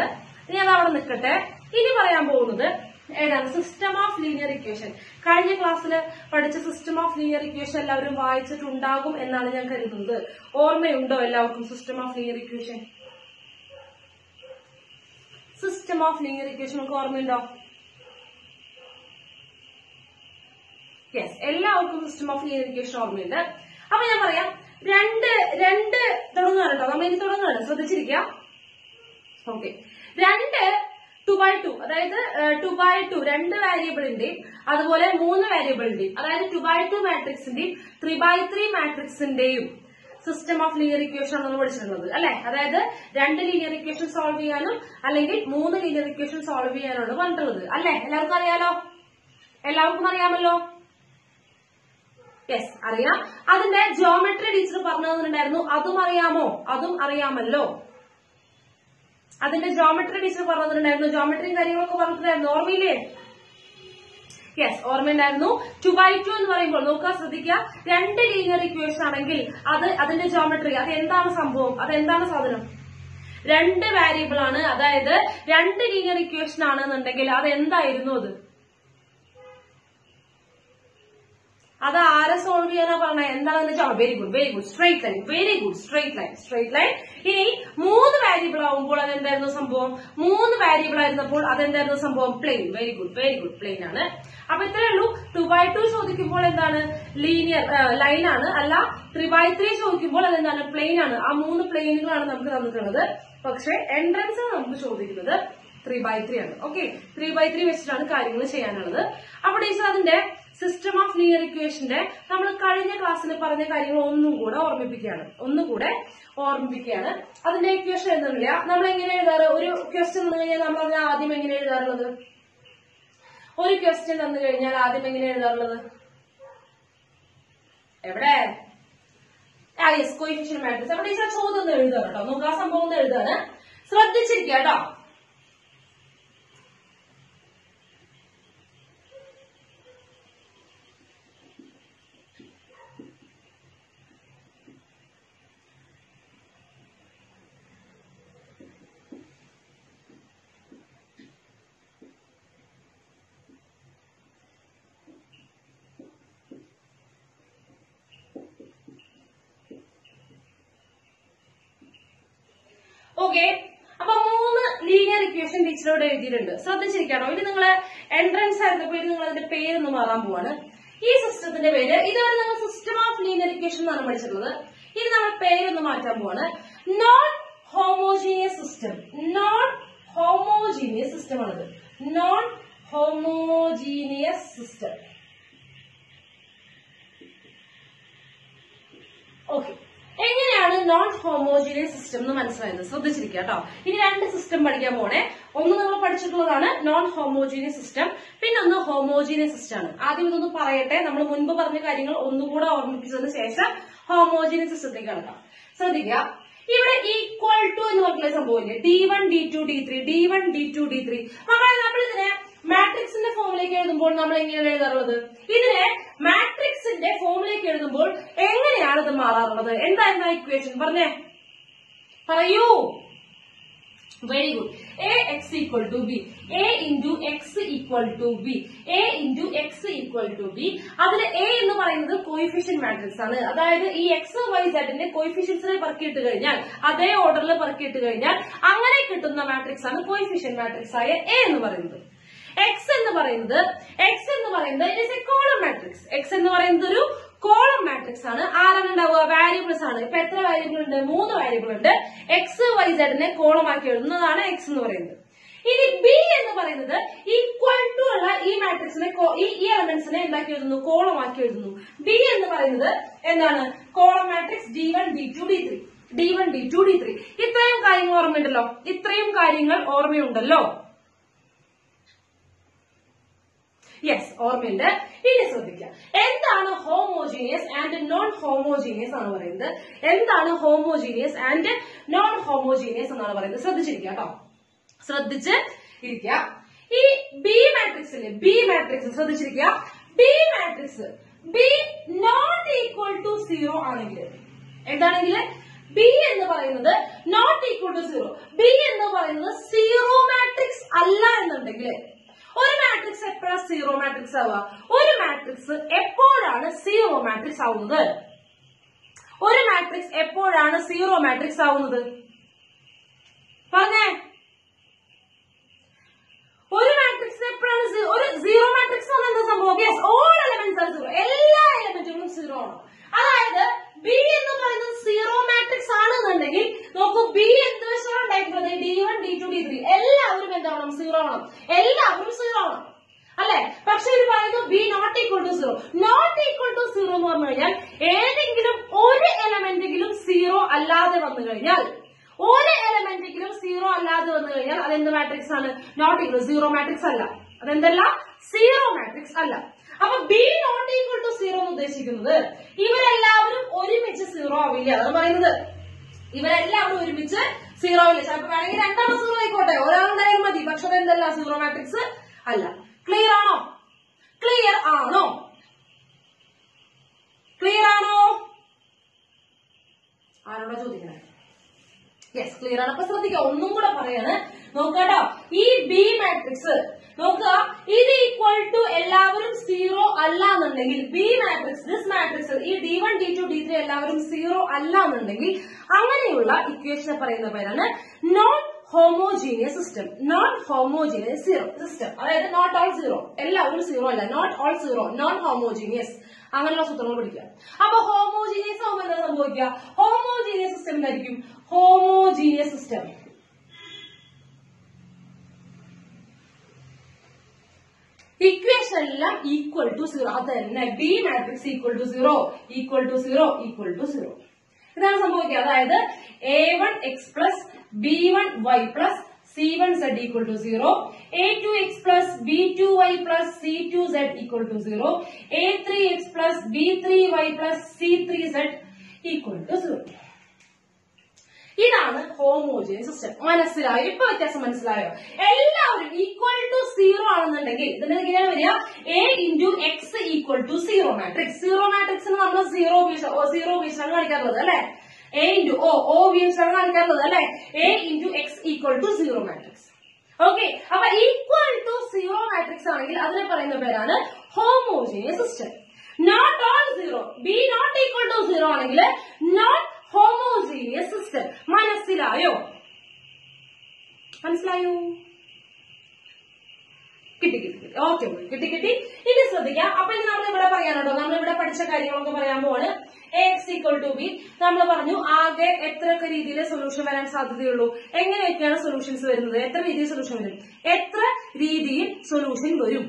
ഇനി അത് അവിടെ നിൽക്കട്ടെ ഇനി പറയാൻ പോകുന്നത് ഏതാണ് സിസ്റ്റം ഓഫ് ലീനിയർ ഇക്വേഷൻ കഴിഞ്ഞ ക്ലാസ്സിൽ പഠിച്ച സിസ്റ്റം ഓഫ് ലീനിയർ ഇക്വേഷൻ എല്ലാവരും വായിച്ചിട്ടുണ്ടാകും എന്നാണ് ഞാൻ കരുതുന്നത് ഓർമ്മയുണ്ടോ എല്ലാവർക്കും system of linear equation system of linear equation നമുക്ക് ഓർമ്മയുണ്ടോ യെസ് എല്ലാവർക്കും സിസ്റ്റം ഓഫ് ലീനിയർ ഇക്വേഷൻ ഓർമ്മയുണ്ട് അപ്പൊ ഞാൻ പറയാം രണ്ട് രണ്ട് തുടങ്ങുകയാണ് കേട്ടോ നമ്മൾ ഇനി തുടങ്ങുകയാണ് ശ്രദ്ധിച്ചിരിക്കാം ഓക്കെ രണ്ട് ടു ബൈ ടു അതായത് ടു ബൈ ടു രണ്ട് വാരിയബിളിന്റെയും അതുപോലെ മൂന്ന് വാരിയബിളിന്റെയും അതായത് ടു ബൈ ടു മാട്രിക്സിന്റെയും ത്രീ ബൈ ത്രീ മാട്രിക്സിന്റെയും സിസ്റ്റം ഓഫ് ലീനിയർ ഇക്വേഷൻ ആണ് നമ്മൾ പഠിച്ചിട്ടുള്ളത് അല്ലെ അതായത് രണ്ട് ലീനിയർ ഇക്വേഷൻ സോൾവ് ചെയ്യാനും അല്ലെങ്കിൽ മൂന്ന് ലീനിയർ ഇക്വേഷൻ സോൾവ് ചെയ്യാനാണ് പറഞ്ഞിട്ടുള്ളത് അല്ലെ എല്ലാവർക്കും അറിയാലോ എല്ലാവർക്കും അറിയാമല്ലോ യെസ് അറിയാം അതിന്റെ ജോമെട്രി ടീച്ചർ പറഞ്ഞു തന്നിട്ടുണ്ടായിരുന്നു അതും അറിയാമോ അതും അറിയാമല്ലോ അതിന്റെ ജോമെട്രി ടീച്ചർ പറഞ്ഞു തന്നിട്ടുണ്ടായിരുന്നു ജോമെട്രിയും കാര്യങ്ങളൊക്കെ പറഞ്ഞിട്ടുണ്ടായിരുന്നു ഓർമ്മയില്ലേ യെസ് ഓർമ്മയുണ്ടായിരുന്നു ടു ബൈ ടു എന്ന് പറയുമ്പോൾ നോക്കുക ശ്രദ്ധിക്കുക രണ്ട് ലീനിയർ ഇക്വേഷൻ ആണെങ്കിൽ അത് അതിന്റെ ജോമെട്രി അത് എന്താണ് സംഭവം അത് എന്താണ് സാധനം രണ്ട് വാരിയബിൾ ആണ് അതായത് രണ്ട് ലീനിയർ ഇക്വേഷൻ ആണെന്നുണ്ടെങ്കിൽ അത് എന്തായിരുന്നു അത് അത് ആരെ സോൾവ് ചെയ്യാനാ പറഞ്ഞത് എന്താണെന്ന് വെച്ചാൽ very good very good straight line very good straight line straight line ഇനി മൂന്ന് വാരിയബിൾ ആവുമ്പോൾ അതെന്തായിരുന്നു സംഭവം മൂന്ന് വാരിയബിൾ ആയിരുന്നപ്പോൾ അതെന്തായിരുന്നു സംഭവം plane very good very good plane ആണ് അപ്പൊ ഇത്രേ ഉള്ളൂ ടു ബൈ ടു ചോദിക്കുമ്പോൾ എന്താണ് ലീനിയർ ലൈൻ ആണ് അല്ല ത്രീ ബൈ ത്രീ ചോദിക്കുമ്പോൾ അതെന്താണ് പ്ലെയിൻ ആണ് ആ മൂന്ന് പ്ലെയിനുകളാണ് നമുക്ക് തന്നിട്ടുള്ളത് പക്ഷെ എൻട്രൻസ് നമുക്ക് ചോദിക്കുന്നത് ത്രീ ബൈ ത്രീ ആണ് ഓക്കെ ത്രീ ബൈ ത്രീ വെച്ചിട്ടാണ് കാര്യങ്ങൾ ചെയ്യാനുള്ളത് അപ്പൊ ടീച്ചർ അതിന്റെ സിസ്റ്റം ഓഫ് ലീനിയർ ഇക്വേഷന്റെ നമ്മൾ കഴിഞ്ഞ ക്ലാസ്സിൽ പറഞ്ഞ കാര്യങ്ങൾ ഒന്നും കൂടെ ഓർമ്മിപ്പിക്കുകയാണ് ഒന്നുകൂടെ ഓർമ്മിപ്പിക്കുകയാണ് അതിന്റെ ഇക്വേഷൻ എഴുതുന്നില്ല നമ്മൾ എങ്ങനെ എഴുതാറ് ഒരു ക്വസ്റ്റ്യൻ തന്നു കഴിഞ്ഞാൽ നമ്മൾ അതിനെ ആദ്യം എങ്ങനെ എഴുതാറുള്ളത് ഒരു ക്വസ്റ്റ്യൻ തന്നു കഴിഞ്ഞാൽ ആദ്യം എങ്ങനെ എഴുതാറുള്ളത് എവിടെ ആ യെസ് കോയിഫിഷ്യൻ മാട്രിക്സ് അവിടെ ടീച്ചർ ചോദ്യം ഒന്ന് എഴുതുക കേട്ടോ നമുക്ക് ആ സംഭവം ഒന്ന് എഴുതാണ് ശ്രദ്ധിച്ചിരിക്കുക കേട്ടോ ഓക്കെ അപ്പൊ മൂന്ന് ലീനിയർ ഇക്വേഷൻ ടീച്ചറോട് എഴുതിയിട്ടുണ്ട് ശ്രദ്ധിച്ചിരിക്കണോ ഇത് നിങ്ങളെ എൻട്രൻസ് ആയിരുന്നപ്പോ ഇത് നിങ്ങൾ അതിന്റെ പേരൊന്ന് മാറാൻ പോവാണ് ഈ സിസ്റ്റത്തിന്റെ പേര് ഇതുവരെ നമ്മൾ സിസ്റ്റം ഓഫ് ലീനിയർ ഇക്വേഷൻ എന്നാണ് പഠിച്ചിട്ടുള്ളത് ഇനി നമ്മൾ പേരൊന്ന് മാറ്റാൻ പോവാണ് non homogeneous system non homogeneous system ആണത് നോൺ ഹോമോജീനിയസ് സിസ്റ്റം ഓക്കെ എങ്ങനെയാണ് നോൺ ഹോമോജീനിയസ് സിസ്റ്റം എന്ന് മനസ്സിലായത് ശ്രദ്ധിച്ചിരിക്കുക കേട്ടോ ഇനി രണ്ട് സിസ്റ്റം പഠിക്കാൻ പോണേ ഒന്ന് നമ്മൾ പഠിച്ചിട്ടുള്ളതാണ് നോൺ ഹോമോജീനിയസ് സിസ്റ്റം പിന്നെ ഒന്ന് ഹോമോജീനിയസ് സിസ്റ്റം ആണ് ആദ്യം ഇതൊന്ന് പറയട്ടെ നമ്മൾ മുൻപ് പറഞ്ഞ കാര്യങ്ങൾ ഒന്നുകൂടെ ഓർമ്മിപ്പിച്ചതിന് ശേഷം ഹോമോജീനിയസ് സിസ്റ്റത്തേക്ക് കടക്കാം ശ്രദ്ധിക്കുക ഇവിടെ ഈക്വൽ ടു എന്ന് പറഞ്ഞ സംഭവമില്ലേ D one D two D three D one D two D three മക്കളെ നമ്മൾ ഇതിനെ മാട്രിക്സിന്റെ ഫോമിലേക്ക് എഴുതുമ്പോൾ നമ്മൾ എങ്ങനെയാണ് എഴുതാറുള്ളത് ഇതിനെ മാട്രിക്സിന്റെ ഫോമിലേക്ക് എഴുതുമ്പോൾ എങ്ങനെയാണ് ഇത് മാറാറുള്ളത് എന്തായിരുന്നു ആ ഇക്വേഷൻ പറഞ്ഞേ പറയൂ very good A X equal to B A into X equal to B A into X equal to B അതിൽ എ എന്ന് പറയുന്നത് കോയിഫിഷ്യൻ മാട്രിക്സ് ആണ് അതായത് ഈ എക്സ് വൈ സെഡിന്റെ കോയിഫിഷ്യൻസിനെ പറക്കിയിട്ട് കഴിഞ്ഞാൽ അതേ ഓർഡറിൽ പറക്കിയിട്ട് കഴിഞ്ഞാൽ അങ്ങനെ കിട്ടുന്ന മാട്രിക്സ് ആണ് കോയിഫിഷ്യൻ മാട്രിക്സ് ആയ എ എന്ന് പറയുന്നത് എക്സ് എന്ന് പറയുന്നത് എക്സ് എന്ന് പറയുന്നത് it A column matrix X എന്ന് പറയുന്നത് ഒരു കോളം മാട്രിക്സ് ആണ് ആരാണ് ഉണ്ടാവുക വാരിയബിൾസ് ആണ് ഇപ്പൊ എത്ര വാരിയബിൾ ഉണ്ട് മൂന്ന് വാരിയബിൾ ഉണ്ട് എക്സ് വൈ സെഡിനെ കോളമാക്കി എഴുതുന്നതാണ് എക്സ് എന്ന് പറയുന്നത് ഇനി ബി എന്ന് പറയുന്നത് ഈക്വൽ ടു ഉള്ള ഈ മാട്രിക്സിനെ കോ- ഈ ഈ എലമെന്റ്സിനെ എന്താക്കി എഴുതുന്നു കോളമാക്കി എഴുതുന്നു ബി എന്ന് പറയുന്നത് എന്താണ് column matrix D one D two D three D one D two D three ഇത്രയും കാര്യങ്ങൾ ഓർമ്മയുണ്ടല്ലോ ഇത്രയും കാര്യങ്ങൾ ഓർമ്മയുണ്ടല്ലോ യെസ് ഓർമ്മയുണ്ട് ഇനി ശ്രദ്ധിക്കുക എന്താണ് ഹോമോജീനിയസ് ആൻഡ് നോൺ ഹോമോജീനിയസ് ആണ് പറയുന്നത് എന്താണ് ഹോമോജീനിയസ് ആൻഡ് നോൺ ഹോമോജീനിയസ് എന്നാണ് പറയുന്നത് ശ്രദ്ധിച്ചിരിക്കുക കേട്ടോ ശ്രദ്ധിച്ച് ഇരിക്കുക ഈ ബി മാട്രിക്സ് ഇല്ലേ ബി മാട്രിക്സ് ശ്രദ്ധിച്ചിരിക്കുക B matrix B not equal to zero ആണെങ്കിൽ എന്താണെങ്കിൽ ബി എന്ന് പറയുന്നത് not equal to zero B എന്ന് പറയുന്നത് സീറോ അല്ല എന്നുണ്ടെങ്കിൽ ഒരു മാട്രിക്സ് എപ്പോഴാണ് സീറോ മാട്രിക്സ് ആവുക ഒരു മാട്രിക്സ് എപ്പോഴാണ് സീറോ മാട്രിക്സ് ആവുന്നത് ഒരു മാട്രിക്സ് എപ്പോഴാണ് സീറോ മാട്രിക്സ് ആവുന്നത് പറഞ്ഞേ ഒരു മാട്രിക്സ് എപ്പോഴാണ് zero- ഒരു സീറോ മാട്രിക്സ് എന്ന് എന്താ സംഭവം യെസ് ഓൾ എലമെന്റ്സ് ആണ് സീറോ എല്ലാ എലമെന്റുകളും സീറോ ആണ് അതായത് ബി എന്ന് പറയുന്നത് സീറോ മാട്രിക്സ് ആണെന്നുണ്ടെങ്കിൽ നോക്കൂ ബി എന്ത് വശമാണ് ഉണ്ടായിട്ടുള്ളത് D one D two D three എല്ലാവരും എന്താവണം സീറോ ആവണം എല്ലാവരും സീറോ ആവണം അല്ലെ പക്ഷെ ഇത് പറയുന്നു B not equal to zero not equal to zero എന്ന് പറഞ്ഞു കഴിഞ്ഞാൽ ഏതെങ്കിലും ഒരു എലമെന്റെങ്കിലും സീറോ അല്ലാതെ വന്നു കഴിഞ്ഞാൽ ഒരു എലമെന്റെങ്കിലും സീറോ അല്ലാതെ വന്നു കഴിഞ്ഞാൽ അതെന്ത് മാട്രിക്സ് ആണ് നോട്ട് ഈക്വൽ സീറോ മാട്രിക്സ് അല്ല അതെന്തല്ല സീറോ മാട്രിക്സ് അല്ല അപ്പൊ B not equal to zero എന്ന് ഉദ്ദേശിക്കുന്നത് ഇവരെല്ലാവരും ഒരുമിച്ച് സീറോ ആവില്ല അതാണ് പറയുന്നത് ഇവരെല്ലാവരും ഒരുമിച്ച് സീറോ ആവില്ല ചിലപ്പോൾ വേണമെങ്കിൽ രണ്ടെണ്ണം സീറോ ആയിക്കോട്ടെ ഒരാളുണ്ടായാലും മതി പക്ഷെ അതെന്തല്ല സീറോ മാട്രിക്സ് അല്ല ക്ലിയർ ആണോ ക്ലിയർ ആണോ ക്ലിയർ ആണോ ആരോടാ ചോദിക്കണേ യെസ് ക്ലിയർ ആണ് അപ്പൊ ശ്രദ്ധിക്കുക ഒന്നും കൂടെ പറയാണ് നോക്കട്ടോ ഈ ബി മാട്രിക്സ് നോക്കുക ഇത് ഈക്വൽ ടു എല്ലാവരും സീറോ അല്ല എന്നുണ്ടെങ്കിൽ ബി മാട്രിക്സ് ദിസ് മാട്രിക്സ് ഈ D one D two D three എല്ലാവരും സീറോ അല്ല എന്നുണ്ടെങ്കിൽ അങ്ങനെയുള്ള ഇക്വേഷനെ പറയുന്ന പേരാണ് non homogeneous system non homogeneous zero system അതായത് നോട്ട് ഓൾ സീറോ എല്ലാവരും സീറോ അല്ല not all zero non homogeneous അങ്ങനെയുള്ള സൂത്രങ്ങൾ പഠിക്കുക അപ്പൊ ഹോമോജീനിയസ് ആവുമ്പോൾ എന്താ സംഭവിക്കുക ഹോമോജീനിയസ് സിസ്റ്റം എന്തായിരിക്കും ഹോമോജീനിയസ് സിസ്റ്റം ഇക്വേഷൻ എല്ലാം ഈക്വൽ ടു സീറോ അത് തന്നെ B matrix equal to zero equal to zero equal to zero ഇതാണ് സംഭവിക്കുക അതായത് A one X plus B one Y plus C one Z equal to zero A two X plus B two Y plus C two Z equal to zero A three X plus B three Y plus C three Z equal to zero ഇതാണ് homogeneous system മനസ്സിലായോ ഇപ്പൊ വ്യത്യാസം മനസ്സിലായോ എല്ലാവരും equal to zero ആണെന്നുണ്ടെങ്കിൽ ഇതിന്റെ എങ്ങനെയാണ് വരിക A into X equal to zero matrix zero മാട്രിക്സിന് നമ്മൾ സീറോ സീറോ ഉപയോഗിച്ചാണ് കാണിക്കാറുള്ളത് അല്ലെ എ ഇൻറ്റു ഓ ഓ ഉപയോഗിച്ചാണ് കാണിക്കാറുള്ളത് അല്ലെ A into X equal to zero matrix okay അപ്പൊ ഈക്വൽ ടു സീറോ മാട്രിക്സ് ആണെങ്കിൽ അതിനെ പറയുന്ന പേരാണ് homogeneous system not all zero B not equal to zero ആണെങ്കിൽ നോട്ട് ഹോമോജീനിയസ് സിസ്റ്റം മനസ്സിലായോ മനസ്സിലായോ കിട്ടി കിട്ടി കിട്ടി ഓക്കെ കിട്ടി കിട്ടി ഇനി ശ്രദ്ധിക്കാം അപ്പൊ ഇത് നമ്മൾ ഇവിടെ പറയാനുണ്ടോ നമ്മൾ ഇവിടെ പഠിച്ച കാര്യങ്ങളൊക്കെ പറയാൻ പോവാണ് എക്സ് ഈക്വൽ ടു ബി നമ്മൾ പറഞ്ഞു ആകെ എത്രയൊക്കെ രീതിയിൽ സൊല്യൂഷൻ വരാൻ സാധ്യതയുള്ളൂ എങ്ങനെയൊക്കെയാണ് സൊല്യൂഷൻസ് വരുന്നത് എത്ര രീതിയിൽ സൊല്യൂഷൻ വരും എത്ര രീതിയിൽ സൊല്യൂഷൻ വരും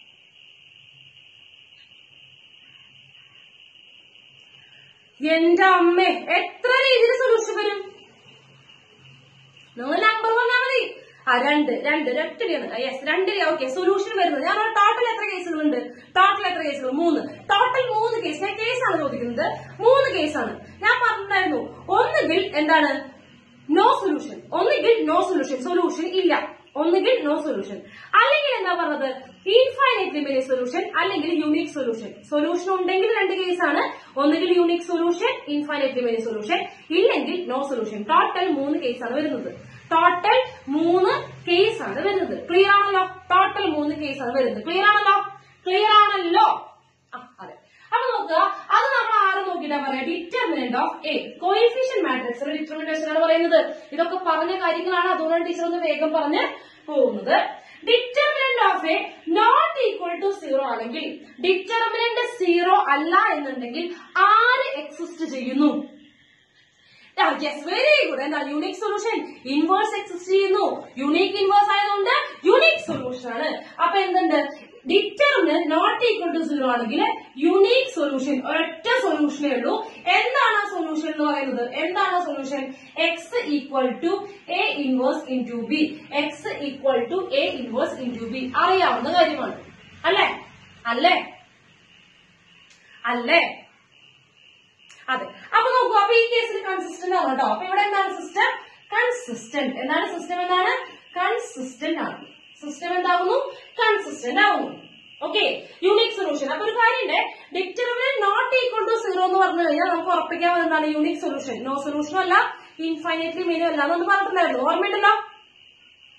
എന്റെ അമ്മേ എത്ര രീതിയിൽ സൊല്യൂഷൻ വരും നിങ്ങൾ നമ്പർ പറഞ്ഞാൽ മതി ആ രണ്ട് രണ്ട് ഒറ്റടിയാണ് യെസ് രണ്ട് ഓക്കെ സൊല്യൂഷൻ വരുന്നത് ഞാൻ ടോട്ടൽ എത്ര കേസുകളുണ്ട് ടോട്ടൽ എത്ര കേസുകൾ മൂന്ന് ടോട്ടൽ മൂന്ന് കേസ് ഞാൻ കേസാണ് ചോദിക്കുന്നത് മൂന്ന് കേസാണ് ഞാൻ പറഞ്ഞിട്ടുണ്ടായിരുന്നു ഒന്നുകിൽ എന്താണ് നോ സൊല്യൂഷൻ ഒന്നുകിൽ നോ സൊല്യൂഷൻ സൊല്യൂഷൻ ഇല്ല ഒന്നുകിൽ നോ സൊല്യൂഷൻ അല്ലെങ്കിൽ എന്താ പറഞ്ഞത് ഇൻഫൈനൈറ്റ്ലി മെനി സൊല്യൂഷൻ അല്ലെങ്കിൽ യൂണിക് സൊല്യൂഷൻ സൊല്യൂഷൻ ഉണ്ടെങ്കിൽ രണ്ട് കേസാണ് ഒന്നുകിൽ unique solution infinitely many solution ഇല്ലെങ്കിൽ നോ സൊല്യൂഷൻ ടോട്ടൽ മൂന്ന് കേസാണ് വരുന്നത് ടോട്ടൽ മൂന്ന് കേസാണ് വരുന്നത് ക്ലിയർ ആണല്ലോ ടോട്ടൽ മൂന്ന് കേസാണ് വരുന്നത് ക്ലിയർ ആണല്ലോ ക്ലിയർ ആണല്ലോ ആ അതെ അപ്പൊ നോക്കുക അത് നമ്മൾ ആരെ നോക്കിയിട്ടാ പറയാ determinant of a coefficient matrix determination ആണ് പറയുന്നത് ഇതൊക്കെ പറഞ്ഞ കാര്യങ്ങളാണ് അതുകൊണ്ടാണ് ടീച്ചർ ഒന്ന് വേഗം പറഞ്ഞ് പോകുന്നത് determinant of A not equal to zero ആണെങ്കിൽ ഡിറ്റർമിനന്റ് സീറോ അല്ല എന്നുണ്ടെങ്കിൽ ആര് എക്സിസ്റ്റ് ചെയ്യുന്നു യെസ് വെരി ഗുഡ് എന്താ യൂണിക് സൊല്യൂഷൻ ഇൻവേഴ്സ് എക്സിസ്റ്റ് ചെയ്യുന്നു യുണീക് ഇൻവേഴ്സ് ആയതുകൊണ്ട് യുണീക് സൊല്യൂഷൻ ആണ് അപ്പൊ എന്തുണ്ട് determinant not equal to zero ആണെങ്കിൽ യുണീക് സൊല്യൂഷൻ ഒരൊറ്റ സൊല്യൂഷനേ ഉള്ളൂ എന്താണ് ആ സൊല്യൂഷൻ എന്ന് പറയുന്നത് എന്താണ് ആ solution X equal to A inverse into B X equal to A inverse into B അറിയാവുന്ന കാര്യമാണ് അല്ലേ അല്ലേ അല്ലേ അതെ അപ്പൊ നോക്കൂ അപ്പൊ ഈ കേസിൽ കൺസിസ്റ്റന്റ് ആണ് കേട്ടോ അപ്പൊ ഇവിടെ എന്താണ് സിസ്റ്റം കൺസിസ്റ്റന്റ് എന്താണ് സിസ്റ്റം എന്താണ് കൺസിസ്റ്റന്റ് ആണ് സിസ്റ്റം എന്താവുന്നു കൺസിസ്റ്റന്റ് ആവുന്നു ഓക്കെ യൂണിക് സൊല്യൂഷൻ അപ്പൊ ഒരു കാര്യമുണ്ട് determinant not equal to zero എന്ന് പറഞ്ഞു കഴിഞ്ഞാൽ നമുക്ക് ഉറപ്പിക്കാൻ എന്താണ് യൂണിക് സൊല്യൂഷൻ നോ സൊല്യൂഷനും അല്ല ഇൻഫൈനൈറ്റ്ലി മീനും അല്ല എന്നൊന്ന് പറഞ്ഞിട്ടുണ്ടായിരുന്നു ഓർമ്മയുണ്ടല്ലോ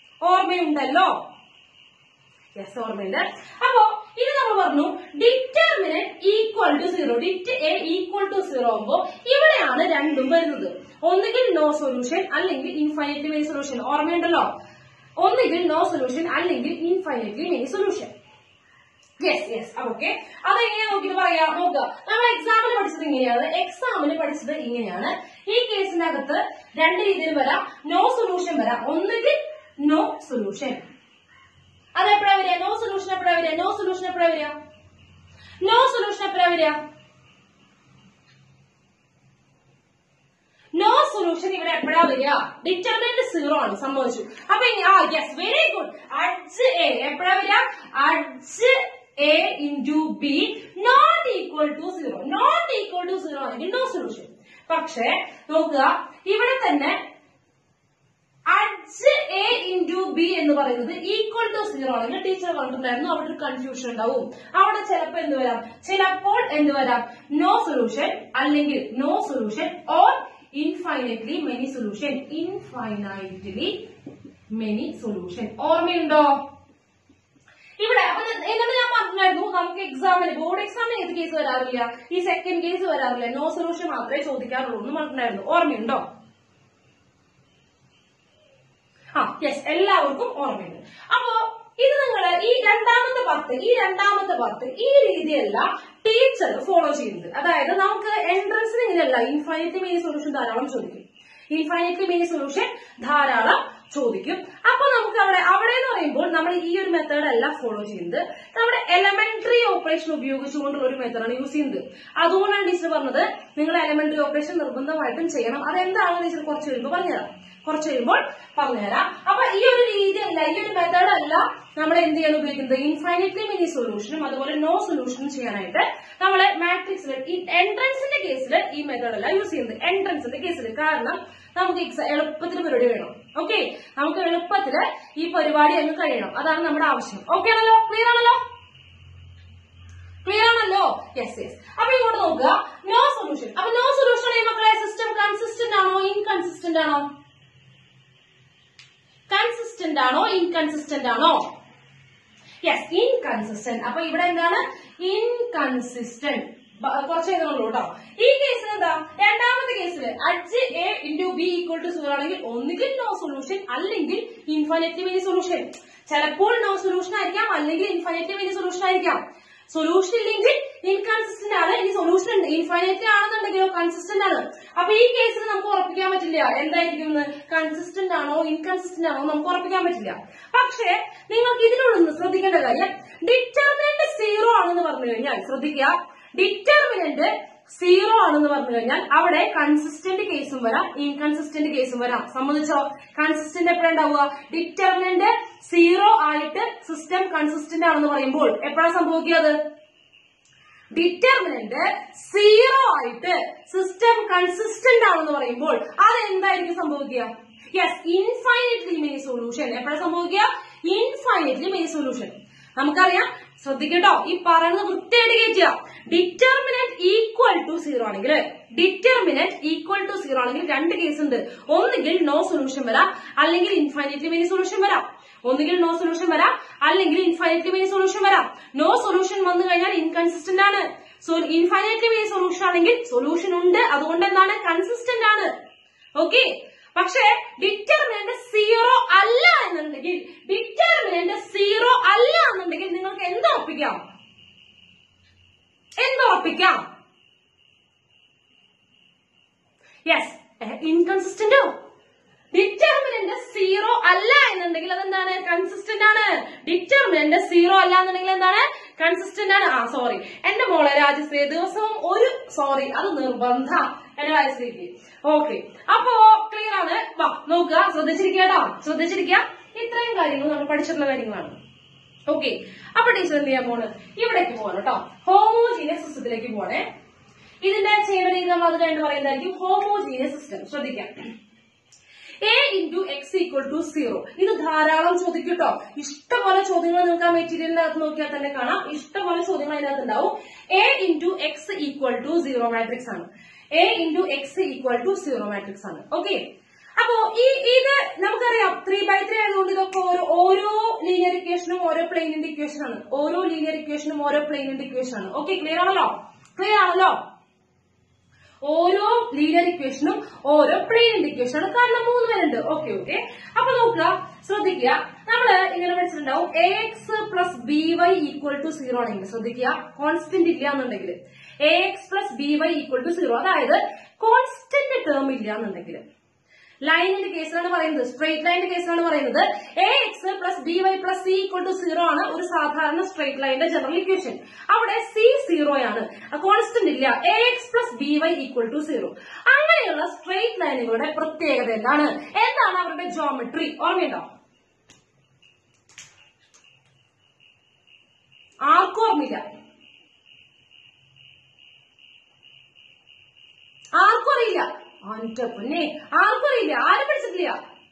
ഓർമ്മയുണ്ടല്ലോ യെസ് ഓർമ്മയുണ്ട് അപ്പോ ഇത് നമ്മൾ പറഞ്ഞു determinant equal to zero det A equal to zero ആകുമ്പോ ഇവിടെയാണ് രണ്ടും വരുന്നത് ഒന്നുകിൽ നോ സൊല്യൂഷൻ അല്ലെങ്കിൽ ഇൻഫൈനൈറ്റ്ലി മെനി സൊല്യൂഷൻ ഓർമ്മയുണ്ടല്ലോ ഒന്നുകിൽ നോ സൊല്യൂഷൻ അല്ലെങ്കിൽ infinitely many solution yes yes okay അതെങ്ങനെയാ നോക്കിയിട്ട് പറയാം നോക്കുക നമ്മൾ എക്സാമിന് പഠിച്ചത് ഇങ്ങനെയാണ് എക്സാമിന് പഠിച്ചത് ഇങ്ങനെയാണ് ഈ കേസിന്റെ അകത്ത് രണ്ട് രീതിയിൽ വരാം നോ സൊല്യൂഷൻ വരാം ഒന്നുകിൽ നോ സൊല്യൂഷൻ അത് എപ്പോഴാ വരിക നോ സൊല്യൂഷൻ എപ്പോഴാ വരിക നോ സൊല്യൂഷൻ എപ്പോഴാ വരിക നോ സൊല്യൂഷൻ എപ്പോഴാ വരിക നോ സൊല്യൂഷൻ ഇവിടെ എപ്പോഴാ വരിക ഡിറ്റർമിനന്റ് സീറോ ആണ് സംഭവിച്ചു അപ്പൊ ഇനി- ആ yes very good adj A എപ്പോഴാ വരിക adj A into B not equal to zero not equal to zero ആണെങ്കിൽ നോ സൊല്യൂഷൻ പക്ഷേ നോക്കുക ഇവിടെ തന്നെ അഡ്ജ് എ ഇൻറ്റു ബി എന്ന് പറയുന്നത് ഈക്വൽ ടു സീറോ ആണെങ്കിൽ ടീച്ചർ പറഞ്ഞിട്ടുണ്ടായിരുന്നു അവിടെ ഒരു കൺഫ്യൂഷൻ ഉണ്ടാവും അവിടെ ചിലപ്പോൾ എന്ത് വരാം ചിലപ്പോൾ എന്ത് വരാം നോ സൊല്യൂഷൻ അല്ലെങ്കിൽ no solution or infinitely many solution infinitely many solution ഓർമ്മയുണ്ടോ ഇവിടെ അപ്പൊ ഞാൻ- എന്നിട്ട് ഞാൻ പറഞ്ഞായിരുന്നു നമുക്ക് എക്സാമിന് ബോർഡ് എക്സാമിന് ഏത് കേസ് വരാറില്ല ഈ സെക്കൻഡ് കേസ് വരാറില്ല നോ സൊല്യൂഷൻ മാത്രമേ ചോദിക്കാറുള്ളൂ എന്ന് പറഞ്ഞിട്ടുണ്ടായിരുന്നു ഓർമ്മയുണ്ടോ ആ യെസ് എല്ലാവർക്കും ഓർമ്മയുണ്ട് അപ്പോ ഇത് നിങ്ങൾ ഈ രണ്ടാമത്തെ പത്ത് ഈ രണ്ടാമത്തെ പത്ത് ഈ രീതിയല്ല ടീച്ചർ ഫോളോ ചെയ്യുന്നത് അതായത് നമുക്ക് എൻട്രൻസിന് ഇങ്ങനെയല്ല ഇൻഫൈനൈറ്റ് മെയിൻ സൊല്യൂഷൻ ധാരാളം ചോദിക്കും ഇൻഫൈനൈറ്റ് മെയിൻ സൊല്യൂഷൻ ധാരാളം ചോദിക്കും അപ്പൊ നമുക്ക് അവിടെ അവിടെ എന്ന് പറയുമ്പോൾ നമ്മൾ ഈ ഒരു മെത്തേഡ് അല്ല ഫോളോ ചെയ്യുന്നത് നമ്മുടെ എലമെന്ററി ഓപ്പറേഷൻ ഉപയോഗിച്ചുകൊണ്ടുള്ള ഒരു മെത്തേഡാണ് യൂസ് ചെയ്യുന്നത് അതുകൊണ്ടാണ് ടീച്ചർ പറഞ്ഞത് നിങ്ങൾ എലമെന്ററി ഓപ്പറേഷൻ നിർബന്ധമായിട്ടും ചെയ്യണം അതെന്താണെന്ന് ടീച്ചർ കുറച്ച് കഴിയുമ്പോൾ പറഞ്ഞുതരാം കുറച്ച് കഴിയുമ്പോൾ പറഞ്ഞുതരാം അപ്പൊ ഈ ഒരു രീതി അല്ല ഈ ഒരു മെത്തേഡ് അല്ല നമ്മൾ എന്ത് ചെയ്യാൻ ഉപയോഗിക്കുന്നത് ഇൻഫൈനൈറ്റ്ലി മിനി സൊല്യൂഷനും അതുപോലെ നോ സൊല്യൂഷനും ചെയ്യാനായിട്ട് നമ്മൾ മാട്രിക്സിൽ ഈ എൻട്രൻസിന്റെ കേസിൽ ഈ മെത്തേഡ് അല്ല യൂസ് ചെയ്യുന്നത് എൻട്രൻസിന്റെ കേസിൽ കാരണം നമുക്ക് എക്സാ എളുപ്പത്തിൽ പരിപാടി വേണം ഓക്കെ നമുക്ക് എളുപ്പത്തിൽ ഈ പരിപാടി അങ്ങ് കഴിയണം അതാണ് നമ്മുടെ ആവശ്യം ഓക്കെ ആണല്ലോ ക്ലിയർ ആണല്ലോ ക്ലിയർ ആണല്ലോ യെസ് യെസ് അപ്പൊ ഇങ്ങോട്ട് നോക്കുക നോ സൊല്യൂഷൻ അപ്പൊ നോ സൊല്യൂഷൻ ഈ മക്കളെ സിസ്റ്റം കൺസിസ്റ്റന്റ് ആണോ ഇൻകൺസിസ്റ്റന്റ് ആണോ കൺസിസ്റ്റന്റ് ആണോ ഇൻകൺസിസ്റ്റന്റ് ആണോ യെസ് ഇൻകൺസിസ്റ്റന്റ് അപ്പൊ ഇവിടെ എന്താണ് ഇൻകൺസിസ്റ്റന്റ് കുറച്ച് എഴുതുന്നുള്ളൂ കേട്ടോ ഈ കേസിൽ എന്താ രണ്ടാമത്തെ കേസിൽ അഞ്ച് A into B equal to zero ആണെങ്കിൽ ഒന്നുകിൽ നോ സൊല്യൂഷൻ അല്ലെങ്കിൽ ഇൻഫൈനൈറ്റ് മിനി സൊല്യൂഷൻ ചിലപ്പോൾ നോ സൊല്യൂഷൻ ആയിരിക്കാം അല്ലെങ്കിൽ ഇൻഫൈനൈറ്റ് മിനി സൊല്യൂഷൻ ആയിരിക്കാം സൊല്യൂഷൻ ഇല്ലെങ്കിൽ ഇൻകൺസിസ്റ്റന്റ് ആണ് ഇനി സൊല്യൂഷൻ ഉണ്ട് ഇൻഫൈനൈറ്റ് ആണെന്നുണ്ടെങ്കിലോ കൺസിസ്റ്റന്റ് ആണ് അപ്പൊ ഈ കേസിൽ നമുക്ക് ഉറപ്പിക്കാൻ പറ്റില്ല എന്തായിരിക്കും കൺസിസ്റ്റന്റ് ആണോ ഇൻകൺസിസ്റ്റന്റ് ആണോ നമുക്ക് ഉറപ്പിക്കാൻ പറ്റില്ല പക്ഷേ നിങ്ങൾക്ക് ഇതിനോടൊന്ന് ശ്രദ്ധിക്കേണ്ട കാര്യം ഡിറ്റർമിനന്റ് സീറോ ആണെന്ന് പറഞ്ഞു കഴിഞ്ഞാൽ ശ്രദ്ധിക്കുക ഡിറ്റർമിനന്റ് സീറോ ആണെന്ന് പറഞ്ഞു കഴിഞ്ഞാൽ അവിടെ കൺസിസ്റ്റന്റ് കേസും വരാം ഇൻകൺസിസ്റ്റന്റ് കേസും വരാം സമ്മതിച്ചോ കൺസിസ്റ്റന്റ് എപ്പോഴുണ്ടാവുക ഡിറ്റർമിനന്റ് സീറോ ആയിട്ട് സിസ്റ്റം കൺസിസ്റ്റന്റ് ആണെന്ന് പറയുമ്പോൾ എപ്പോഴാണ് സംഭവിക്കുക അത് ഡിറ്റർമിനന്റ് സീറോ ആയിട്ട് സിസ്റ്റം കൺസിസ്റ്റന്റ് ആണെന്ന് പറയുമ്പോൾ അത് എന്തായിരിക്കും സംഭവിക്കുക യെസ് ഇൻഫൈനൈറ്റ്ലി മെനി സൊല്യൂഷൻ എപ്പോഴാണ് സംഭവിക്കുക ഇൻഫൈനൈറ്റ്ലി മെനി സൊല്യൂഷൻ നമുക്കറിയാം ശ്രദ്ധിക്കട്ടോ ഈ പറയുന്നത് വൃത്തിയായിട്ട് കയറ്റുക ഡിറ്റർമിനന്റ് ഈക്വൽ ടു സീറോ ആണെങ്കിൽ ഡിറ്റർമിനന്റ് ഈക്വൽ ടു സീറോ ആണെങ്കിൽ രണ്ട് കേസ് ഉണ്ട് ഒന്നുകിൽ നോ സൊല്യൂഷൻ വരാം അല്ലെങ്കിൽ ഇൻഫൈനൈറ്റ്ലി മെനി സൊല്യൂഷൻ വരാം ഒന്നുകിൽ നോ സൊല്യൂഷൻ വരാം അല്ലെങ്കിൽ ഇൻഫൈനൈറ്റ്ലി മെനി സൊല്യൂഷൻ വരാം നോ സൊല്യൂഷൻ വന്നു കഴിഞ്ഞാൽ ഇൻകൺസിസ്റ്റന്റ് ആണ് സോ ഇൻഫൈനൈറ്റ്ലി മെനി സൊല്യൂഷൻ ആണെങ്കിൽ സൊല്യൂഷൻ ഉണ്ട് അതുകൊണ്ട് എന്താണ് കൺസിസ്റ്റന്റ് ആണ് ഓക്കെ പക്ഷേ ഡിറ്റർമിനന്റ് സീറോ അല്ല എന്നുണ്ടെങ്കിൽ ഡിറ്റർമിനന്റ് സീറോ അല്ല എന്നുണ്ടെങ്കിൽ നിങ്ങൾക്ക് എന്ത് ഉറപ്പിക്കാം എന്ത് ഉറപ്പിക്കാം യെസ് ഇൻകൺസിസ്റ്റന്റോ ഡിറ്റർമിനന്റ് സീറോ അല്ല എന്നുണ്ടെങ്കിൽ അതെന്താണ് കൺസിസ്റ്റന്റ് ആണ് ഡിറ്റർമിനന്റ് സീറോ അല്ല എന്നുണ്ടെങ്കിൽ എന്താണ് കൺസിസ്റ്റന്റ് ആണ് ആ സോറി എന്റെ മോളെ രാജശ്രീ ദിവസവും ഒരു സോറി അത് നിർബന്ധ എന്റെ രാജശ്രീക്ക് ഓക്കെ അപ്പോ ക്ലിയർ ആണ് വാ നോക്കുക ശ്രദ്ധിച്ചിരിക്കുക കേട്ടോ ശ്രദ്ധിച്ചിരിക്കുക ഇത്രയും കാര്യങ്ങൾ നമ്മൾ പഠിച്ചിട്ടുള്ള കാര്യങ്ങളാണ് ഓക്കെ അപ്പൊ ടീച്ചർ എന്ത് ചെയ്യാൻ പോണ് ഇവിടേക്ക് പോകണം കേട്ടോ ഹോമോജീനിയസ് സിസ്റ്റത്തിലേക്ക് പോണേ ഇതിന്റെ ചെയ്യേണ്ട രീതി നമ്മൾ അത് കഴിഞ്ഞ് പറയുന്നതായിരിക്കും ഹോമോജീനിയസ് സിസ്റ്റം ശ്രദ്ധിക്കാം A into X equal to zero ഇത് ധാരാളം ചോദിക്കൂട്ടോ ഇഷ്ടംപോലെ ചോദ്യങ്ങൾ നിങ്ങൾക്ക് ആ മെറ്റീരിയലിന്റെ അകത്ത് നോക്കിയാൽ തന്നെ കാണാം ഇഷ്ടംപോലെ ചോദ്യങ്ങൾ അതിനകത്ത് ഉണ്ടാവും A into X equal to zero matrix ആണ് A into X equal to zero matrix ആണ് ഓക്കെ അപ്പോ ഈ ഇത് നമുക്കറിയാം ത്രീ ബൈ ത്രീ ആയതുകൊണ്ട് ഇതൊക്കെ ഓരോ ഓരോ പ്ലെയിനിന്റെ ഇക്വേഷൻ ആണ് ഓരോ ലീനിയർ ഇക്വേഷനും ഓരോ പ്ലെയിനിന്റെ ഇക്വേഷൻ ആണ് ഓക്കെ ക്ലിയർ ആണല്ലോ ക്ലിയർ ആണല്ലോ ഓരോ ലീനിയർ ഇക്വേഷനും ഓരോ പ്ലെയിനിന്റെ ഇക്വേഷൻ ആണ് കാരണം മൂന്ന് പേരുണ്ട് ഓക്കെ ഓക്കെ അപ്പൊ നോക്കുക ശ്രദ്ധിക്കുക നമ്മള് ഇങ്ങനെ പഠിച്ചിട്ടുണ്ടാവും A X plus B Y equal to zero ആണെങ്കിൽ ശ്രദ്ധിക്കുക കോൺസ്റ്റന്റ് ഇല്ല എന്നുണ്ടെങ്കിൽ A X plus B Y equal to zero അതായത് കോൺസ്റ്റന്റ് ടേം ഇല്ല എന്നുണ്ടെങ്കിൽ ലൈനിന്റെ കേസിലാണ് പറയുന്നത് സ്ട്രേറ്റ് ലൈനിന്റെ കേസിലാണ് പറയുന്നത് A X plus B Y plus C equal to zero ആണ് ഒരു സാധാരണ സ്ട്രേറ്റ് ലൈനിന്റെ ജനറൽ ഇക്വേഷൻ അവിടെ സി സീറോ ആണ് കോൺസ്റ്റന്റ് ഇല്ല A X plus B Y equal to zero അങ്ങനെയുള്ള സ്ട്രേറ്റ് ലൈനുകളുടെ പ്രത്യേകത എന്താണ് എന്താണ് അവരുടെ ജോമെട്രി ഓർമ്മയുണ്ടോ ആർക്കും ഓർമ്മയില്ല ആർക്കും അറിയില്ല അവന്റെ പൊന്നെ ആർക്കും അറിയില്ല ആരും പഠിച്ചിട്ടില്ല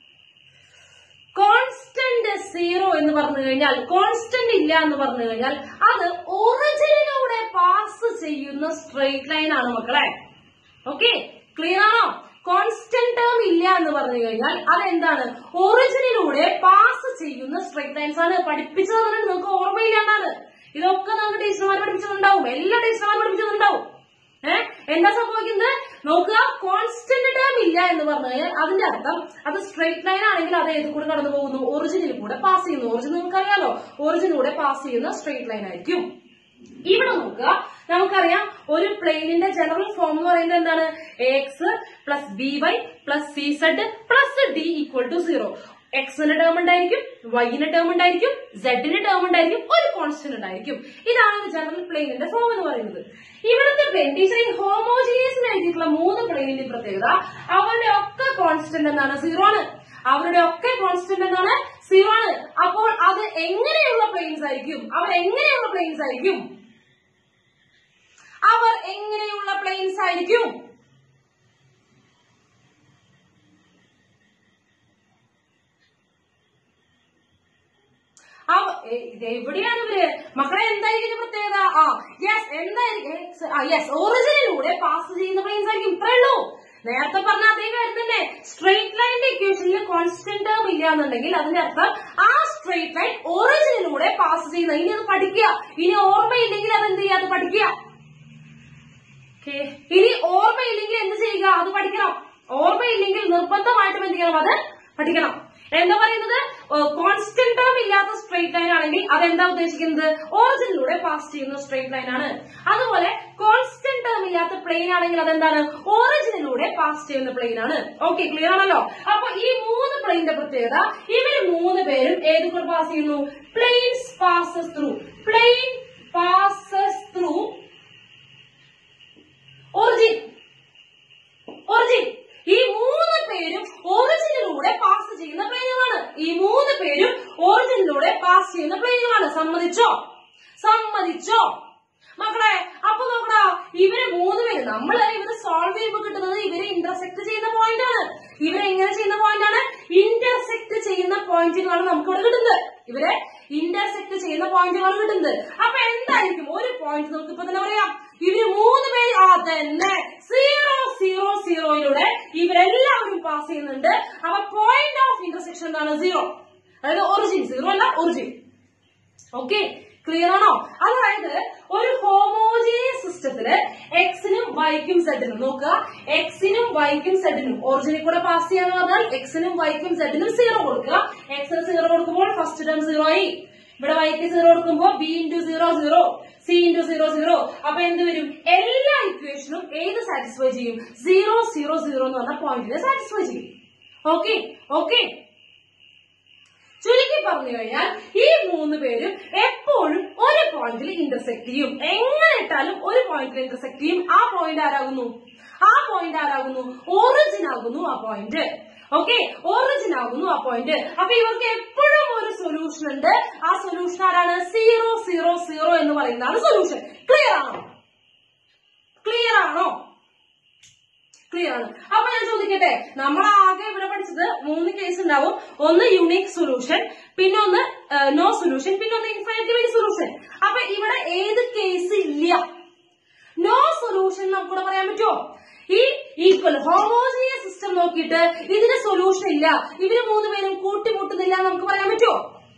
കോൺസ്റ്റന്റ് സീറോ എന്ന് പറഞ്ഞു കഴിഞ്ഞാൽ കോൺസ്റ്റന്റ് ഇല്ല എന്ന് പറഞ്ഞു കഴിഞ്ഞാൽ അത് ഒറിജിനിലൂടെ പാസ് ചെയ്യുന്ന സ്ട്രെയിറ്റ് ലൈൻ ആണ് മക്കളെ ഓക്കെ ക്ലിയർ ആണോ കോൺസ്റ്റന്റ് ടേം ഇല്ല എന്ന് പറഞ്ഞു കഴിഞ്ഞാൽ അതെന്താണ് ഒറിജിനിലൂടെ പാസ് ചെയ്യുന്ന സ്ട്രെയിറ്റ് ലൈൻസ് ആണ് പഠിപ്പിച്ചത് പറഞ്ഞാൽ നിങ്ങൾക്ക് ഓർമ്മയില്ലാണ്ടാണ് ഇതൊക്കെ നമുക്ക് ടീച്ചർമാർ പഠിപ്പിച്ചിട്ടുണ്ടാവും എല്ലാ ടീച്ചർമാർ പഠിപ്പിച്ചിട്ടുണ്ടാവും ഏഹ് എന്താ സംഭവിക്കുന്നത് നോക്കുക കോൺസ്റ്റന്റ് ടേം ഇല്ല എന്ന് പറഞ്ഞു കഴിഞ്ഞാൽ അതിന്റെ അർത്ഥം അത് സ്ട്രെയിറ്റ് ലൈൻ ആണെങ്കിൽ അത് ഏത് കൂടെ കടന്നു പോകുന്നു ഒറിജിനിൽ കൂടെ പാസ് ചെയ്യുന്നു ഒറിജിൻ നിങ്ങൾക്കറിയാലോ ഒറിജിനിലൂടെ പാസ് ചെയ്യുന്ന സ്ട്രെയിറ്റ് ലൈൻ ആയിരിക്കും ഇവിടെ നോക്കുക നമുക്കറിയാം ഒരു പ്ലെയിനിന്റെ ജനറൽ ഫോം എന്ന് പറയുന്നത് എന്താണ് X plus B Y plus C Z plus D equal to zero എക്സിന് ടേം ഉണ്ടായിരിക്കും വൈന് ടേം ഉണ്ടായിരിക്കും സെഡിന് ടേം ഉണ്ടായിരിക്കും ഒരു കോൺസ്റ്റന്റ് ഉണ്ടായിരിക്കും ഇതാണ് ഒരു ജനറൽ പ്ലെയിനിന്റെ ഫോം എന്ന് പറയുന്നത് ഇവിടുത്തെ പ്ലെയിൻ ടീച്ചർ ഈ ഹോമോജീനിയസിന് എഴുതിയിട്ടുള്ള മൂന്ന് പ്ലെയിനിന്റെ പ്രത്യേകത അവരുടെ ഒക്കെ കോൺസ്റ്റന്റ് എന്താണ് സീറോ ആണ് അവരുടെ ഒക്കെ കോൺസ്റ്റന്റ് എന്താണ് സീറോ ആണ് അപ്പോൾ അത് എങ്ങനെയുള്ള പ്ലെയിൻസ് ആയിരിക്കും അവർ എങ്ങനെയുള്ള പ്ലെയിൻസ് ആയിരിക്കും അവർ എങ്ങനെയുള്ള പ്ലെയിൻസ് ആയിരിക്കും അവ- എ- ഇത് എവിടെയാണ് ഇവര് മക്കളെ എന്തായിരിക്കും ഇതിന്റെ പ്രത്യേകത ആ യെസ് എന്തായിരിക്കും യെസ് ഒറിജിനിലൂടെ പാസ് ചെയ്യുന്ന പ്ലെയിൻസ് ആയിരിക്കും ഇത്രേ ഉള്ളൂ നേരത്തെ പറഞ്ഞ അതേ കാര്യം തന്നെ സ്ട്രെയിറ്റ് ലൈനിന്റെ ഇക്വേഷനിൽ കോൺസ്റ്റന്റ് ടേം ഇല്ല എന്നുണ്ടെങ്കിൽ അതിന്റെ അർത്ഥം ആ സ്ട്രെയിറ്റ് ലൈൻ ഒറിജിനിലൂടെ പാസ് ചെയ്യുന്ന ഇനി അത് പഠിക്കുക ഇനി ഓർമ്മയില്ലെങ്കിൽ അത് എന്ത് ചെയ്യുക അത് പഠിക്കുക Okay. ഇനി ഓർമ്മയില്ലെങ്കിൽ എന്ത് ചെയ്യുക അത് പഠിക്കണം ഓർമ്മയില്ലെങ്കിൽ നിർബന്ധമായിട്ടും എന്ത് ചെയ്യണം അത് പഠിക്കണം എന്താ പറയുന്നത് കോൺസ്റ്റന്റ് ടേം ഇല്ലാത്ത സ്ട്രെയിറ്റ് ലൈൻ ആണെങ്കിൽ അതെന്താ ഉദ്ദേശിക്കുന്നത് ഒറിജിനിലൂടെ പാസ് ചെയ്യുന്ന സ്ട്രെയിറ്റ് ലൈൻ ആണ് അതുപോലെ കോൺസ്റ്റന്റ് ടേം ഇല്ലാത്ത പ്ലെയിൻ ആണെങ്കിൽ അതെന്താണ് ഒറിജിനിലൂടെ പാസ് ചെയ്യുന്ന പ്ലെയിൻ ആണ് ഓക്കെ ക്ലിയർ ആണല്ലോ അപ്പൊ ഈ മൂന്ന് പ്ലെയിന്റെ പ്രത്യേകത ഇവര് മൂന്ന് പേരും ഏത് കൂടെ പാസ് ചെയ്യുന്നു planes passes through plane passes through origin origin ഈ മൂന്ന് പേരും ഒറിജിനിലൂടെ പാസ് ചെയ്യുന്ന പ്ലെയിനുകളാണ് ഈ മൂന്ന് പേരും ഒറിജിനിലൂടെ പാസ് ചെയ്യുന്ന പ്ലെയിനുകളാണ് സമ്മതിച്ചോ സമ്മതിച്ചോ മക്കളെ അപ്പൊ നോക്കടാ ഇവര് മൂന്ന് പേര് നമ്മള് ഇവര് സോൾവ് ചെയ്യുമ്പോൾ കിട്ടുന്നത് ഇവര് ഇന്റർസെക്ട് ചെയ്യുന്ന പോയിന്റ് ആണ് ഇവരെ എങ്ങനെ ചെയ്യുന്ന പോയിന്റ് ആണ് ഇന്റർസെക്ട് ചെയ്യുന്ന പോയിന്റുകളാണ് നമുക്ക് ഇവിടെ കിട്ടുന്നത് ഇവരെ ഇന്റർസെക്ട് ചെയ്യുന്ന പോയിന്റുകളാണ് കിട്ടുന്നത് അപ്പൊ എന്തായിരിക്കും ഒരു പോയിന്റ് നമുക്ക് ഇപ്പൊ തന്നെ പറയാം ഇവര് മൂന്ന് പേര് ആ തന്നെ സീറോ സീറോ സീറോയിലൂടെ ഇവരെല്ലാവരും പാസ് ചെയ്യുന്നുണ്ട് അപ്പൊ പോയിന്റ് ഓഫ് ഇന്റർസെക്ഷൻ എന്താണ് സീറോ അതായത് ഒറിജിൻ സീറോ അല്ല ഒറിജിൻ ഓക്കെ ക്ലിയർ ആണോ അതായത് ഒരു ഹോമോജീനിയസ് സിസ്റ്റത്തില് എക്സിനും വൈക്കും സെഡിനും നോക്കുക എക്സിനും വൈക്കും സെഡിനും ഒറിജിനിൽ കൂടെ പാസ് ചെയ്യാന്ന് പറഞ്ഞാൽ എക്സിനും വൈക്കും സെഡിനും സീറോ കൊടുക്കുക എക്സിന് സീറോ കൊടുക്കുമ്പോൾ ഫസ്റ്റ് ടേം സീറോ ആയി ഇവിടെ വൈക്ക് സീറോ കൊടുക്കുമ്പോൾ B into zero zero C into zero zero അപ്പൊ എന്ത് വരും എല്ലാ ഇക്വേഷനും ഏത് സാറ്റിസ്ഫൈ ചെയ്യും സീറോ സീറോ സീറോ എന്ന് പറഞ്ഞ പോയിന്റിനെ സാറ്റിസ്ഫൈ ചെയ്യും ഓക്കെ ഓക്കെ ചുരുക്കി പറഞ്ഞു കഴിഞ്ഞാൽ ഈ മൂന്ന് പേരും എപ്പോഴും ഒരു പോയിന്റിൽ ഇന്റർസെക്ട് ചെയ്യും എങ്ങനെ ഇട്ടാലും ഒരു പോയിന്റിൽ ഇന്റർസെക്ട് ചെയ്യും ആ പോയിന്റ് ആരാകുന്നു ആ പോയിന്റ് ആരാകുന്നു ഒറിജിൻ ആകുന്നു ആ പോയിന്റ് ഓക്കെ ഒറിജിൻ ആകുന്നു ആ പോയിന്റ് അപ്പൊ ഇവർക്ക് എപ്പോഴും ഒരു സൊല്യൂഷൻ ഉണ്ട് ആ സൊല്യൂഷൻ ആരാണ് സീറോ സീറോ സീറോ എന്ന് പറയുന്നതാണ് സൊല്യൂഷൻ ക്ലിയർ ആണോ ക്ലിയർ ആണോ ക്ലിയർ ആണ് അപ്പൊ ഞാൻ ചോദിക്കട്ടെ നമ്മൾ ആകെ ഇവിടെ പഠിച്ചത് മൂന്ന് കേസ് ഉണ്ടാവും ഒന്ന് യുണീക് സൊല്യൂഷൻ പിന്നെ ഒന്ന് നോ സൊല്യൂഷൻ പിന്നെ ഒന്ന് ഇൻഫൈനൈറ്റ് സൊല്യൂഷൻ അപ്പൊ ഇവിടെ ഏത് കേസ് ഇല്ല നോ സൊല്യൂഷൻ നമുക്കൂടെ പറയാൻ പറ്റുമോ ഈ ഈക്വൽ ഹോമോജിനിയസ് സിസ്റ്റം നോക്കിയിട്ട് ഇതിന് സൊല്യൂഷൻ ഇല്ല ഇവര് മൂന്ന് പേരും കൂട്ടിമുട്ടുന്നില്ല എന്ന് നമുക്ക് പറയാൻ പറ്റുമോ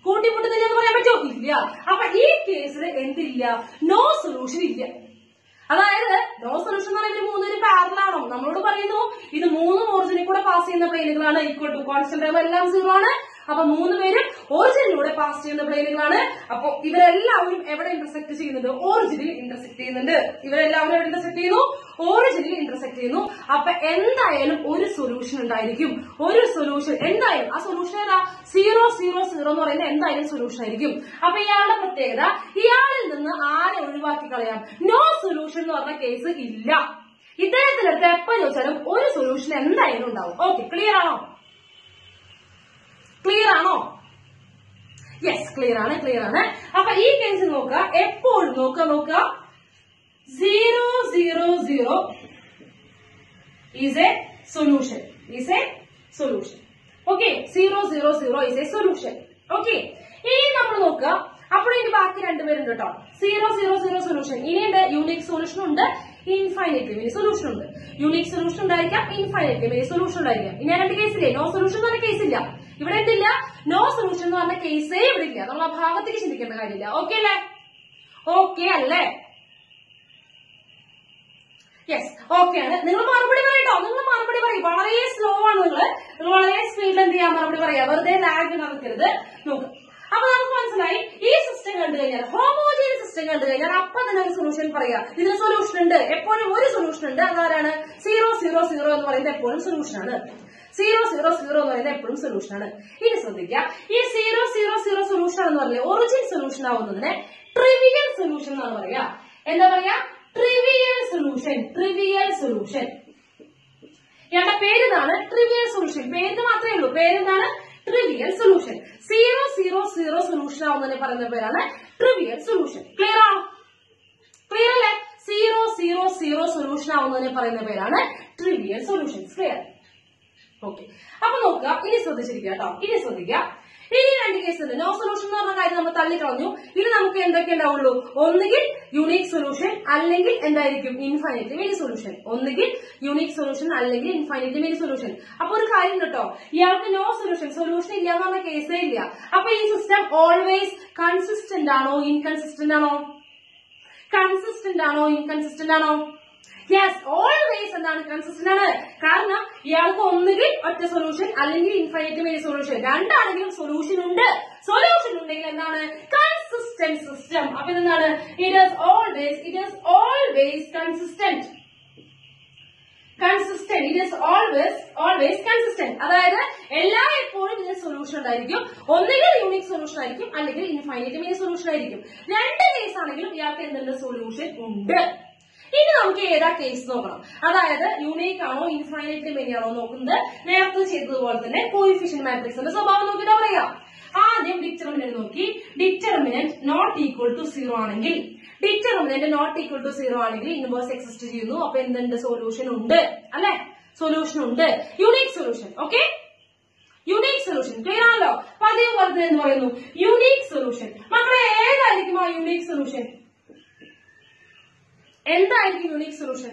കൂട്ടിമുട്ടുന്നില്ല എന്ന് പറയാൻ പറ്റുമോ ഇല്ല അപ്പൊ ഈ കേസിൽ എന്തില്ല നോ സൊല്യൂഷൻ ഇല്ല അതായത് നോ സൊല്യൂഷൻ എന്ന് പറയുന്നത് മൂന്നിന് പാരലാണോ നമ്മളോട് പറയുന്നു ഇത് മൂന്നും ഒറിജിനിൽ കൂടെ പാസ് ചെയ്യുന്ന പ്ലെയിനുകളാണ് ഈക്വൽ ടു കോൺസ്റ്റന്റ് എല്ലാം സീറോ ആണ് അപ്പൊ മൂന്ന് പേരും ഒറിജിനിലൂടെ പാസ് ചെയ്യുന്ന പ്ലെയിനുകളാണ് അപ്പൊ ഇവരെല്ലാവരും എവിടെ ഇന്റർസെക്ട് ചെയ്യുന്നുണ്ട് ഒറിജിനിൽ ഇന്റർസെക്ട് ചെയ്യുന്നുണ്ട് ഇവരെല്ലാവരും എവിടെ ഇന്റർസെക്ട് ചെയ്യുന്നു ഒറിജിനിൽ ഇന്റർസെക്ട് ചെയ്യുന്നു അപ്പൊ എന്തായാലും ഒരു സൊല്യൂഷൻ ഉണ്ടായിരിക്കും ഒരു സൊല്യൂഷൻ എന്തായാലും ആ സൊല്യൂഷൻ ഏതാ സീറോ സീറോ സീറോ എന്ന് പറയുന്നത് എന്തായാലും സൊല്യൂഷൻ ആയിരിക്കും അപ്പൊ ഇയാളുടെ പ്രത്യേകത ഇയാളിൽ നിന്ന് ആരെ ഒഴിവാക്കി കളയാം നോ സൊല്യൂഷൻ എന്ന് പറഞ്ഞ കേസ് ഇല്ല ഇദ്ദേഹത്തിന്റെ അടുത്ത് എപ്പോ ചോദിച്ചാലും ഒരു സൊല്യൂഷൻ എന്തായാലും ഉണ്ടാവും ഓക്കെ ക്ലിയർ ആണോ ക്ലിയർ ആണോ യെസ് ക്ലിയർ ആണ് ക്ലിയർ ആണ് അപ്പൊ ഈ കേസ് നോക്കുക എപ്പോഴും നോക്കുക നോക്കുക zero zero zero is a solution is a solution okay zero zero zero is a solution okay ഇനി നമ്മൾ നോക്കുക അപ്പോൾ ഇനി ബാക്കി രണ്ടുപേരുണ്ട് കേട്ടോ സീറോ സീറോ സീറോ സൊല്യൂഷൻ ഇനിയുണ്ട് യൂണിക് സൊല്യൂഷൻ ഉണ്ട് ഇൻഫൈനൈറ്റ് മിനി സൊല്യൂഷൻ ഉണ്ട് യൂണിക് സൊല്യൂഷൻ ഉണ്ടായിരിക്കാം ഇൻഫൈനൈറ്റ് മിനി സൊല്യൂഷൻ ഉണ്ടായിരിക്കാം ഇനി ആ രണ്ട് കേസില്ലേ നോ സൊല്യൂഷൻ എന്ന് പറഞ്ഞ കേസില്ല ഇവിടെ എന്തില്ല നോ സൊല്യൂഷൻ എന്ന് പറഞ്ഞ കേസേ ഇവിടെ ഇല്ല നമ്മൾ ആ ഭാഗത്തേക്ക് ചിന്തിക്കേണ്ട കാര്യമില്ല ഓക്കെ അല്ലേ ഓക്കെ അല്ലേ യെസ് ഓക്കെ ആണ് നിങ്ങൾ മറുപടി പറയട്ടോ നിങ്ങൾ മറുപടി പറയും വളരെ സ്ലോ ആണ് നിങ്ങൾ നിങ്ങൾ വളരെ സ്പീഡിൽ എന്ത് ചെയ്യാൻ മറുപടി പറയാ വെറുതെ ലാഗ് നടക്കരുത് നോക്ക് അപ്പൊ നമുക്ക് മനസ്സിലായി ഈ സിസ്റ്റം കണ്ടു കഴിഞ്ഞാൽ ഹോമോജീൻ സിസ്റ്റം കണ്ടു കഴിഞ്ഞാൽ അപ്പൊ തന്നെ ഒരു സൊല്യൂഷൻ പറയാ ഇതിന് സൊല്യൂഷൻ ഉണ്ട് എപ്പോഴും ഒരു സൊല്യൂഷൻ ഉണ്ട് അതാരാണ് സീറോ സീറോ സീറോ എന്ന് പറയുന്നത് എപ്പോഴും സൊല്യൂഷൻ ആണ് സീറോ സീറോ സീറോ എന്ന് പറയുന്നത് എപ്പോഴും സൊല്യൂഷൻ ആണ് ഇനി ശ്രദ്ധിക്കുക ഈ സീറോ സീറോ സീറോ സൊല്യൂഷൻ എന്ന് പറഞ്ഞാൽ ഒറിജിൻ സൊല്യൂഷൻ ആവുന്നതിനെ ട്രിവിയൽ സൊല്യൂഷൻ എന്നാണ് പറയാ എന്താ പറയാ ട്രിവിയൽ സൊല്യൂഷൻ ട്രിവിയൽ സൊല്യൂഷൻ ഇയാളുടെ പേരെന്താണ് ട്രിവിയൽ സൊല്യൂഷൻ പേര് മാത്രമേ ഉള്ളൂ പേരെന്താണ് trivial solution zero zero zero solution ആവുന്നതിനെ പറയുന്ന പേരാണ് ട്രിവിയൽ സൊല്യൂഷൻ ക്ലിയർ ആണോ ക്ലിയർ അല്ലേ സീറോ സീറോ സീറോ സൊല്യൂഷൻ ആവുന്നതിനെ പറയുന്ന പേരാണ് ട്രിവിയൽ സൊല്യൂഷൻസ് ക്ലിയർ ഓക്കെ അപ്പൊ നോക്കുക ഇനി ശ്രദ്ധിച്ചിരിക്കുക കേട്ടോ ഇനി ശ്രദ്ധിക്കുക ഇനി രണ്ട് കേസ് ഉണ്ട് നോ സൊല്യൂഷൻ എന്ന് പറഞ്ഞ കാര്യം നമ്മൾ തള്ളിക്കളഞ്ഞു ഇനി നമുക്ക് എന്തൊക്കെ ഉണ്ടാവുള്ളൂ ഒന്നുകിൽ യുണീക് സൊല്യൂഷൻ അല്ലെങ്കിൽ എന്തായിരിക്കും ഇൻഫൈനൈറ്റ് മെനി സൊല്യൂഷൻ ഒന്നുകിൽ യുണീക് സൊല്യൂഷൻ അല്ലെങ്കിൽ ഇൻഫൈനൈറ്റ് മെനി സൊല്യൂഷൻ അപ്പൊ ഒരു കാര്യം കേട്ടോ ഇയാൾക്ക് നോ സൊല്യൂഷൻ സൊല്യൂഷൻ ഇല്ല എന്ന് പറഞ്ഞ കേസേ ഇല്ല അപ്പൊ ഈ സിസ്റ്റം ഓൾവേസ് കൺസിസ്റ്റന്റ് ആണോ ഇൻകൺസിസ്റ്റന്റ് ആണോ കൺസിസ്റ്റന്റ് ആണോ ഇൻകൺസിസ്റ്റന്റ് ആണോ യെസ് ഓൾവേസ് എന്താണ് കൺസിസ്റ്റന്റ് ആണ് കാരണം ഇയാൾക്ക് ഒന്നുകിൽ ഒറ്റ സൊല്യൂഷൻ അല്ലെങ്കിൽ ഇൻഫൈനൈറ്റ് മെനി സൊല്യൂഷൻ രണ്ടാണെങ്കിലും സൊല്യൂഷൻ ഉണ്ട് സൊല്യൂഷൻ ഉണ്ടെങ്കിൽ എന്താണ് കൺസിസ്റ്റന്റ് സിസ്റ്റം അപ്പൊ എന്താണ് it is always it is always consistent consistent it is always always consistent അതായത് എല്ലാ എപ്പോഴും ഇതിന് സൊല്യൂഷൻ ഉണ്ടായിരിക്കും ഒന്നുകിൽ യൂണിക് സൊല്യൂഷൻ ആയിരിക്കും അല്ലെങ്കിൽ ഇൻഫൈനൈറ്റ് മെനി സൊല്യൂഷൻ ആയിരിക്കും രണ്ട് കേസ് ആണെങ്കിലും ഇയാൾക്ക് എന്തുണ്ട് സൊല്യൂഷൻ ഉണ്ട് ഇനി നമുക്ക് ഏതാ കേസ് നോക്കണം അതായത് യൂണീക്ക് ആണോ ഇൻഫൈനൈറ്റ് മെനി ആണോ നോക്കുന്നത് നേരത്തെ ചെയ്തതുപോലെ തന്നെ കോയിഫിഷ്യൻ മാട്രിക്സിന്റെ സ്വഭാവം നോക്കിയിട്ട് പറയാം ആദ്യം ഡിറ്റർമിനന്റ് നോക്കി determinant not equal to zero ആണെങ്കിൽ determinant not equal to zero ആണെങ്കിൽ ഇൻവേഴ്സ് എക്സിസ്റ്റ് ചെയ്യുന്നു അപ്പൊ എന്തുണ്ട് സൊല്യൂഷൻ ഉണ്ട് അല്ലെ സൊല്യൂഷൻ ഉണ്ട് unique solution okay unique solution clear ആണല്ലോ പതിവ് പോലെ എന്ന് പറയുന്നു യുണീക് സൊല്യൂഷൻ മക്കളെ ഏതായിരിക്കും ആ യുണീക് സൊല്യൂഷൻ എന്തായിരിക്കും യുണീക് സൊല്യൂഷൻ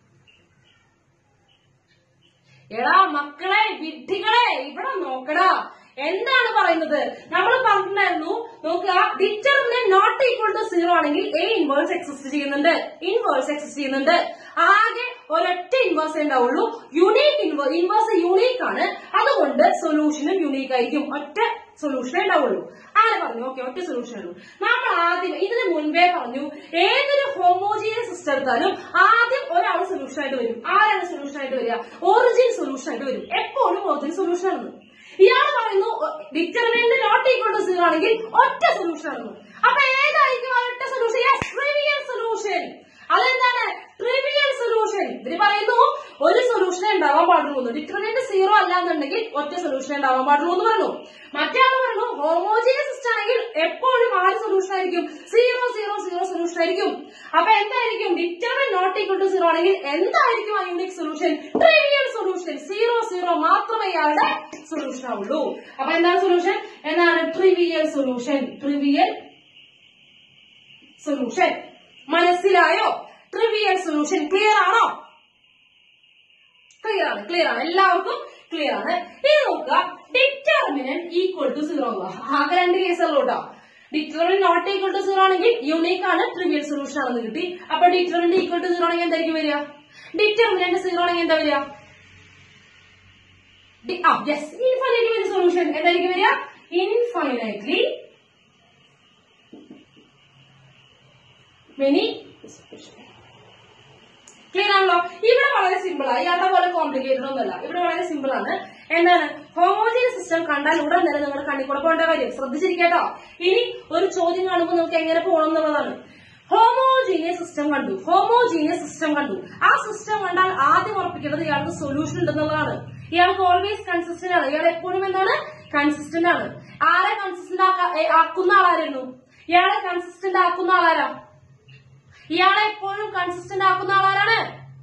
എടാ മക്കളെ വിഡ്ഢികളെ ഇവിടെ നോക്കടാ എന്താണ് പറയുന്നത് നമ്മൾ പറഞ്ഞിട്ടുണ്ടായിരുന്നു നോക്കുക determinant not equal to zero ആണെങ്കിൽ എ ഇൻവേഴ്സ് എക്സിസ്റ്റ് ചെയ്യുന്നുണ്ട് ഇൻവേഴ്സ് എക്സിസ്റ്റ് ചെയ്യുന്നുണ്ട് ആകെ ഒരൊറ്റ ഇൻവേഴ്സ് ഉണ്ടാവുള്ളൂ യുണീക് ഇൻവേഴ്സ് യുണീക്ക് ആണ് അതുകൊണ്ട് സൊല്യൂഷനും യുണീക്ക് ആയിരിക്കും ഒറ്റ സൊല്യൂഷനേ ഉണ്ടാവുള്ളൂ ആരെ പറഞ്ഞു ഓക്കെ ഒറ്റ സൊല്യൂഷൻ ഉള്ളൂ നമ്മൾ ആദ്യം ഇതിന് മുൻപേ പറഞ്ഞു ഏതൊരു ഹോമോജീനിയസ് സിസ്റ്റം എടുത്താലും ആദ്യം ഒരാൾ സൊല്യൂഷൻ ആയിട്ട് വരും ആരാണ് സൊല്യൂഷൻ ആയിട്ട് വരിക ഒറിജിൻ സൊല്യൂഷൻ ആയിട്ട് വരും എപ്പോഴും ഒറിജിൻ സൊല്യൂഷൻ ആണ് ഇയാൾ പറയുന്നു determinant not equal to zero ആണെങ്കിൽ ഒറ്റ സൊല്യൂഷൻ ആണ് അപ്പൊ ഏതായിരിക്കും ആ ഒറ്റ സൊല്യൂഷൻ ട്രിവിയൽ സൊല്യൂഷൻ അതെന്താണ് ട്രിവിയൽ സൊല്യൂഷൻ ഇവര് പറയുന്നു ഒരു സൊല്യൂഷനെ ഉണ്ടാവാൻ പാടുള്ളൂ എന്ന് ഡിറ്റർമിനന്റ് സീറോ അല്ല എന്നുണ്ടെങ്കിൽ ഒറ്റ സൊല്യൂഷൻ ഉണ്ടാവാൻ പാടുള്ളൂ എന്ന് പറഞ്ഞു മറ്റേ ആൾ പറഞ്ഞു ഹോമോജിയസ് സിസ്റ്റം ആണെങ്കിൽ എപ്പോഴും ആറ് സൊല്യൂഷൻ ആയിരിക്കും സീറോ സീറോ സീറോ സൊല്യൂഷൻ ആയിരിക്കും അപ്പൊ എന്തായിരിക്കും determinant not equal to zero ആണെങ്കിൽ എന്തായിരിക്കും ആ unique solution trivial solution zero zero മാത്രമേ ഇയാളുടെ സൊല്യൂഷൻ ആവുള്ളൂ അപ്പൊ എന്താണ് സൊല്യൂഷൻ എന്താണ് ട്രിവിയൽ സൊല്യൂഷൻ ട്രിവിയൽ സൊല്യൂഷൻ മനസ്സിലായോ ട്രിവിയൽ സൊല്യൂഷൻ ക്ലിയർ ആണോ ക്ലിയർ ആണ് ക്ലിയർ ആണ് എല്ലാവർക്കും ക്ലിയർ ആണ് ഇനി നോക്കുക ഡിറ്റർമിനന്റ് ഈക്വൽ ടു സീറോ ആകെ രണ്ട് കേസുള്ളൂ കേട്ടോ determinant not equal to zero ആണെങ്കിൽ യൂണീക്ക് ആണ് ട്രിവിയൽ സൊല്യൂഷൻ ആണെന്ന് കിട്ടി അപ്പൊ ഡിറ്റർമിനന്റ് ഈക്വൽ ടു സീറോ ആണെങ്കിൽ എന്തായിരിക്കും വരിക ഡിറ്റർമിനന്റ് സീറോ ആണെങ്കിൽ എന്താ വരിക ഡി- ആ യെസ് ഇൻഫൈനൈറ്റ്ലി സൊല്യൂഷൻ എന്തായിരിക്കും വരിക ഇൻഫൈനൈറ്റ്ലി മെനി ക്ലിയർ ആണല്ലോ ഇവിടെ വളരെ സിമ്പിൾ ആണ് ഇയാളുടെ പോലെ കോംപ്ലിക്കേറ്റഡ് ഒന്നുമല്ല ഇവിടെ വളരെ സിമ്പിൾ ആണ് എന്താണ് ഹോമോജീനിയസ് സിസ്റ്റം കണ്ടാൽ ഉടൻ തന്നെ നിങ്ങളുടെ കണ്ണിൽ കൂടെ പോകേണ്ട കാര്യം ശ്രദ്ധിച്ചിരിക്കട്ടോ ഇനി ഒരു ചോദ്യം കാണുമ്പോൾ നിങ്ങൾക്ക് എങ്ങനെ പോകണം എന്നുള്ളതാണ് ഹോമോജീനിയസ് സിസ്റ്റം കണ്ടു ഹോമോജീനിയസ് സിസ്റ്റം കണ്ടു ആ സിസ്റ്റം കണ്ടാൽ ആദ്യം ഉറപ്പിക്കേണ്ടത് ഇയാൾക്ക് സൊല്യൂഷൻ ഉണ്ടെന്നുള്ളതാണ് ഇയാൾക്ക് ഓൾവേസ് കൺസിസ്റ്റന്റ് ആണ് ഇയാൾ എപ്പോഴും എന്താണ് കൺസിസ്റ്റന്റ് ആണ് ആരെ കൺസിസ്റ്റന്റ് ആക്കുന്ന ആളായിരുന്നു ഇയാളെ കൺസിസ്റ്റന്റ് ആക്കുന്ന ആളാരാ ഇയാളെ എപ്പോഴും കൺസിസ്റ്റന്റ് ആക്കുന്ന ആളാരാണ്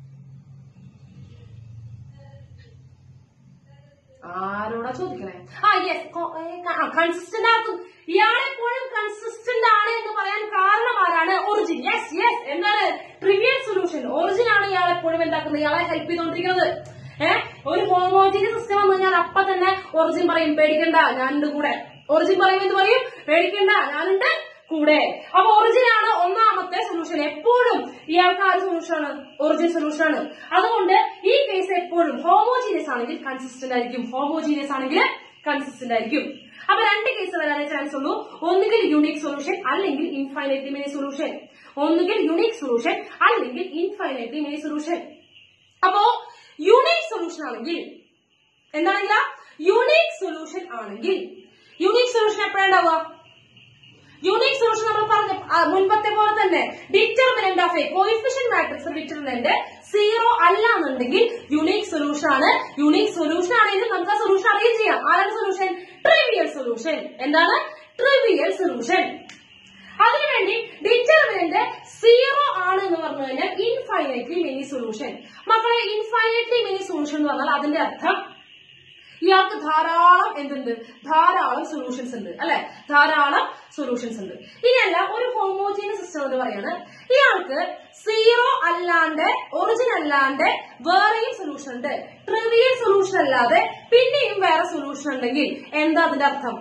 ആരോടാ ചോദിക്കണേ ആ യെസ് കൺസിസ്റ്റന്റ് ആക്കും ഇയാളെ എപ്പോഴും കൺസിസ്റ്റന്റ് ആണ് എന്ന് പറയാൻ കാരണം ആരാണ് ഒറിജിൻ യെസ് യെസ് എന്താണ് ട്രിവിയൽ സൊല്യൂഷൻ ഒറിജിൻ ആണ് ഇയാളെ എപ്പോഴും എന്താക്കുന്നത് ഇയാളെ ഹെൽപ്പ് ചെയ്തോണ്ടിരിക്കുന്നത് ഏഹ് ഒരു ഹോമോജീനിയസ് സിസ്റ്റം വന്നു കഴിഞ്ഞാൽ അപ്പൊ തന്നെ ഒറിജിൻ പറയും പേടിക്കണ്ട ഞാനുണ്ട് കൂടെ ഒറിജിൻ പറയും എന്ത് പറയും പേടിക്കണ്ട ഞാനുണ്ട് കൂടെ അപ്പൊ ഒറിജിൻ ആണ് ഒന്നാമത്തെ സൊല്യൂഷൻ എപ്പോഴും ഇയാൾക്ക് ആ ഒരു സൊല്യൂഷൻ ആണ് ഒറിജിൻ സൊല്യൂഷൻ ആണ് അതുകൊണ്ട് ഈ കേസ് എപ്പോഴും ഹോമോജീനിയസ് ആണെങ്കിൽ കൺസിസ്റ്റന്റ് ആയിരിക്കും ഹോമോജീനിയസ് ആണെങ്കിൽ കൺസിസ്റ്റന്റ് ആയിരിക്കും അപ്പൊ രണ്ട് കേസ് വരാനേ ചാൻസ് ഉള്ളൂ ഒന്നുകിൽ യുണീക് സൊല്യൂഷൻ അല്ലെങ്കിൽ ഇൻഫൈനൈറ്റ്ലി മെനി സൊല്യൂഷൻ ഒന്നുകിൽ യുണീക് സൊല്യൂഷൻ അല്ലെങ്കിൽ ഇൻഫൈനൈറ്റ്ലി മെനി സൊല്യൂഷൻ അപ്പോ യുണീക് സൊല്യൂഷൻ ആണെങ്കിൽ എന്താണെങ്കില യുണീക് സൊല്യൂഷൻ ആണെങ്കിൽ യുണീക് സൊല്യൂഷൻ എപ്പോഴാണ്ടാവുക യുണീക് സൊല്യൂഷൻ നമ്മൾ പറഞ്ഞ ആ, മുൻപത്തെ പോലെ തന്നെ determinant of a coefficient matrix determinant zero അല്ല എന്നുണ്ടെങ്കിൽ യുണീക് സൊല്യൂഷൻ ആണ് യുണീക് സൊല്യൂഷൻ ആണെങ്കിൽ നമുക്ക് ആ സൊല്യൂഷൻ അറിയുകയും ചെയ്യാം ആരാണ് സൊല്യൂഷൻ ട്രിവിയൽ സൊല്യൂഷൻ എന്താണ് ട്രിവിയൽ സൊല്യൂഷൻ അതിനുവേണ്ടി ഡിറ്റർമിനന്റ് സീറോ ആണ് എന്ന് പറഞ്ഞു കഴിഞ്ഞാൽ ഇൻഫൈനൈറ്റ്ലി മെനി സൊല്യൂഷൻ മക്കളെ ഇൻഫൈനൈറ്റ്ലി മെനി സൊല്യൂഷൻ എന്ന് പറഞ്ഞാൽ അതിന്റെ അർത്ഥം ഇയാൾക്ക് ധാരാളം എന്തുണ്ട് ധാരാളം സൊല്യൂഷൻസ് ഉണ്ട് അല്ലെ ധാരാളം സൊല്യൂഷൻസ് ഉണ്ട് ഇനിയല്ല ഒരു ഹോമോജീനിയസ് സിസ്റ്റം എന്ന് പറയാണ് ഇയാൾക്ക് സീറോ അല്ലാണ്ട് ഒറിജിൻ അല്ലാണ്ട് വേറെയും സൊല്യൂഷൻ ഉണ്ട് ട്രിവിയൽ സൊല്യൂഷൻ അല്ലാതെ പിന്നെയും വേറെ സൊല്യൂഷൻ ഉണ്ടെങ്കിൽ എന്താ അതിന്റെ അർത്ഥം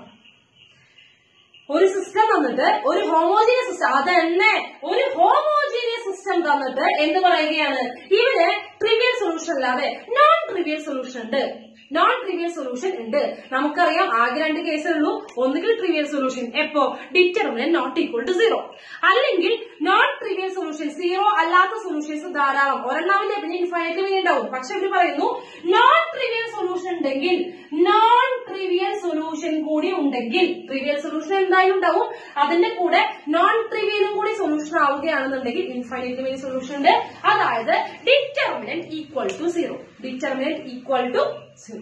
ഒരു സിസ്റ്റം തന്നിട്ട് ഒരു ഹോമോജീനിയസ് സിസ്റ്റം അതന്നെ ഒരു ഹോമോജീനിയസ് സിസ്റ്റം തന്നിട്ട് എന്ത് പറയുകയാണ് ഇവിടെ ട്രിവിയൽ സൊല്യൂഷൻ അല്ലാതെ നോൺ ട്രിവിയൽ സൊല്യൂഷൻ ഉണ്ട് നോൺ ട്രിവിയൽ സൊല്യൂഷൻ ഉണ്ട് നമുക്കറിയാം ആകെ രണ്ട് കേസേ ഉള്ളൂ ഒന്നുകിൽ ട്രിവിയൽ സൊല്യൂഷൻ എപ്പോ determinant not equal to zero അല്ലെങ്കിൽ നോൺ ട്രിവിയൽ സൊല്യൂഷൻ സീറോ അല്ലാത്ത സൊല്യൂഷൻസ് ധാരാളം ഒരെണ്ണാവിന്റെ പിന്നെ ഇൻഫൈനൈറ്റ് മീൻ ഉണ്ടാവും പക്ഷെ ഇവര് പറയുന്നു നോൺ ട്രിവിയൽ സൊല്യൂഷൻ ഉണ്ടെങ്കിൽ നോൺ ട്രിവിയൽ സൊല്യൂഷൻ കൂടി ഉണ്ടെങ്കിൽ ട്രിവിയൽ സൊല്യൂഷൻ എന്തായാലും ഉണ്ടാവും അതിന്റെ കൂടെ നോൺ ട്രിവിയലും കൂടി സൊല്യൂഷൻ ആവുകയാണെന്നുണ്ടെങ്കിൽ ഇൻഫൈനൈറ്റ് മീൻ സൊല്യൂഷൻ ഉണ്ട് അതായത് determinant equal to zero determinant equal to zero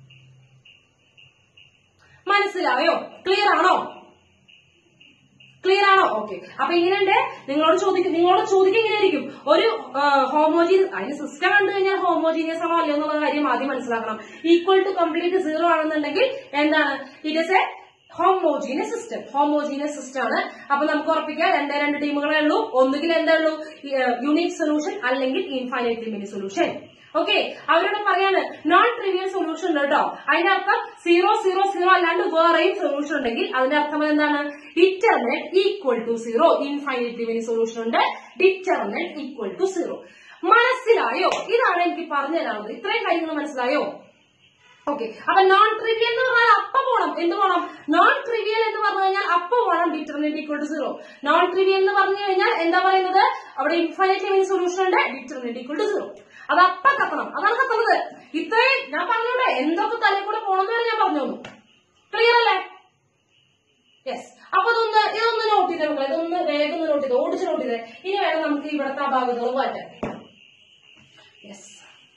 മനസ്സിലായോ ക്ലിയർ ആണോ ക്ലിയർ ആണോ ഓക്കെ അപ്പൊ ഇങ്ങനെയുണ്ട് നിങ്ങളോട് ചോദിക്കും നിങ്ങളോട് ചോദിക്കുക ഇങ്ങനെയായിരിക്കും ഒരു ഹോമോജീനിയസ് അതിന് സിസ്റ്റം കണ്ടു കഴിഞ്ഞാൽ ഹോമോജീനിയസ് ആണോ അല്ലയോ എന്നുള്ള കാര്യം ആദ്യം മനസ്സിലാക്കണം ഈക്വൽ ടു കംപ്ലീറ്റ് സീറോ ആണെന്നുണ്ടെങ്കിൽ എന്താണ് it is a homogeneous system homogeneous system ആണ് അപ്പൊ നമുക്ക് ഉറപ്പിക്കാം രണ്ടേ രണ്ട് ടീമുകളേ ഉള്ളൂ ഒന്നുകിൽ എന്താ ഉള്ളൂ യൂണിക് സൊല്യൂഷൻ അല്ലെങ്കിൽ ഇൻഫൈനൈറ്റ്ലി മിനി സൊല്യൂഷൻ ഓക്കെ അവരോട് പറയാണ് നോൺ ട്രിവിയൽ സൊല്യൂഷൻ ഉണ്ട് കേട്ടോ അതിന്റെ അർത്ഥം സീറോ സീറോ സീറോ അല്ലാണ്ട് വേറെയും സൊല്യൂഷൻ ഉണ്ടെങ്കിൽ അതിന്റെ അർത്ഥം എന്താണ് determinant equal to zero infinitely many solution ഉണ്ട് ഡിറ്റർമിനന്റ് ഈക്വൽ ടു സീറോ മനസ്സിലായോ ഇതാണ് എനിക്ക് പറഞ്ഞു തരാനുള്ളത് ഇത്രയും കാര്യങ്ങൾ മനസ്സിലായോ ഓക്കെ അപ്പൊ നോൺ ട്രിവിയൽ എന്ന് പറഞ്ഞാൽ അപ്പ പോണം എന്ത് പോണം നോൺ ട്രിവിയൽ എന്ന് പറഞ്ഞു കഴിഞ്ഞാൽ അപ്പ പോണം determinant equal to zero non trivial എന്ന് പറഞ്ഞു കഴിഞ്ഞാൽ എന്താ പറയുന്നത് അവിടെ ഇൻഫൈനൈറ്റ് മെനി സൊല്യൂഷൻ ഉണ്ട് ഡിറ്റർമിനന്റ് ഈക്വൽ ടു സീറോ അത് അപ്പ കത്തണം അതാണ് കത്തുന്നത് ഇത്രയും ഞാൻ പറഞ്ഞോട്ടെ എന്തൊക്കെ തലയിൽ കൂടെ പോണെന്ന് വരെ ഞാൻ പറഞ്ഞു തന്നു ക്ലിയർ അല്ലേ യെസ് അപ്പൊ ഇതൊന്ന് ഇതൊന്ന് നോട്ട് ചെയ്തേ മക്കളെ ഇതൊന്ന് വേഗം ഒന്ന് നോട്ട് ചെയ്ത് ഓടിച്ച് നോട്ട് ചെയ്തേ ഇനി വേണം നമുക്ക് ഇവിടുത്തെ ആ ഭാഗങ്ങൾ മാറ്റാൻ യെസ്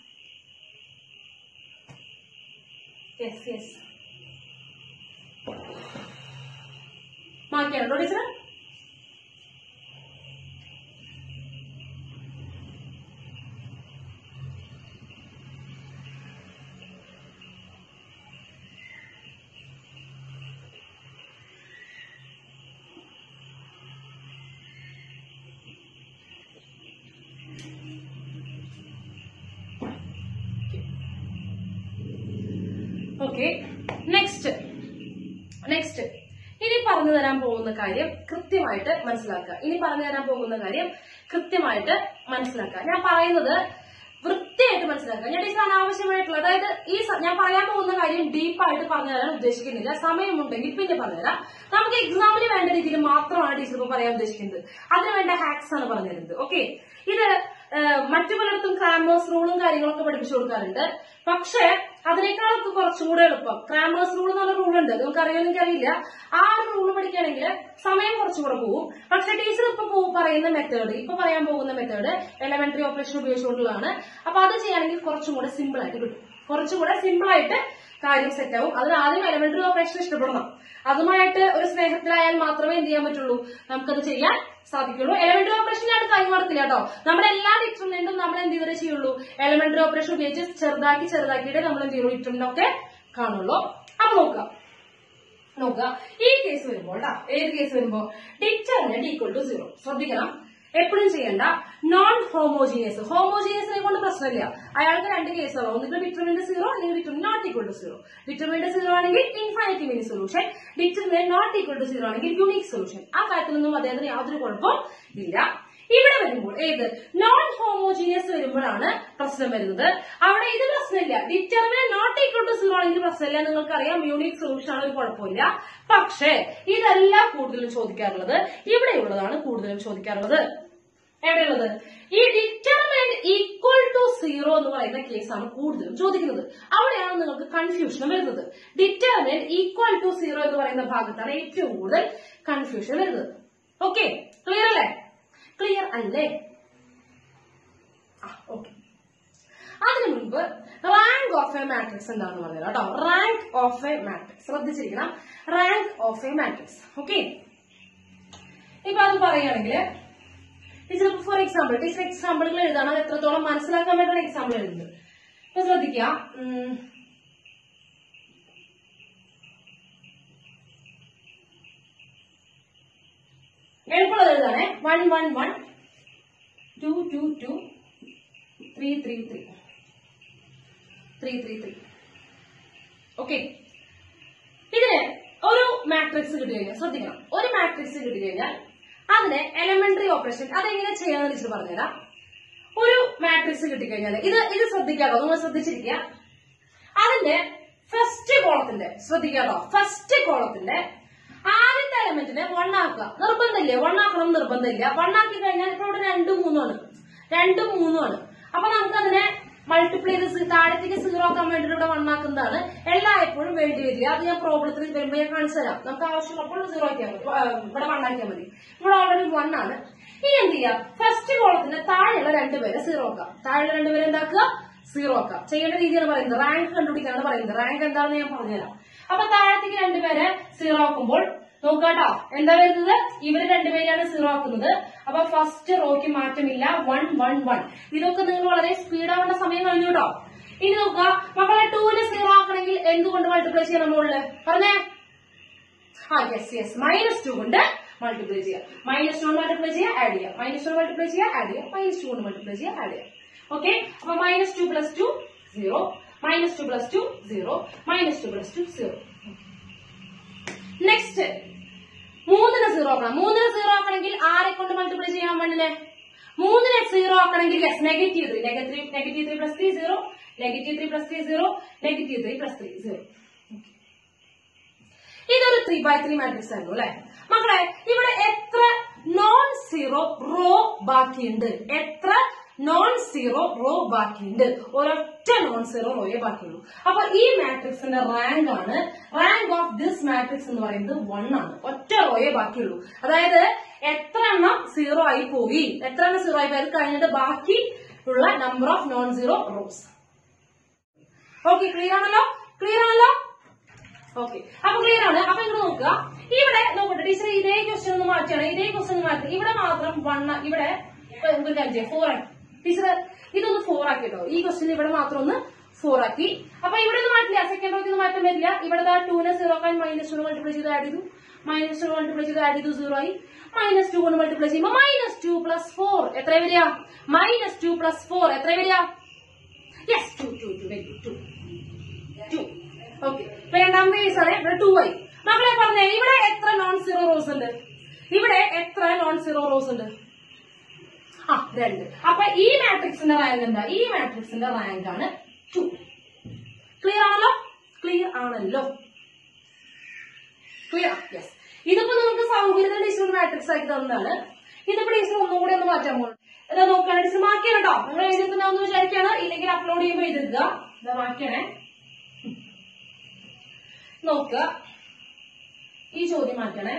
യെസ് യെസ് മാറ്റിയാണോ ടീച്ചർ ഓക്കെ നെക്സ്റ്റ് നെക്സ്റ്റ് ഇനി പറഞ്ഞു തരാൻ പോകുന്ന കാര്യം കൃത്യമായിട്ട് മനസ്സിലാക്കുക ഇനി പറഞ്ഞു തരാൻ പോകുന്ന കാര്യം കൃത്യമായിട്ട് മനസ്സിലാക്കുക ഞാൻ പറയുന്നത് വൃത്തിയായിട്ട് മനസ്സിലാക്കുക ഞാൻ ടീച്ചർ അനാവശ്യമായിട്ടുള്ള അതായത് ഈ സ- ഞാൻ പറയാൻ പോകുന്ന കാര്യം ഡീപ്പായിട്ട് പറഞ്ഞു തരാൻ ഉദ്ദേശിക്കുന്നില്ല സമയമുണ്ടെങ്കിൽ പിന്നെ പറഞ്ഞുതരാം നമുക്ക് എക്സാമിന് വേണ്ട രീതിയിൽ മാത്രമാണ് ടീച്ചർ ഇപ്പൊ പറയാൻ ഉദ്ദേശിക്കുന്നത് അതിന് വേണ്ട ഹാക്സ് ആണ് പറഞ്ഞു തരുന്നത് ഓക്കെ ഇത് ഏഹ്, മറ്റു പലയിടത്തും ക്രാമേഴ്സ് റൂളും കാര്യങ്ങളൊക്കെ പഠിപ്പിച്ചു കൊടുക്കാറുണ്ട് പക്ഷേ അതിനേക്കാളൊക്കെ കുറച്ചും കൂടെ എളുപ്പം ക്രാമേഴ്സ് റൂൾ എന്നുള്ള റൂൾ ഉണ്ട് നിങ്ങൾക്ക് അറിയാമെങ്കിൽ അറിയില്ല ആ ഒരു റൂൾ പഠിക്കുകയാണെങ്കിൽ സമയം കുറച്ചും കൂടെ പോകും പക്ഷെ ടീച്ചർ ഇപ്പൊ പോ- പറയുന്ന മെത്തേഡ് ഇപ്പൊ പറയാൻ പോകുന്ന മെത്തേഡ് എലമെന്ററി ഓപ്പറേഷൻ ഉപയോഗിച്ചുകൊണ്ടുള്ളതാണ് അപ്പൊ അത് ചെയ്യുകയാണെങ്കിൽ കുറച്ചും കൂടെ സിമ്പിൾ ആയിട്ട് കിട്ടും കുറച്ചും കൂടെ സിമ്പിൾ ആയിട്ട് കാര്യം സെറ്റ് ആവും അതിന് ആദ്യം എലമെന്ററി ഓപ്പറേഷൻ ഇഷ്ടപ്പെടണം അതുമായിട്ട് ഒരു സ്നേഹത്തിലായാൽ മാത്രമേ എന്ത് ചെയ്യാൻ പറ്റുള്ളൂ നമുക്കത് ചെയ്യാൻ സാധിക്കുള്ളൂ എലമെന്ററി ഓപ്പറേഷനിലാണ് കൈമാറത്തില്ല കേട്ടോ നമ്മുടെ എല്ലാ ഡിറ്റർമിനന്റും നമ്മൾ എന്ത് ചെയ്തേ ചെയ്യുള്ളൂ എലമെന്ററി ഓപ്പറേഷൻ ഉപയോഗിച്ച് ചെറുതാക്കി ചെറുതാക്കിയിട്ട് നമ്മൾ എന്ത് ചെയ്യുള്ളൂ ഡിറ്റർമിനന്റ് ഒക്കെ കാണുള്ളൂ അപ്പൊ നോക്കാം നോക്കുക ഈ കേസ് വരുമ്പോൾ ട്ടാ, ഏത് കേസ് വരുമ്പോ ഡിറ്റർമിനന്റ് ഈക്വൽ ടു സീറോ ശ്രദ്ധിക്കണം എപ്പോഴും ചെയ്യേണ്ട നോൺ ഹോമോജീനിയസ് ഹോമോജീനിയസിനെ കൊണ്ട് പ്രശ്നമില്ല അയാൾക്ക് രണ്ട് കേസാണ് ഒന്നുകിൽ ഡിറ്റർമിനന്റ് സീറോ അല്ലെങ്കിൽ determinant not equal to zero determinant zero ആണെങ്കിൽ infinity many solution determinant not equal to zero ആണെങ്കിൽ യുണീക് സൊല്യൂഷൻ ആ കാര്യത്തിലൊന്നും അദ്ദേഹത്തിന് യാതൊരു കുഴപ്പവും ഇല്ല ഇവിടെ വരുമ്പോൾ ഏത് നോൺ ഹോമോജീനിയസ് വരുമ്പോഴാണ് പ്രശ്നം വരുന്നത് അവിടെ ഇത് പ്രശ്നമില്ല determinant not equal to zero ആണെങ്കിൽ പ്രശ്നമില്ല നിങ്ങൾക്കറിയാം യൂണിക് സൊല്യൂഷൻ ആണ് ഒരു കുഴപ്പമില്ല പക്ഷേ ഇതല്ല കൂടുതലും ചോദിക്കാറുള്ളത് ഇവിടെയുള്ളതാണ് കൂടുതലും ചോദിക്കാറുള്ളത് എവിടെയുള്ളത് ഈ ഡിറ്റർമിനന്റ് ഈക്വൽ ടു സീറോ എന്ന് പറയുന്ന കേസാണ് കൂടുതലും ചോദിക്കുന്നത് അവിടെയാണ് നിങ്ങൾക്ക് കൺഫ്യൂഷൻ വരുന്നത് ഡിറ്റർമിനന്റ് ഈക്വൽ ടു സീറോ എന്ന് പറയുന്ന ഭാഗത്താണ് ഏറ്റവും കൂടുതൽ കൺഫ്യൂഷൻ വരുന്നത് ഓക്കെ ക്ലിയർ അല്ലേ ക്ലിയർ അല്ലേ ആ ഓക്കെ അതിനു മുൻപ് റാങ്ക് ഓഫ് എ മാട്രിക്സ് എന്താണെന്ന് പറഞ്ഞത് കേട്ടോ റാങ്ക് ഓഫ് എ മാട്രിക്സ് ശ്രദ്ധിച്ചിരിക്കണം rank of a matrix okay ഇപ്പൊ അത് പറയുകയാണെങ്കിൽ ടീച്ചർ ഫോർ എക്സാമ്പിൾ ടീച്ചർ എക്സാമ്പിളുകൾ എഴുതാണ് അത് എത്രത്തോളം മനസ്സിലാക്കാൻ വേണ്ടിയാണ് എക്സാമ്പിൾ എഴുതുന്നത് ഇപ്പൊ ശ്രദ്ധിക്കുക ഉം, എളുപ്പമുള്ളത് എഴുതാണേ one one one two two two three three three three three three okay ഇതിന് ഒരു മാട്രിക്സ് കിട്ടി കഴിഞ്ഞാൽ ശ്രദ്ധിക്കണം ഒരു മാട്രിക്സ് കിട്ടി കഴിഞ്ഞാൽ അതിന് എലമെന്ററി ഓപ്പറേഷൻ അതെങ്ങനെ ചെയ്യാന്ന് ടീച്ചർ പറഞ്ഞുതരാം ഒരു മാട്രിക്സ് കിട്ടിക്കഴിഞ്ഞാൽ ഇത് ഇത് ശ്രദ്ധിക്കാട്ടോ നിങ്ങൾ ശ്രദ്ധിച്ചിരിക്കുക അതിന്റെ ഫസ്റ്റ് കോളത്തിന്റെ ശ്രദ്ധിക്കാട്ടോ ഫസ്റ്റ് കോളത്തിന്റെ ആദ്യത്തെ എലമെന്റിനെ വൺ ആക്കുക നിർബന്ധമില്ല വൺ ആക്കണം നിർബന്ധമില്ല വൺ ആക്കി കഴിഞ്ഞാൽ ഇപ്പൊ ഇവിടെ രണ്ടും മൂന്നുമാണ് രണ്ടും മൂന്നുമാണ് അപ്പൊ നമുക്ക് അതിനെ മൾട്ടിപ്ലൈ ചെയ്ത് താഴത്തേക്ക് സീറോ ആക്കാൻ വേണ്ടിയിട്ട് ഇവിടെ വൺ ആക്കുന്നതാണ് എല്ലായ്പ്പോഴും വേണ്ടി വരിക അത് ഞാൻ പ്രോബ്ലത്തിൽ വരുമ്പോൾ ഞാൻ കാണിച്ചു തരാം നമുക്ക് ആവശ്യമുള്ളപ്പോൾ സീറോ ആക്കിയാൽ മതി ആ, ഇവിടെ വൺ ആക്കിയാൽ മതി ഇവിടെ ഓൾറെഡി വൺ ആണ് ഇനി എന്ത് ചെയ്യാം ഫസ്റ്റ് കോളത്തിന്റെ താഴെയുള്ള രണ്ടുപേരെ സീറോ ആക്കാം താഴെയുള്ള രണ്ടുപേരെ എന്താക്കുക സീറോ ആക്കാം ചെയ്യേണ്ട രീതിയാണ് പറയുന്നത് റാങ്ക് കണ്ടുപിടിക്കാനാണ് പറയുന്നത് റാങ്ക് എന്താണെന്ന് ഞാൻ പറഞ്ഞുതരാം അപ്പൊ താഴത്തേക്ക് രണ്ടുപേരെ സീറോ ആക്കുമ്പോൾ നോക്കാട്ടോ എന്താ വരുന്നത് ഇവര് രണ്ടുപേരെയാണ് സീറോ ആക്കുന്നത് അപ്പൊ ഫസ്റ്റ് റോയ്ക്ക് മാറ്റമില്ല വൺ വൺ വൺ ഇതൊക്കെ നിങ്ങൾ വളരെ സ്പീഡ് ആവേണ്ട സമയം കഴിഞ്ഞു കേട്ടോ ഇനി നോക്കുക മക്കളെ ടൂവിനെ സീറോ ആക്കണമെങ്കിൽ എന്തുകൊണ്ട് മൾട്ടിപ്ലൈ ചെയ്യണം മുകളില് പറഞ്ഞേ ആ യെസ് യെസ് മൈനസ് ടു കൊണ്ട് മൾട്ടിപ്ലൈ ചെയ്യാം മൈനസ് ടു കൊണ്ട് മൾട്ടിപ്ലൈ ചെയ്യാം ആഡ് ചെയ്യാം മൈനസ് ടു മൾട്ടിപ്ലൈ ചെയ്യാം ആഡ് ചെയ്യാം മൈനസ് ടു കൊണ്ട് മൾട്ടിപ്ലൈ ചെയ്യാം ആഡ് ചെയ്യാം ഓക്കെ അപ്പൊ minus two plus two zero minus two plus two zero minus two plus two zero next മൂന്നിന് സീറോ ആക്കണം മൂന്നിന് സീറോ ആക്കണമെങ്കിൽ ആരെ കൊണ്ട് മൾട്ടിപ്ലൈ ചെയ്യാൻ വേണ്ടിനെ മൂന്നിനെ സീറോ ആക്കണമെങ്കിൽ yes negative three negative negative three plus three zero negative three plus three zero negative three plus three zero ഇതൊരു ത്രീ ബൈ ത്രീ മാട്രിക്സ് ആയിരുന്നു അല്ലെ മക്കളെ ഇവിടെ എത്ര നോൺ സീറോ റോ ബാക്കിയുണ്ട് എത്ര നോൺ സീറോ റോ ബാക്കിയുണ്ട് ഒരൊറ്റ നോൺ സീറോ റോയെ ബാക്കിയുള്ളൂ അപ്പൊ ഈ മാട്രിക്സിന്റെ റാങ്ക് ആണ് റാങ്ക് ഓഫ് ദിസ് മാട്രിക്സ് എന്ന് പറയുന്നത് വൺ ആണ് ഒറ്റ റോയെ ബാക്കിയുള്ളൂ അതായത് എത്ര എണ്ണം സീറോ ആയി പോയി എത്ര എണ്ണം സീറോ ആയി പോയി അത് കഴിഞ്ഞിട്ട് ബാക്കി ഉള്ള number of non zero rows okay clear ആണല്ലോ ക്ലിയർ ആണല്ലോ ഓക്കെ അപ്പൊ ക്ലിയർ ആണ് അപ്പൊ ഇങ്ങോട്ട് നോക്കുക ഇവിടെ നോക്കട്ടെ ടീച്ചർ ഇതേ ക്വസ്റ്റ്യൻ ഒന്ന് മാറ്റിയാണ് ഇതേ ക്വസ്റ്റ്യൻ മാറ്റി ഇവിടെ മാത്രം വൺ ഇവിടെ ഇപ്പൊ നമുക്ക് ഒരു കാര്യം ചെയ്യാം ഫോർ ആക്കി ടീച്ചർ ഇതൊന്ന് ഫോർ ആക്കി കേട്ടോ ഈ ക്വസ്റ്റ്യൻ ഇവിടെ മാത്രം ഒന്ന് ഫോർ ആക്കി അപ്പൊ ഇവിടെ ഒന്നും മാറ്റില്ല സെക്കൻഡ് റോക്ക് ഒന്നും മാറ്റം വരില്ല ഇവിടെ ടൂനെ സീറോ ആക്കാൻ മൈനസ് ടു മൾട്ടിപ്ലൈ ചെയ്ത് ആഡ് ചെയ്തു മൈനസ് ടു മൾട്ടിപ്ലൈ ചെയ്ത് ആഡ് ചെയ്തു സീറോ ആയി മൈനസ് ടു കൊണ്ട് മൾട്ടിപ്ലൈ ചെയ്യുമ്പോൾ മൈനസ് ടു പ്ലസ് ഫോർ എത്ര വരിക മൈനസ് ടു പ്ലസ് ഫോർ എത്ര വരിക yes two two two very two two okay ഇപ്പൊ രണ്ടാമത്തെ കേസ് ആണ് ഇവിടെ ടു ആയി മക്കളെ പറഞ്ഞേ ഇവിടെ എത്ര നോൺ സീറോ റോസ് ഉണ്ട് ഇവിടെ എത്ര നോൺ സീറോ റോസ് ഉണ്ട് ആ രണ്ട് അപ്പൊ ഈ മാട്രിക്സിന്റെ റാങ്ക് എന്താ ഈ മാട്രിക്സിന്റെ റാങ്ക് ആണ് ടു ക്ലിയർ ആണല്ലോ ക്ലിയർ ആണല്ലോ ക്ലിയർ യെസ് ഇതിപ്പോ നിങ്ങൾക്ക് സൗകര്യത്തിന് ടീച്ചർ മാട്രിക്സ് ആക്കി തന്നതാണ് ഇതിപ്പോ ടീച്ചർ ഒന്നും കൂടി ഒന്ന് മാറ്റാൻ പോകും ഇതാ നോക്കുകയാണ് ടീച്ചർ മാറ്റിയാണ് കേട്ടോ നിങ്ങൾ എഴുതിയിട്ടുണ്ടാവുന്ന വിചാരിക്കാണ് ഇല്ലെങ്കിൽ അപ്ലോഡ് ചെയ്യുമ്പോൾ എഴുതിക്കുക ഇതാ മാറ്റിയാണേ നോക്കുക ഈ ചോദ്യം മാറ്റണേ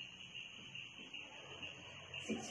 സിക്സ്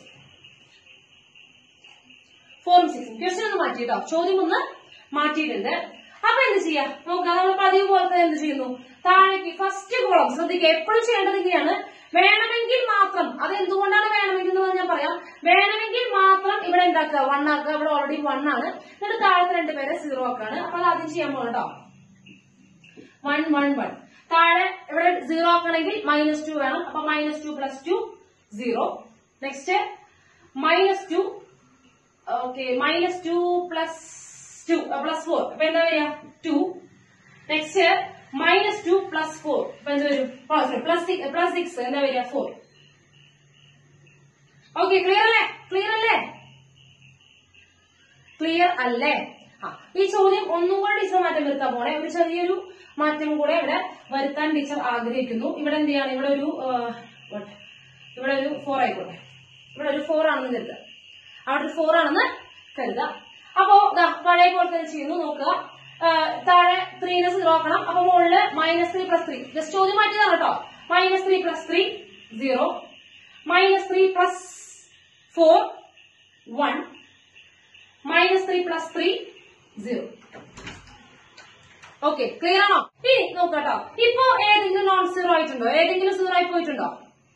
ഫോറും സിക്സും ക്വസ്റ്റ്യൻ ഒന്ന് മാറ്റിട്ടോ ചോദ്യം ഒന്ന് മാറ്റിയിട്ടുണ്ട് അപ്പൊ എന്ത് ചെയ്യാം നോക്കാം നമ്മൾ പതിവ് പോലെ തന്നെ എന്ത് ചെയ്യുന്നു താഴേക്ക് ഫസ്റ്റ് കോളം ശ്രദ്ധിക്കുക എപ്പോഴും ചെയ്യേണ്ടത് ഇങ്ങനെയാണ് വേണമെങ്കിൽ മാത്രം അത് എന്തുകൊണ്ടാണ് വേണമെങ്കിൽ എന്ന് ഞാൻ പറയാം വേണമെങ്കിൽ മാത്രം ഇവിടെ എന്താക്കുക വൺ ആക്കുക ഇവിടെ ഓൾറെഡി വൺ ആണ് എന്നിട്ട് താഴത്തെ രണ്ടുപേരെ സീറോ ആക്കാണ് അപ്പൊ അത് ആദ്യം ചെയ്യാൻ പോകണം കേട്ടോ വൺ വൺ വൺ താഴെ ഇവിടെ സീറോ ആക്കണമെങ്കിൽ മൈനസ് ടു വേണം അപ്പൊ minus two plus two zero next minus two okay minus two plus two plus four അപ്പൊ എന്താ വരിക two next minus two plus four അപ്പൊ എന്താ വരും പ്ലസ് പ്ലസ് സിക്സ് എന്താ വരിക ഫോർ ഓക്കെ ക്ലിയർ അല്ലേ ക്ലിയർ അല്ലേ ക്ലിയർ അല്ലേ ആ ഈ ചോദ്യം ഒന്നും കൂടെ ടീച്ചർ മാറ്റം വരുത്താൻ പോണേ ഒരു ചെറിയൊരു മാറ്റം കൂടെ ഇവിടെ വരുത്താൻ ടീച്ചർ ആഗ്രഹിക്കുന്നു ഇവിടെ എന്ത് ചെയ്യാണ് ഇവിടെ ഒരു ആ, what? ഇവിടെ ഒരു ഫോർ ആയിക്കോട്ടെ ഇവിടെ ഒരു ഫോർ ആണെന്ന് കരുതുക അവിടെ ഒരു ഫോർ ആണെന്ന് കരുതുക അപ്പോ ദാ പഴയ പോലെ തന്നെ ചെയ്യുന്നു നോക്കുക ആ, താഴെ ത്രീനെ സീറോ ആക്കണം അപ്പൊ മുകളില് minus three plus three just ചോദ്യം മാറ്റിയതാണ് കേട്ടോ minus three plus three zero minus three plus four one minus three plus three zero okay clear ആണോ ഇനി നോക്കട്ടോ ഇപ്പോ ഏതെങ്കിലും നോൺ സീറോ ആയിട്ടുണ്ടോ ഏതെങ്കിലും സീറോ ആയി പോയിട്ടുണ്ടോ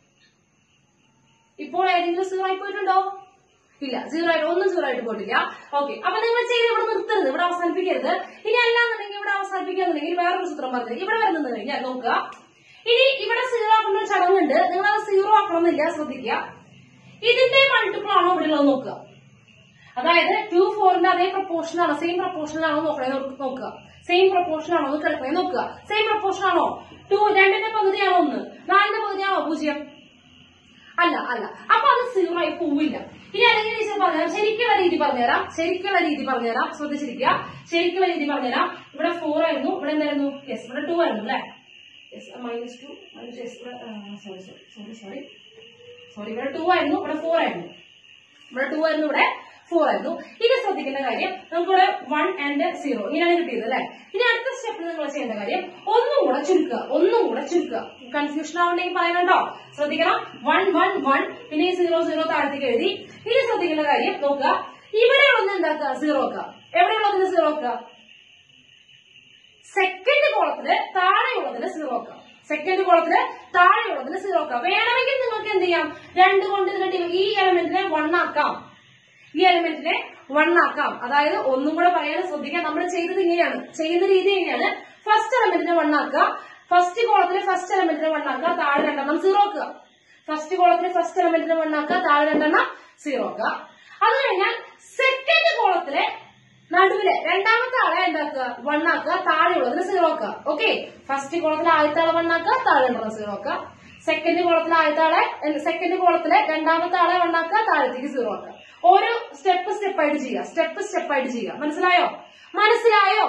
ഇപ്പോൾ ഏതെങ്കിലും സീറോ ആയി പോയിട്ടുണ്ടോ ഇല്ല സീറോ ആയിട്ട് ഒന്നും സീറോ ആയിട്ട് പോയിട്ടില്ല ഓക്കെ അപ്പൊ നിങ്ങൾ ചെയ്ത് ഇവിടെ നിർത്തരുത് ഇവിടെ അവസാനിപ്പിക്കരുത് ഇനി അല്ലാന്നുണ്ടെങ്കിൽ ഇവിടെ അവസാനിപ്പിക്കാന്നുണ്ടെങ്കിൽ വേറൊരു സൂത്രം പറഞ്ഞത് ഇവിടെ വരെ നിന്ന് കഴിഞ്ഞാൽ നോക്കുക ഇനി ഇവിടെ സീറോ ആക്കുന്ന ഒരു ചടങ്ങുണ്ട് നിങ്ങൾ അത് സീറോ ആക്കണമെന്നില്ല ശ്രദ്ധിക്കുക ഇതിന്റെ മൾട്ടിപ്പിൾ ആണോ ഇവിടെ ഉള്ളത് നോക്കുക അതായത് ടു ഫോറിന്റെ അതേ പ്രപ്പോർഷൻ ആണോ സെയിം പ്രപ്പോർഷൻ ആണോ നോക്കണേ നോക്കുക സെയിം പ്രപ്പോർഷൻ ആണോ എന്ന് കിടക്കണേ നോക്കുക സെയിം പ്രപ്പോർഷൻ ആണോ ടു രണ്ടിന്റെ പകുതിയാണോ ഒന്ന് നാലിന്റെ പകുതിയാണോ പൂജ്യം അല്ല അല്ല അപ്പൊ അത് സീറോ ആയി പോവില്ല ഇനി അല്ലെങ്കിൽ ടീച്ചർ പറഞ്ഞുതരാം ശരിക്കുള്ള രീതി പറഞ്ഞുതരാം ശരിക്കുള്ള രീതി പറഞ്ഞുതരാം ശ്രദ്ധിച്ചിരിക്കുക ശരിക്കുള്ള രീതി പറഞ്ഞുതരാം ഇവിടെ ഫോർ ആയിരുന്നു ഇവിടെ എന്തായിരുന്നു യെസ് ഇവിടെ ടു ആയിരുന്നു അല്ലെ യെസ് മൈനസ് ടു മൈനസ് ഇവിടെ sorry sorry sorry sorry sorry ഇവിടെ ടു ആയിരുന്നു ഇവിടെ ഫോർ ആയിരുന്നു ഇവിടെ ടു ആയിരുന്നു ഇവിടെ ഫോർ ആയിരുന്നു ഇനി ശ്രദ്ധിക്കേണ്ട കാര്യം നമുക്കിവിടെ വൺ ആൻഡ് സീറോ ഇങ്ങനെയാണ് കിട്ടിയത് അല്ലെ ഇനി അടുത്ത സ്റ്റെപ്പിൽ നിങ്ങൾ ചെയ്യേണ്ട കാര്യം ഒന്നും കൂടെ ചുരുക്കുക ഒന്നും കൂടെ ചുരുക്കുക കൺഫ്യൂഷൻ ആവണ്ടെങ്കിൽ പറയണോ ശ്രദ്ധിക്കണം വൺ വൺ വൺ പിന്നെ ഈ സീറോ സീറോ താഴത്തേക്ക് എഴുതി ഇനി ശ്രദ്ധിക്കേണ്ട കാര്യം നോക്കുക ഇവിടെയുള്ളത് എന്താക്കുക സീറോ ആക്കുക എവിടെയുള്ളതിന് സീറോ ആക്കുക സെക്കൻഡ് കോളത്തില് താഴെയുള്ളതിന് സീറോ ആക്കാം സെക്കൻഡ് കോളത്തില് താഴെയുള്ളതിന് സീറോ ആക്കാം വേണമെങ്കിൽ നിങ്ങൾക്ക് എന്ത് ചെയ്യാം രണ്ട് കൊണ്ട് ഇതിനെ div- ഈ എലമെന്റിനെ വൺ ആക്കാം ഈ എലമെന്റിനെ വൺ ആക്കാം അതായത് ഒന്നും കൂടെ പറയാൻ ശ്രദ്ധിക്കാം നമ്മൾ ചെയ്തത് ഇങ്ങനെയാണ് ചെയ്യുന്ന രീതി എങ്ങനെയാണ് ഫസ്റ്റ് എലമെന്റിനെ വൺ ആക്കുക ഫസ്റ്റ് കോളത്തിലെ ഫസ്റ്റ് എലമെന്റിനെ വൺ ആക്കുക താഴെ രണ്ടെണ്ണം സീറോ ആക്കുക ഫസ്റ്റ് കോളത്തിലെ ഫസ്റ്റ് എലമെന്റിനെ വൺ ആക്കുക താഴെ രണ്ടെണ്ണം സീറോ ആക്കുക അത് കഴിഞ്ഞാൽ സെക്കൻഡ് കോളത്തിലെ നടുവിലെ രണ്ടാമത്തെ ആളെ എന്താക്കുക വൺ ആക്കുക താഴെയുള്ളതിന് സീറോ ആക്കുക ഓക്കെ ഫസ്റ്റ് കോളത്തിലെ ആദ്യത്തെ ആളെ വൺ ആക്കുക താഴെ രണ്ടെണ്ണം സീറോ ആക്കുക സെക്കൻഡ് കോളത്തിലെ ആദ്യത്തെ ആളെ സെക്കൻഡ് കോളത്തിലെ രണ്ടാമത്തെ ആളെ വൺ ആക്കുക താഴത്തേക്ക് സീറോ ആക്കുക ഓരോ സ്റ്റെപ്പ് സ്റ്റെപ്പ് ആയിട്ട് ചെയ്യുക സ്റ്റെപ്പ് സ്റ്റെപ്പ് ആയിട്ട് ചെയ്യുക മനസ്സിലായോ മനസ്സിലായോ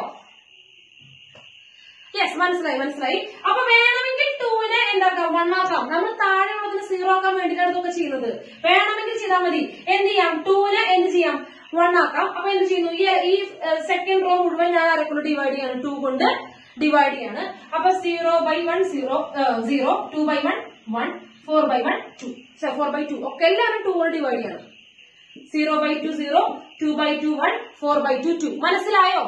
യെസ് മനസ്സിലായി മനസ്സിലായി അപ്പൊ വേണമെങ്കിൽ ടൂവിനെ എന്താക്കാം വൺ ആക്കാം നമ്മൾ താഴെയുള്ളതിന് സീറോ ആക്കാൻ വേണ്ടിയിട്ടാണ് ഇതൊക്കെ ചെയ്യുന്നത് വേണമെങ്കിൽ ചെയ്താൽ മതി എന്ത് ചെയ്യാം ടൂവിനെ എന്ത് ചെയ്യാം വൺ ആക്കാം അപ്പൊ എന്ത് ചെയ്യുന്നു ഈ ഈ സെക്കൻഡ് റോ മുഴുവൻ ഞാൻ ആരെക്കൊണ്ട് ഡിവൈഡ് ചെയ്യാണ് ടു കൊണ്ട് ഡിവൈഡ് ചെയ്യാണ് അപ്പൊ zero by one zero zero two by one one four by one two four by two ഒക്കെ എല്ലാവരും ടു കൊണ്ട് ഡിവൈഡ് ചെയ്യണം zero by two zero two by two one four by two two മനസ്സിലായോ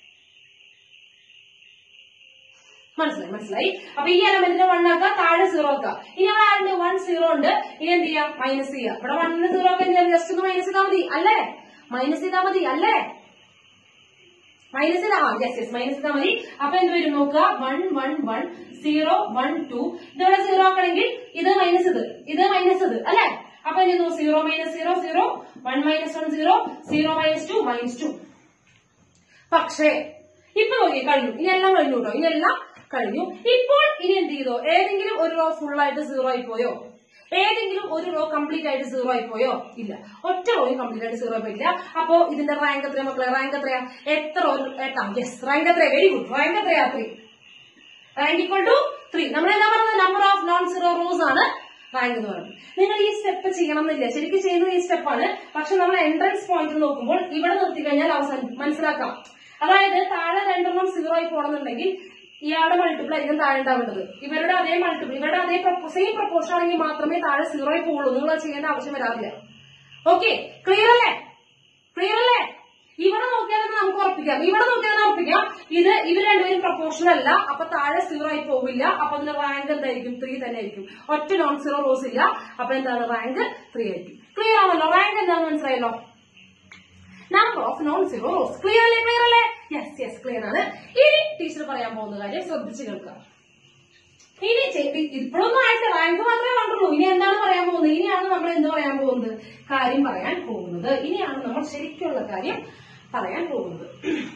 മനസ്സിലായി മനസ്സിലായി അപ്പൊ ഈ എലമെന്റിനെ വൺ ആക്കുക താഴെ സീറോ ആക്കുക ഇനി അവിടെ ആരുണ്ട് വൺ സീറോ ഉണ്ട് ഇനി എന്ത് ചെയ്യാം മൈനസ് ചെയ്യുക ഇവിടെ വണ്ണിന് സീറോ ഒക്കെ എന്ത് ചെയ്യാം ജസ്റ്റ് ഒന്ന് മൈനസ് ചെയ്താൽ മതി അല്ലേ മൈനസ് ചെയ്താൽ മതി അല്ലേ മൈനസ് ചെയ്താൽ ആ യെസ് യെസ് മൈനസ് ചെയ്താൽ മതി അപ്പൊ എന്ത് വരും നോക്കുക one one one zero one two ഇതിവിടെ സീറോ ആക്കണമെങ്കിൽ ഇത് മൈനസ് ഇത് ഇത് മൈനസ് ഇത് അല്ലേ അപ്പൊ എന്ത് ചെയ്യുന്നു zero minus zero zero one minus one zero zero minus two minus two പക്ഷേ ഇപ്പൊ നോക്കി കഴിഞ്ഞു ഇനി എല്ലാം കഴിഞ്ഞു കേട്ടോ ഇനി എല്ലാം കഴിഞ്ഞു ഇപ്പോൾ ഇനി എന്ത് ചെയ്തോ ഏതെങ്കിലും ഒരു റോ ഫുൾ ആയിട്ട് സീറോ ആയി പോയോ ഏതെങ്കിലും ഒരു റോ കംപ്ലീറ്റ് ആയിട്ട് സീറോ ആയി പോയോ ഇല്ല ഒറ്റ റോയും കംപ്ലീറ്റ് ആയിട്ട് സീറോ ആയി പോയില്ല അപ്പോ ഇതിന്റെ റാങ്ക് എത്രയാ മക്കളെ റാങ്ക് എത്രയാ എത്ര ഒരു എട്ടാം യെസ് റാങ്ക് എത്രയാ വെരി ഗുഡ് റാങ്ക് എത്രയാ three rank equal to three നമ്മൾ എന്താ പറയുന്നത് number of non zero rows ആണ് റാങ്ക് എന്ന് പറയുന്നത് നിങ്ങൾ ഈ സ്റ്റെപ്പ് ചെയ്യണം എന്നില്ല ശരിക്കും ചെയ്യുന്നത് ഈ സ്റ്റെപ്പാണ് പക്ഷെ നമ്മൾ എൻട്രൻസ് പോയിന്റ് നോക്കുമ്പോൾ ഇവിടെ നിർത്തി കഴിഞ്ഞാൽ അവസാനം മനസ്സിലാക്കാം അതായത് താഴെ രണ്ടെണ്ണം സീറോ ആയി പോകണമെന്നുണ്ടെങ്കിൽ ഇയാളുടെ മൾട്ടിപ്പിൾ ആയിരിക്കും താഴെ ഉണ്ടാവേണ്ടത് ഇവരുടെ അതേ മൾട്ടിപ്പിൾ ഇവരുടെ അതേ സെയിം പ്രപ്പോർഷൻ ആണെങ്കിൽ മാത്രമേ താഴെ സീറോ ആയി പോകുള്ളൂ നിങ്ങൾ അത് ചെയ്യേണ്ട ആവശ്യം വരാറില്ല ഓക്കെ ക്ലിയർ അല്ലേ ക്ലിയർ അല്ലേ ഇവിടെ നോക്കിയാൽ തന്നെ നമുക്ക് ഉറപ്പിക്കാം ഇവിടെ നോക്കിയാൽ തന്നെ ഉറപ്പിക്കാം ഇത് ഇവർ രണ്ടുപേരും പ്രപ്പോർഷൻ അല്ല അപ്പൊ താഴെ സീറോ ആയി പോവില്ല അപ്പൊ അതിന്റെ റാങ്ക് എന്തായിരിക്കും ത്രീ തന്നെ ആയിരിക്കും ഒറ്റ നോൺ സീറോ റോസ് ഇല്ല അപ്പൊ എന്താണ് റാങ്ക് ത്രീ ആയിരിക്കും ക്ലിയർ ആണല്ലോ റാങ്ക് എന്താണെന്ന് മനസ്സിലായല്ലോ number of non zero rows clear അല്ലേ ക്ലിയർ അല്ലേ യെസ് യെസ് ക്ലിയർ ആണ് ഇനി ടീച്ചർ പറയാൻ പോകുന്ന കാര്യം ശ്രദ്ധിച്ചു കേൾക്കുക ഇനി ചെയ്- ഇപ്പോഴൊന്നും ആയിട്ട് റാങ്ക് മാത്രമേ കണ്ടുള്ളൂ ഇനി എന്താണ് പറയാൻ പോകുന്നത് ഇനിയാണ് നമ്മൾ എന്ത് പറയാൻ പോകുന്നത് കാര്യം പറയാൻ പോകുന്നത് ഇനിയാണ് നമ്മൾ ശരിക്കുള്ള കാര്യം പറയാൻ പോകുന്നത്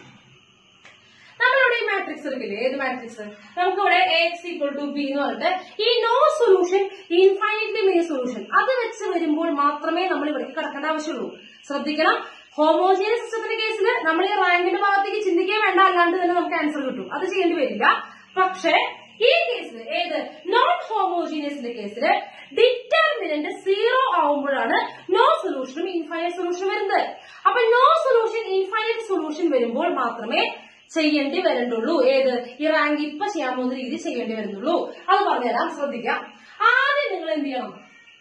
നമ്മളിവിടെ ഈ മാട്രിക്സ് എടുക്കില്ലേ ഏത് മാട്രിക്സ് നമുക്കിവിടെ എക്സ് ഈക്വൽ ടു ബി എന്ന് പറഞ്ഞിട്ട് ഈ no solution infinitely many solution അത് വെച്ച് വരുമ്പോൾ മാത്രമേ നമ്മൾ ഇവിടേക്ക് കിടക്കേണ്ട ആവശ്യമുള്ളൂ ശ്രദ്ധിക്കണം ഹോമോജിയസ് സിസ്റ്റത്തിന്റെ കേസിൽ നമ്മൾ ഈ റാങ്കിന്റെ ഭാഗത്തേക്ക് ചിന്തിക്കാൻ വേണ്ട അല്ലാണ്ട് തന്നെ നമുക്ക് ആൻസർ കിട്ടും അത് ചെയ്യേണ്ടി വരില്ല പക്ഷേ ഈ കേസിൽ ഏത് നോൺ ഹോമോജീനിയസിന്റെ കേസിൽ ഡിറ്റർമിനന്റ് സീറോ ആവുമ്പോഴാണ് നോ സൊല്യൂഷനും ഇൻഫൈനൈറ്റ് സൊല്യൂഷൻ വരുന്നത് അപ്പൊ നോ സൊല്യൂഷൻ ഇൻഫൈനൈറ്റ് സൊല്യൂഷൻ വരുമ്പോൾ മാത്രമേ ചെയ്യേണ്ടി വരുന്നുള്ളൂ ഏത് ഈ റാങ്ക് ഇപ്പൊ ചെയ്യാൻ പോകുന്ന രീതി ചെയ്യേണ്ടി വരുന്നുള്ളൂ അത് പറഞ്ഞുതരാം ശ്രദ്ധിക്കാം ആദ്യം നിങ്ങൾ എന്ത് ചെയ്യണം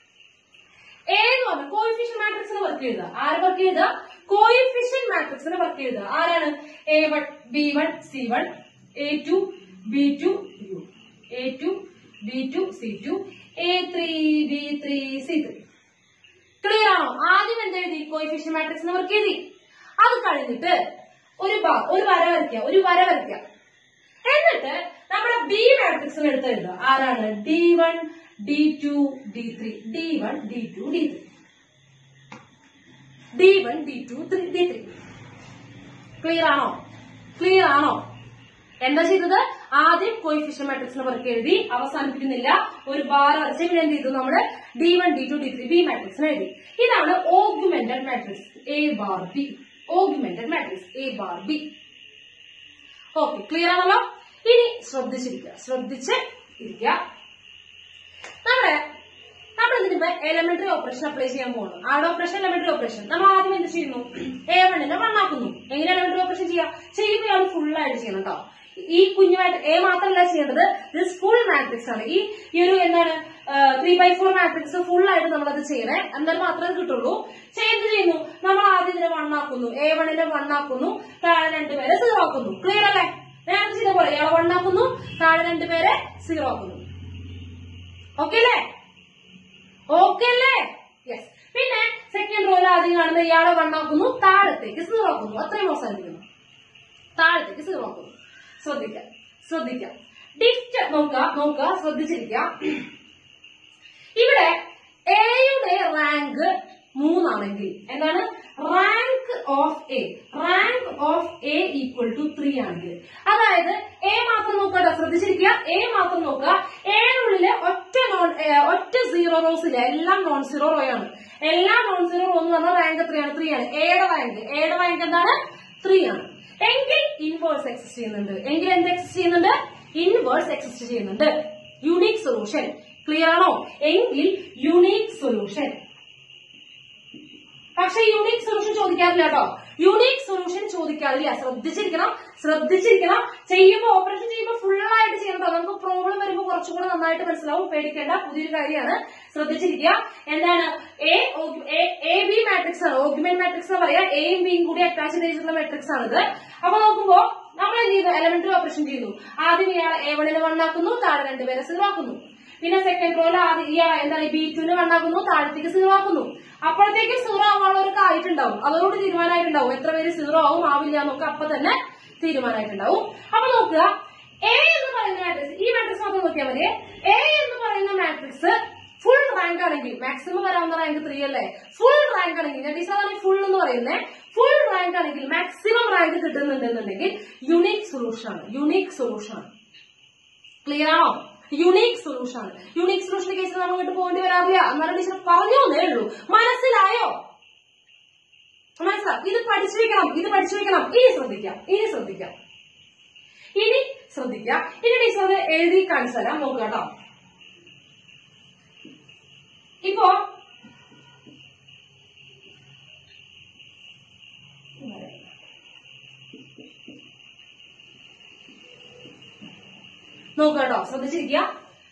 ഏത് വന്നു കോയിഫിഷ്യൻ മാട്രിക്സിന് വർക്ക് ചെയ്ത ആര് വർക്ക് ചെയ്ത കോയിഫിഷ്യൻ മാട്രിക്സിന് വർക്ക് ചെയ്ത ആരാണ് A one B one C one A two B two you A two B two C two A three B three C three clear ആണോ ആദ്യം എന്ത് എഴുതി കോയിഫിഷ്യൻ മാട്രിക്സിന് വർക്ക് എഴുതി അത് കഴിഞ്ഞിട്ട് ഒരു ഭാ- ഒരു വര വരയ്ക്കുക ഒരു വര വരയ്ക്കുക എന്നിട്ട് നമ്മുടെ ബി മാട്രിക്സിന് എടുത്ത് എഴുതുക ആരാണ് D one D two D three D one D two D three D one D two three D three clear ആണോ ക്ലിയർ ആണോ എന്താ ചെയ്തത് ആദ്യം കോയിഫിഷ്യൻ മാട്രിക്സിന് പുറകെ എഴുതി അവസാനിപ്പിക്കുന്നില്ല ഒരു ബാർ വരച്ച് ഇവിടെ എന്ത് ചെയ്തു നമ്മള് D one D two D three B മാട്രിക്സിന് എഴുതി ഇതാണ് augmented matrix A bar B augmented matrix A bar B okay clear ആണല്ലോ ഇനി ശ്രദ്ധിച്ചിരിക്കുക ശ്രദ്ധിച്ച് ഇരിക്കുക നമ്മുടെ നമ്മൾ ഇതിന് എലമെന്ററി ഓപ്പറേഷൻ അപ്ലൈ ചെയ്യാൻ പോകുന്നു ആഡ് ഓപ്പറേഷൻ എലമെന്ററി ഓപ്പറേഷൻ നമ്മൾ ആദ്യം എന്ത് ചെയ്യുന്നു എ വണ്ണിനെ വണ്ണാക്കുന്നു എങ്ങനെ എലമെന്ററി ഓപ്പറേഷൻ ചെയ്യാം ചെയ്യുമ്പോൾ ഇയാൾ ഫുൾ ആയിട്ട് ചെയ്യണം കേട്ടോ ഈ കുഞ്ഞുമായിട്ട് എ മാത്രമല്ല ചെയ്യേണ്ടത് ദിസ് ഫുൾ മാട്രിക്സ് ആണ് ഈ ഈ ഒരു എന്താണ് three by four matrix full ആയിട്ട് നമ്മൾ അത് ചെയ്യണേ എന്നാലും മാത്രമേ കിട്ടുള്ളൂ ചെയ്ത് ചെയ്യുന്നു നമ്മൾ ആദ്യം ഇതിനെ വണ്ണാക്കുന്നു എ വണ്ണിനെ വണ്ണാക്കുന്നു താഴെ രണ്ടുപേരെ സീറോ ആക്കുന്നു ക്ലിയർ അല്ലേ നേരത്തെ ചെയ്ത പോലെ ഇയാളെ വണ്ണാക്കുന്നു താഴെ രണ്ടുപേരെ സീറോ ആക്കുന്നു ഓക്കെ അല്ലേ ഓക്കെ അല്ലേ യെസ് പിന്നെ സെക്കൻഡ് റോയിൽ ആദ്യം കാണുന്ന ഇയാളെ വണ്ണാക്കുന്നു താഴത്തേക്ക് സീറോ ആക്കുന്നു അത്രയും അവസാനിപ്പിക്കുന്നു താഴത്തേക്ക് സീറോ ആക്കുന്നു ശ്രദ്ധിക്കാം ശ്രദ്ധിക്കാം ഡിഫ്റ്റ് നോക്കുക നോക്കുക ശ്രദ്ധിച്ചിരിക്കുക ഇവിടെ എയുടെ റാങ്ക് മൂന്നാണെങ്കിൽ എന്താണ് rank of A rank of A equal to three ആണെങ്കിൽ അതായത് എ മാത്രം നോക്കുക ശ്രദ്ധിച്ചിരിക്കുക എ മാത്രം നോക്കുക എയുടെ ഒറ്റ നോൺ ഒറ്റ സീറോ റോസ് ഇല്ല എല്ലാം നോൺ സീറോ റോ ആണ് എല്ലാം നോൺ സീറോ റോ എന്ന് പറഞ്ഞാൽ റാങ്ക് എത്രയാണ് ത്രീ ആണ് എയുടെ റാങ്ക് എയുടെ റാങ്ക് എന്താണ് ത്രീ ആണ് എങ്കിൽ ഇൻവേഴ്സ് എക്സിസ്റ്റ് ചെയ്യുന്നുണ്ട് എങ്കിൽ എന്ത് എക്സിസ്റ്റ് ചെയ്യുന്നുണ്ട് ഇൻവേഴ്സ് എക്സിസ്റ്റ് ചെയ്യുന്നുണ്ട് യുണീക് സൊല്യൂഷൻ ക്ലിയർ ആണോ എങ്കിൽ യുണീക് സൊല്യൂഷൻ പക്ഷെ യുണീക് സൊല്യൂഷൻ ചോദിക്കാറില്ല കേട്ടോ യുണീക് സൊല്യൂഷൻ ചോദിക്കാറില്ല ശ്രദ്ധിച്ചിരിക്കണം ശ്രദ്ധിച്ചിരിക്കണം ചെയ്യുമ്പോൾ ഓപ്പറേഷൻ ചെയ്യുമ്പോൾ ഫുൾ ആയിട്ട് ചെയ്യണം കേട്ടോ. നമുക്ക് പ്രോബ്ലം വരുമ്പോൾ കുറച്ചുകൂടെ നന്നായിട്ട് മനസ്സിലാവും പേടിക്കേണ്ട പുതിയൊരു കാര്യമാണ് ശ്രദ്ധിച്ചിരിക്കുക എന്താണ് എ എ ബി മാട്രിക്സ് ആണ് ഓഗ്യുമെന്റ് മാട്രിക്സ് എന്ന് പറയാം എയും ബിയും കൂടി അറ്റാച്ച് ചെയ്തിട്ടുള്ള മാട്രിക്സ് ആണിത് അപ്പൊ നോക്കുമ്പോ നമ്മൾ എന്ത് ചെയ്യുന്നു എലമെന്ററി ഓപ്പറേഷൻ ചെയ്യുന്നു ആദ്യം ഇയാളെ എ വണ്ണിന് വണ്ണാക്കുന്നു താഴെ രണ്ടുപേരെ സീറോ ആക്കുന്നു പിന്നെ സെക്കൻഡ് റോയിൽ ആദ്യം ഈ എന്താണ് ബി ടുവിന് വണ്ണാക്കുന്നു താഴത്തേക്ക് സീറോ ആക്കുന്നു അപ്പോഴത്തേക്ക് സീറോ ആവാനുള്ളവർക്ക് ആയിട്ടുണ്ടാവും അതോട് തീരുമാനമായിട്ടുണ്ടാവും എത്ര പേര് സീറോ ആവും ആവില്ല എന്നൊക്കെ അപ്പൊ തന്നെ തീരുമാനമായിട്ടുണ്ടാവും അപ്പൊ നോക്കുക എ എന്ന് പറയുന്ന മാട്രിക്സ് ഈ മാട്രിക്സ് മാത്രം നോക്കിയാൽ മതി എ എന്ന് പറയുന്ന മാട്രിക്സ് ഫുൾ റാങ്ക് ആണെങ്കിൽ മാക്സിമം വരാവുന്ന റാങ്ക് ത്രീ അല്ലേ ഫുൾ റാങ്ക് ആണെങ്കിൽ ഞാൻ ടീച്ചർ ഫുൾ എന്ന് പറയുന്നത് ഫുൾ റാങ്ക് ആണെങ്കിൽ മാക്സിമം റാങ്ക് കിട്ടുന്നുണ്ടെന്നുണ്ടെങ്കിൽ യുണീക് സൊല്യൂഷൻ ആണ് യുണീക് സൊല്യൂഷൻ ആണ് ക്ലിയർ ആണോ യുണീക് സൊല്യൂഷൻ ആണ് യുണീക് സൊല്യൂഷന്റെ കേസിൽ നമ്മൾ ഇങ്ങോട്ട് പോകേണ്ടി വരാറില്ല എന്നാലും ടീച്ചർ പറഞ്ഞു എന്നേ ഉള്ളൂ മനസ്സിലായോ മനസ്സിലാവും ഇത് പഠിച്ചു വെക്കണം ഇത് പഠിച്ചു വെക്കണം ഇനി ശ്രദ്ധിക്കാം ഇനി ശ്രദ്ധിക്കാം ഇനി ശ്രദ്ധിക്കാം ഇനി ടീച്ചർ അത് എഴുതി കാണിച്ചു തരാം നോക്കുക കേട്ടോ ഇപ്പോ നോക്കുക കേട്ടോ ശ്രദ്ധിച്ചിരിക്കുക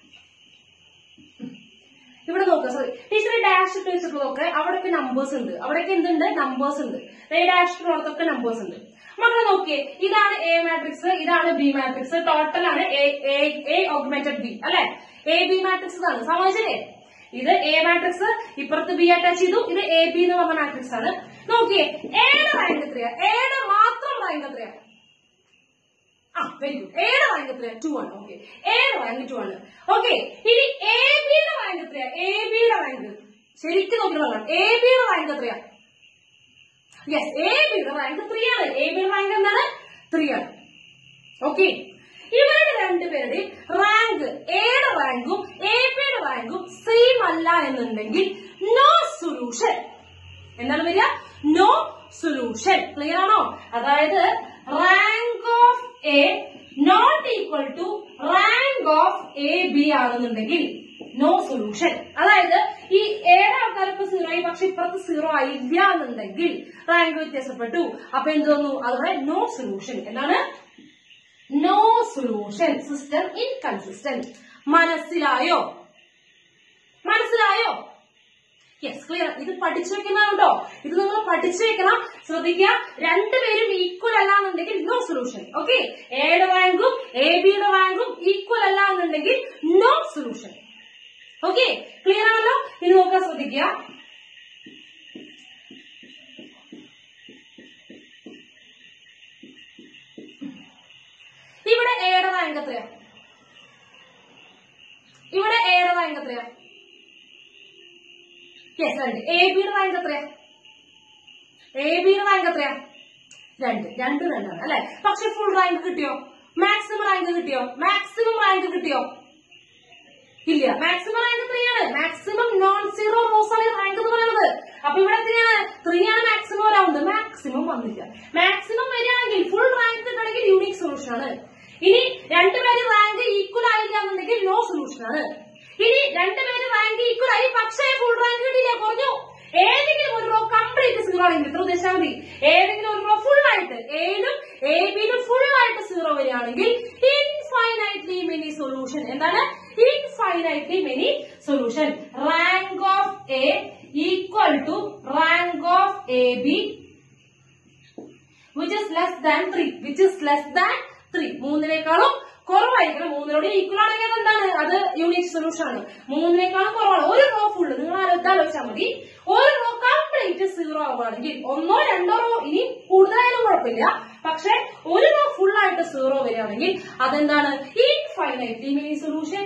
ഇവിടെ നോക്കുക സോറി ടീച്ചർ ഡാഷ് ഇട്ട് വെച്ചിട്ടുള്ളതൊക്കെ അവിടെയൊക്കെ നമ്പേഴ്സ് ഉണ്ട് അവിടെയൊക്കെ എന്തുണ്ട് നമ്പേഴ്സ് ഉണ്ട് ഡാഷ് ഇട്ടുള്ളതൊക്കെ നമ്പേഴ്സ് ഉണ്ട് മക്കളെ നോക്കിയേ ഇതാണ് എ മാട്രിക്സ് ഇതാണ് ബി മാട്രിക്സ് ടോട്ടൽ ആണ് എ ഓഗ്മെന്റഡ് ബി അല്ലെ എ ബി മാട്രിക്സ് ഇതാണ് സമ്മതിച്ചില്ലേ ഇത് എ മാട്രിക്സ് ഇപ്പുറത്ത് ബി അറ്റാച്ച് ചെയ്തു ഇത് എ ബി എന്ന് പറഞ്ഞ മാട്രിക്സ് ആണ് നോക്കിയേ എയുടെ റാങ്ക് എത്രയാ എയുടെ മാത്രം റാങ്ക് എത്രയാ ആ വെരി ഗുഡ് എയുടെ റാങ്ക് എത്രയാ ടു ആണ് ഓക്കെ എയുടെ റാങ്ക് ടു ആണ് ഓക്കെ ഇനി എ ബിയുടെ റാങ്ക് എത്രയാ എ ബിയുടെ റാങ്ക് ശരിക്കും നോക്കി നോക്കണം എ ബിയുടെ റാങ്ക് എത്രയാ യെസ് എ ബിയുടെ റാങ്ക് ത്രീ ആണ് എ ബിയുടെ റാങ്ക് എന്താണ് ത്രീ ആണ് ഓക്കെ ഇവരുടെ രണ്ടുപേരുടെയും റാങ്ക് എയുടെ റാങ്കും എ ബിയുടെ റാങ്കും സെയിം അല്ല എന്നുണ്ടെങ്കിൽ നോ സൊല്യൂഷൻ എന്താണ് വരിക നോ സൊല്യൂഷൻ ക്ലിയർ ആണോ അതായത് rank of A not equal to rank of A B ആണെന്നുണ്ടെങ്കിൽ നോ സൊല്യൂഷൻ അതായത് ഈ ഏഴ് ആൾക്കാർക്ക് സീറോ ആയി പക്ഷെ ഇപ്പുറത്ത് സീറോ ആയില്ല എന്നുണ്ടെങ്കിൽ റാങ്ക് വ്യത്യാസപ്പെട്ടു അപ്പൊ എന്ത് വന്നു അതുപോലെ നോ സൊല്യൂഷൻ എന്താണ് നോ സൊല്യൂഷൻ സിസ്റ്റം ഇൻകൺസിസ്റ്റന്റ് മനസ്സിലായോ മനസ്സിലായോ യെസ് ക്ലിയർ ഇത് പഠിച്ചു വെക്കുന്നതാണോ ഇത് നിങ്ങൾ പഠിച്ചു വെക്കണം ശ്രദ്ധിക്കുക രണ്ടുപേരും ഈക്വൽ അല്ല എന്നുണ്ടെങ്കിൽ നോ സൊല്യൂഷൻ ഓക്കെ എയുടെ റാങ്കും എ ബിയുടെ റാങ്കും ഈക്വൽ അല്ല എന്നുണ്ടെങ്കിൽ നോ സൊല്യൂഷൻ ഓക്കെ ക്ലിയർ ആണല്ലോ ഇനി നോക്കാൻ ശ്രദ്ധിക്കുക ഇവിടെ എയുടെ റാങ്ക് എത്രയാ ഇവിടെ എയുടെ റാങ്ക് എത്രയാ യെസ് രണ്ട് എ ബിയുടെ റാങ്ക് എത്രയാ എ ബിയുടെ റാങ്ക് എത്രയാ രണ്ട് രണ്ട് രണ്ടാണ് അല്ലെ പക്ഷെ ഫുൾ റാങ്ക് കിട്ടിയോ മാക്സിമം റാങ്ക് കിട്ടിയോ മാക്സിമം റാങ്ക് കിട്ടിയോ ഇല്ല മാക്സിമം റാങ്ക് ത്രീ ആണ് മാക്സിമം നോൺ സീറോ റോസ് ആണ് റാങ്ക് എന്ന് പറയുന്നത് അപ്പൊ ഇവിടെ എത്രയാണ് ത്രീ ആണ് മാക്സിമം വരാവുന്നത് മാക്സിമം വന്നില്ല മാക്സിമം വരികയാണെങ്കിൽ ഫുൾ റാങ്ക് കിട്ടണമെങ്കിൽ യൂണിക് സൊല്യൂഷൻ ആണ് ഇനി രണ്ടുപേര് റാങ്ക് ഈക്വൽ ആയില്ല എന്നുണ്ടെങ്കിൽ നോ സൊല്യൂഷൻ ആണ് ഇനി രണ്ടുപേര് റാങ്ക് ഈക്വൽ ആയി പക്ഷേ ഫുൾ റാങ്ക് കിട്ടിയില്ല കുറഞ്ഞു ഏതെങ്കിലും ഒരു റോ കംപ്ലീറ്റ് സീറോ ആണെങ്കിൽ ഇത്ര ഉദ്ദേശിച്ചാൽ മതി ഏതെങ്കിലും ഒരു റോ ഫുൾ ആയിട്ട് എയിലും എ ബിയിലും ഫുൾ ആയിട്ട് സീറോ വരികയാണെങ്കിൽ ഇൻഫൈനൈറ്റ്ലി മെനി സൊല്യൂഷൻ എന്താണ് infinitely many solution rank of A equal to rank of A B which is less than three which is less than three മൂന്നിനേക്കാളും കുറവായിരിക്കണം മൂന്നിനോട് ഈക്വൽ ആണെങ്കിൽ അതെന്താണ് അത് യൂണിക് സൊല്യൂഷൻ ആണ് മൂന്നിനേക്കാളും കുറവാണ് ഒരു റോ ഫുള്ള് നിങ്ങൾ ആലോചിച്ചാൽ മതി ഒരു റോ കംപ്ലീറ്റ് സീറോ ആവുകയാണെങ്കിൽ ഒന്നോ രണ്ടോ റോ ഇനി കൂടുതലായാലും കുഴപ്പമില്ല പക്ഷെ ഒരു റോ ഫുൾ ആയിട്ട് സീറോ വരികയാണെങ്കിൽ അതെന്താണ് ഇൻഫൈനൈറ്റ്ലി മെനി സൊല്യൂഷൻ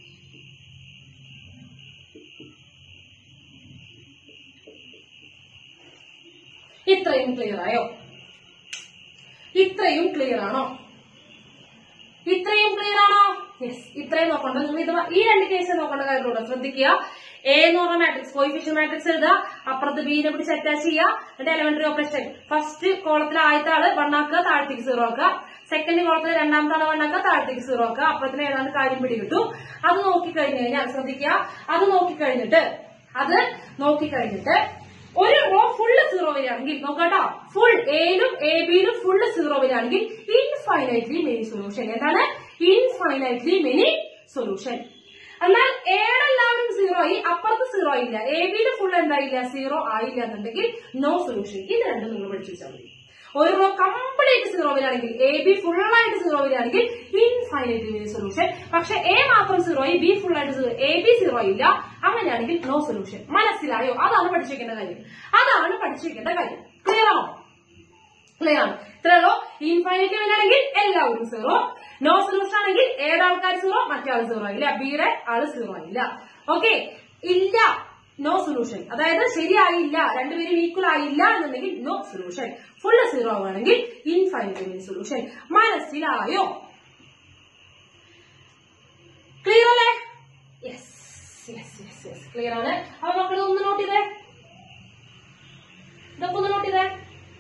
ഇത്രയും ക്ലിയർ ആയോ ഇത്രയും ക്ലിയർ ആണോ ഇത്രയും ക്ലിയർ ആണോ യെസ് ഇത്രയും നോക്കണ്ട നിങ്ങൾ ഇത് ഈ രണ്ട് കേസ് നോക്കേണ്ട കാര്യമുള്ളൂ ശ്രദ്ധിക്കുക എ എന്ന് പറഞ്ഞ മാട്രിക്സ് കോയിഫിഷ്യൻ മാട്രിക്സ് എഴുതുക അപ്പുറത്ത് ബിനെ പിടിച്ച് അറ്റാച്ച് ചെയ്യുക എന്നിട്ട് എലമെന്ററി ഓപ്പറേഷൻ ഫസ്റ്റ് കോളത്തിൽ ആദ്യത്തെ ആള് വണ്ണാക്കുക താഴത്തേക്ക് സീറോ ആക്കുക സെക്കൻഡ് കോളത്തിൽ രണ്ടാമത്തെ ആള് വണ്ണാക്കുക താഴത്തേക്ക് സീറോ ആക്കുക അപ്പുറത്തിന് ഏതാണ്ട് കാര്യം പിടികിട്ടു അത് നോക്കിക്കഴിഞ്ഞു കഴിഞ്ഞാൽ ശ്രദ്ധിക്കുക അത് നോക്കിക്കഴിഞ്ഞിട്ട് അത് നോക്കിക്കഴിഞ്ഞിട്ട് ഒരു റോ ഫുള്ള് സീറോ വരികയാണെങ്കിൽ നോക്കാട്ടോ ഫുൾ എയിലും എ ബിയിലും ഫുള്ള് സീറോ വരികയാണെങ്കിൽ ഇൻഫൈനൈറ്റ്ലി മെനി സൊല്യൂഷൻ എന്താണ് ഇൻഫൈനൈറ്റ്ലി മെനി സൊല്യൂഷൻ എന്നാൽ ഏഴ് എല്ലാവരും സീറോ ആയി അപ്പുറത്ത് സീറോ ആയില്ല എ ബിയിൽ ഫുൾ എന്തായില്ല സീറോ ആയില്ല എന്നുണ്ടെങ്കിൽ നോ സൊല്യൂഷൻ ഇത് രണ്ടും നിങ്ങൾ പഠിച്ചു വെച്ചാൽ മതി ഒരു റോ കംപ്ലീറ്റ് സീറോ വരികയാണെങ്കിൽ എ ബി ഫുൾ ആയിട്ട് സീറോ വരികയാണെങ്കിൽ ഇൻഫൈനൈറ്റ്ലി മെനി സൊല്യൂഷൻ പക്ഷെ എ മാത്രം സീറോ ആയി ബി ഫുൾ ആയിട്ട് സീറോ എ ബി സീറോ ഇല്ല അങ്ങനെയാണെങ്കിൽ നോ സൊല്യൂഷൻ മനസ്സിലായോ അതാണ് പഠിച്ചു വെക്കേണ്ട കാര്യം അതാണ് പഠിച്ചു വെക്കേണ്ട കാര്യം ക്ലിയർ ആണോ ക്ലിയർ ആണ് ഇത്രയുള്ളൂ ഇൻഫൈനൈറ്റ് വരികയാണെങ്കിൽ എല്ലാവരും സീറോ നോ സൊല്യൂഷൻ ആണെങ്കിൽ ഏതാൾക്കാർ സീറോ മറ്റേ ആൾ സീറോ ആയില്ല ബിയുടെ ആള് സീറോ ആയില്ല ഓക്കെ ഇല്ല നോ സൊല്യൂഷൻ അതായത് ശരിയായില്ല രണ്ടുപേരും ഈക്വൽ ആയില്ല എന്നുണ്ടെങ്കിൽ നോ സൊല്യൂഷൻ ഫുള്ള് സീറോ ആവുകയാണെങ്കിൽ ഇൻഫൈനൈറ്റ് സൊല്യൂഷൻ മനസ്സിലായോ ക്ലിയർ ആണ് അപ്പൊ മക്കൾ ഒന്ന് നോട്ട് ചെയ്തേ ഇതൊക്കെ ഒന്ന് നോട്ട് ചെയ്തേ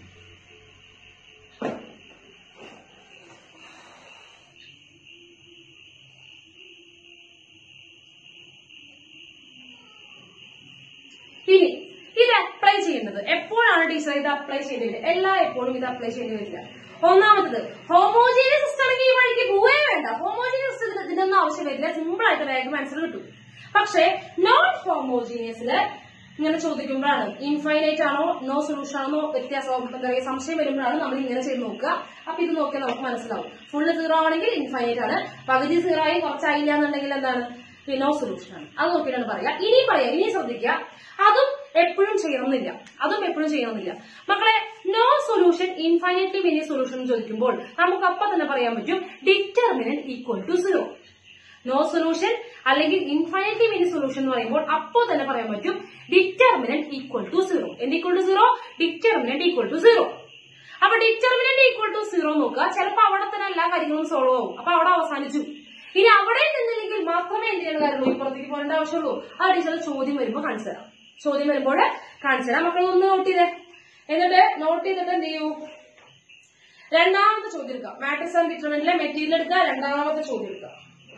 ഇനി ഇത് അപ്ലൈ ചെയ്യുന്നത് എപ്പോഴാണ് ടീച്ചർ ഇത് അപ്ലൈ ചെയ്യേണ്ടി വരിക എല്ലാ എപ്പോഴും ഇത് അപ്ലൈ ചെയ്യേണ്ടി വരില്ല ഒന്നാമത്തത് ഹോമോജീനിയസ് സിസ്റ്റം ആണെങ്കിൽ ഈ വഴിക്ക് പോവേ വേണ്ട ഹോമോജീനിയസ് സിസ്റ്റത്തിന് ഇതിനൊന്നും ആവശ്യം വരില്ല സിമ്പിൾ ആയിട്ട് വേഗം ആൻസർ കിട്ടും പക്ഷേ നോൺ ഹോമോജീനിയസില് ഇങ്ങനെ ചോദിക്കുമ്പോഴാണ് ഇൻഫൈനൈറ്റ് ആണോ നോ സൊല്യൂഷൻ ആണോ വ്യത്യാസം എന്താ പറയുക സംശയം വരുമ്പോഴാണ് നമ്മൾ ഇങ്ങനെ ചെയ്ത് നോക്കുക അപ്പൊ ഇത് നോക്കിയാൽ നമുക്ക് മനസ്സിലാവും ഫുള്ള് സീറോ ആണെങ്കിൽ ഇൻഫൈനൈറ്റ് ആണ് പകുതി സീറോ ആയി കുറച്ചായില്ല എന്നുണ്ടെങ്കിൽ എന്താണ് നോ സൊല്യൂഷൻ ആണ് അത് നോക്കിയിട്ടാണ് പറയാ ഇനി പറയാം ഇനി ശ്രദ്ധിക്കുക അതും എപ്പോഴും ചെയ്യണമെന്നില്ല അതും എപ്പോഴും ചെയ്യണമെന്നില്ല മക്കളെ no solution infinitely many solution ചോദിക്കുമ്പോൾ നമുക്ക് അപ്പൊ തന്നെ പറയാൻ പറ്റും determinant equal to zero no solution അല്ലെങ്കിൽ ഇൻഫൈനൈറ്റ്ലി മെനി സൊല്യൂഷൻ എന്ന് പറയുമ്പോൾ അപ്പോൾ തന്നെ പറയാൻ പറ്റും ഡിറ്റർമിനന്റ് ഈക്വൽ ടു സീറോ എന്ത് equal to zero determinant equal to zero അപ്പൊ ഡിറ്റർമിനന്റ് ഈക്വൽ ടു സീറോ നോക്കുക ചിലപ്പോൾ അവിടെ തന്നെ എല്ലാ കാര്യങ്ങളും സോൾവ് ആവും അപ്പൊ അവിടെ അവസാനിച്ചു ഇനി അവിടെ നിന്നില്ലെങ്കിൽ മാത്രമേ എന്ത് ചെയ്യേണ്ട കാര്യമുള്ളൂ ഇപ്പുറത്തേക്ക് പോകേണ്ട ആവശ്യമുള്ളൂ ആ ടീച്ചർ ചോദ്യം വരുമ്പോൾ കാണിച്ചു തരാം ചോദ്യം വരുമ്പോൾ കാണിച്ചു തരാം മക്കൾ ഒന്ന് നോട്ട് ചെയ്തേ എന്നിട്ട് നോട്ട് ചെയ്തിട്ട് എന്ത് ചെയ്യൂ രണ്ടാമത്തെ ചോദ്യം എടുക്കുക മാട്രിക്സ് ആൻഡ് ഡിറ്റർമിനന്റിലെ മെറ്റീരിയൽ എടുക്കുക രണ്ടാമത്തെ ചോദ്യം എടുക്കുക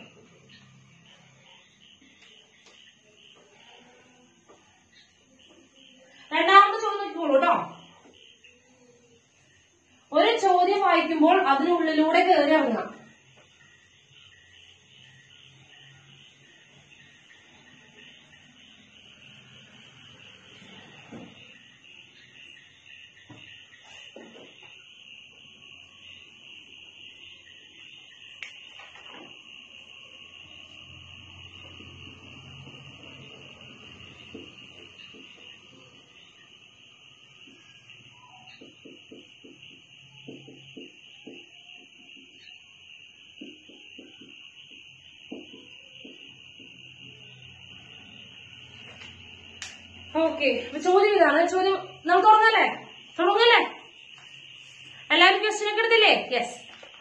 രണ്ടാമത്തെ ചോദ്യം നോക്കിക്കോളൂ കേട്ടോ ഒരു ചോദ്യം വായിക്കുമ്പോൾ അതിനുള്ളിലൂടെ കയറി ഇറങ്ങാം ഓക്കെ ചോദ്യം ഇതാണ് ചോദ്യം നമുക്ക് തുടങ്ങല്ലേ തുടങ്ങല്ലേ എല്ലാവരും ക്വസ്റ്റ്യൻ ഒക്കെ എടുത്തില്ലേ യെസ്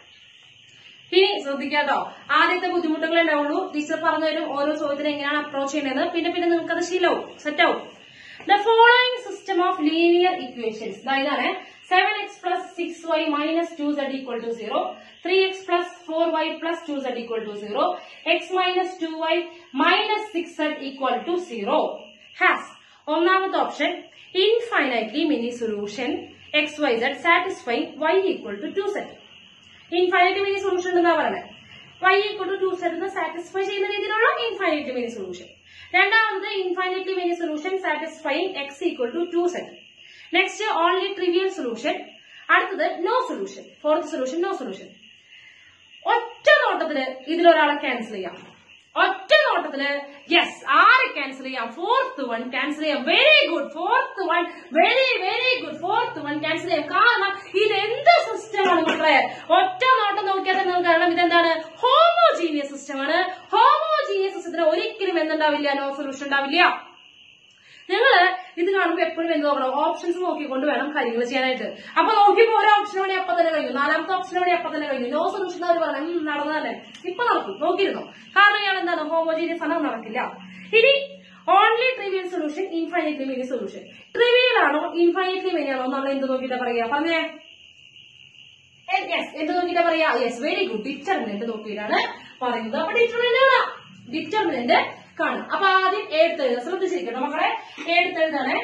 ഇനി ശ്രദ്ധിക്കാട്ടോ ആദ്യത്തെ ബുദ്ധിമുട്ടുകൾ ഉണ്ടാവുള്ളൂ ടീച്ചർ പറഞ്ഞു തരും ഓരോ ചോദ്യത്തിന് എങ്ങനെയാണ് അപ്രോച്ച് ചെയ്യേണ്ടത് പിന്നെ പിന്നെ നിങ്ങൾക്ക് അത് ശീലവും സെറ്റ് ആവും the following system of linear equations ഇതാണ് seven x plus six y minus two Z equal to zero three X plus four y plus two Z equal to zero x minus two y minus six z equal to zero has ഒന്നാമത്തെ option infinitely many solution x y z satisfying y equal to two z infinite many solution എന്താ പറയുന്നത് y equal to two z satisfy ചെയ്യുന്ന രീതിയിലുള്ള infinite many solution രണ്ടാമത് infinitely many solution satisfying x equal to two z next only trivial solution അടുത്തത് no solution fourth solution no solution ഒറ്റ നോട്ടത്തില് ഇതിലൊരാളെ cancel ചെയ്യാം ഒറ്റ നോട്ടത്തില് യെസ് ആരെ ക്യാൻസൽ ചെയ്യാം ഫോർത്ത് വൺ ക്യാൻസൽ ചെയ്യാം very good fourth one very very good fourth one cancel ചെയ്യാം കാരണം ഇത് എന്ത് സിസ്റ്റമാണ് മക്കളെ ഒറ്റ നോട്ടം നോക്കിയാൽ തന്നെ നമുക്ക് അറിയാം ഇതെന്താണ് ഹോമോജീനിയസ് സിസ്റ്റമാണ് ഹോമോജീനിയസ് സിസ്റ്റത്തിന് ഒരിക്കലും എന്തുണ്ടാവില്ല നോ സൊല്യൂഷൻ ഉണ്ടാവില്ല നിങ്ങൾ ഇത് കാണുമ്പോൾ എപ്പോഴും എന്ത് നോക്കണം ഓപ്ഷൻസ് നോക്കിക്കൊണ്ട് വേണം കാര്യങ്ങൾ ചെയ്യാനായിട്ട് അപ്പൊ നോക്കിയപ്പോ ഓരോ ഓപ്ഷൻ വേണേ അപ്പൊ തന്നെ കഴിഞ്ഞു നാലാമത്തെ ഓപ്ഷൻ വേണേ അപ്പൊ തന്നെ കഴിഞ്ഞു നോ സൊല്യൂഷൻ അവർ പറഞ്ഞു "ഉം, നടന്നതല്ലേ ഇപ്പൊ നടക്കും നോക്കിയിരുന്നോ കാരണം ഇയാൾ എന്താണ് ഹോമോജീനിയസ് ആണ് നടക്കില്ല ഇനി only trivial solution infinitely many solution trivial ആണോ ഇൻഫൈനൈറ്റ്ലി മെനി ആണോ നമ്മൾ എന്ത് നോക്കിയിട്ടാ പറയാ പറഞ്ഞേ യെസ് എന്ത് നോക്കിയിട്ടാ പറയാ യെസ് വെരി ഗുഡ് ഡിറ്റർമിനന്റ് നോക്കിയിട്ടാണ് പറയുന്നത് അപ്പൊ ഡിറ്റർമിനന്റ് കാണാം ഡിറ്റർമിനന്റ് കാണാം അപ്പൊ ആദ്യം എടുത്തെഴുതുക ശ്രദ്ധിച്ചിരിക്കട്ടോ മക്കളെ എടുത്തെഴുതാണ്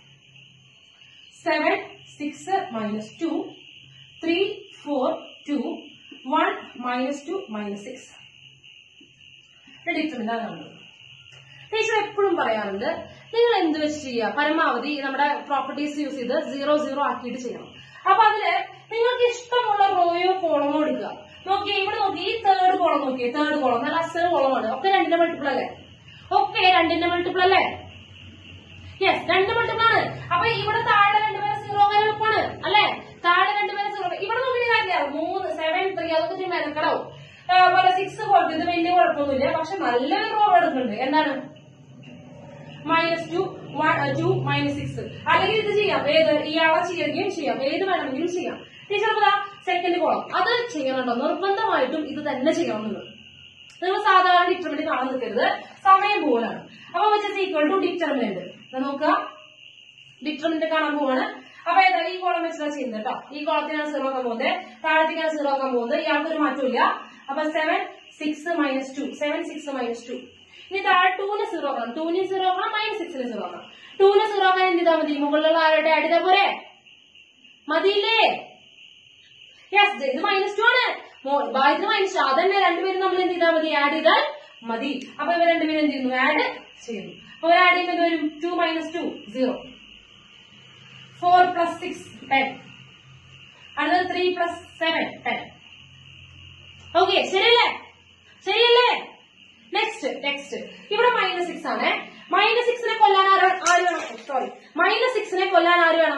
seven six minus two three four two one minus two minus six determinant കാണുന്നത് ടീച്ചർ എപ്പോഴും പറയാറുണ്ട് നിങ്ങൾ എന്ത് വെച്ച് ചെയ്യുക പരമാവധി നമ്മുടെ പ്രോപ്പർട്ടീസ് യൂസ് ചെയ്ത് സീറോ സീറോ ആക്കിയിട്ട് ചെയ്യണം അപ്പൊ അതില് നിങ്ങൾക്ക് ഇഷ്ടമുള്ള റോയോ കോളമോ എടുക്കുക നോക്കിയേ ഇവിടെ നോക്കി ഈ തേർഡ് കോളം നോക്കിയേ തേർഡ് കോളം നല്ല അസൽ കോളമാണ് ഒക്കെ രണ്ടിന്റെ മൾട്ടിപ്പിൾ അല്ലേ ഒക്കെ രണ്ടിന്റെ മൾട്ടിപ്പിൾ അല്ലേ യെസ് രണ്ട് മൾട്ടിപ്പിൾ ആണ് അപ്പൊ ഇവിടെ താഴെ രണ്ടുപേരെ സീറോ ആകാൻ എളുപ്പമാണ് അല്ലെ താഴെ രണ്ടുപേരെ സീറോ ഇവിടെ നോക്കിയ കാര്യമില്ല മൂന്ന് സെവൻ ത്രീ അതൊക്കെ ഇത്തിരി മെനക്കടാവും പോലെ സിക്സ് പോലത്തെ ഇത് വലിയ കുഴപ്പമൊന്നുമില്ല പക്ഷെ നല്ലൊരു റോ എടുക്കുന്നുണ്ട് എന്താണ് minus two two minus six അല്ലെങ്കിൽ ഇത് ചെയ്യാം ഏത് ഇയാളെ ചെയ്യുകയും ചെയ്യാം ഏത് വേണമെങ്കിലും ചെയ്യാം ടീച്ചർ സെക്കൻഡ് കോളം അത് ചെയ്യണുണ്ടോ നിർബന്ധമായിട്ടും ഇത് തന്നെ ചെയ്യണമെന്നുള്ളത് നിങ്ങൾ സാധാരണ ഡിറ്റർമിനന്റ് കാണാൻ നിൽക്കരുത് സമയം പോലാണ് അപ്പൊ which is equal to determinant നോക്കുക ഡിറ്റർമിനന്റ് കാണാൻ പോവാണ് അപ്പൊ ഏതാ ഈ കോളം വെച്ചിട്ടാണ് ചെയ്യുന്നത് കേട്ടോ ഈ കോളത്തിനാണ് സീറോ ആക്കാൻ പോകുന്നത് താഴത്തേക്കാണ് സീറോ ആക്കാൻ പോകുന്നത് യാതൊരു മാറ്റമില്ല അപ്പൊ seven six minus two seven six minus two ഇനി താഴെ ടൂന് സീറോ ആക്കണം ടൂന് സീറോ ആക്കണം മൈനസ് സിക്സിന് സീറോ ആക്കണം ടൂന് സീറോ ആക്കാൻ എന്ത് ചെയ്താൽ മതി മുകളിലുള്ള ആരുടെ ആഡ് ചെയ്താൽ പോരെ മതിയില്ലേ യെസ് ഇത് മൈനസ് ടു ആണ് മോ- ബാ, ഇത് മൈനസ് ടു അതന്നെ രണ്ടുപേരും നമ്മൾ എന്ത് ചെയ്താൽ മതി ആഡ് ചെയ്താൽ മതി അപ്പൊ ഇവർ രണ്ടുപേരും എന്ത് ചെയ്യുന്നു ആഡ് ചെയ്യുന്നു അപ്പൊ ഇവർ ആഡ് ചെയ്യുമ്പോൾ വരും two minus two zero four plus six ten അടുത്തത് three plus seven ten okay ശരിയല്ലേ ശരിയല്ലേ നെക്സ്റ്റ് നെക്സ്റ്റ് ഇവിടെ മൈനസ് സിക്സ് ആണ് മൈനസ് സിക്സിനെ കൊല്ലാൻ ആര് ആര് വേണം സോറി മൈനസ് സിക്സിനെ കൊല്ലാൻ ആര് വേണം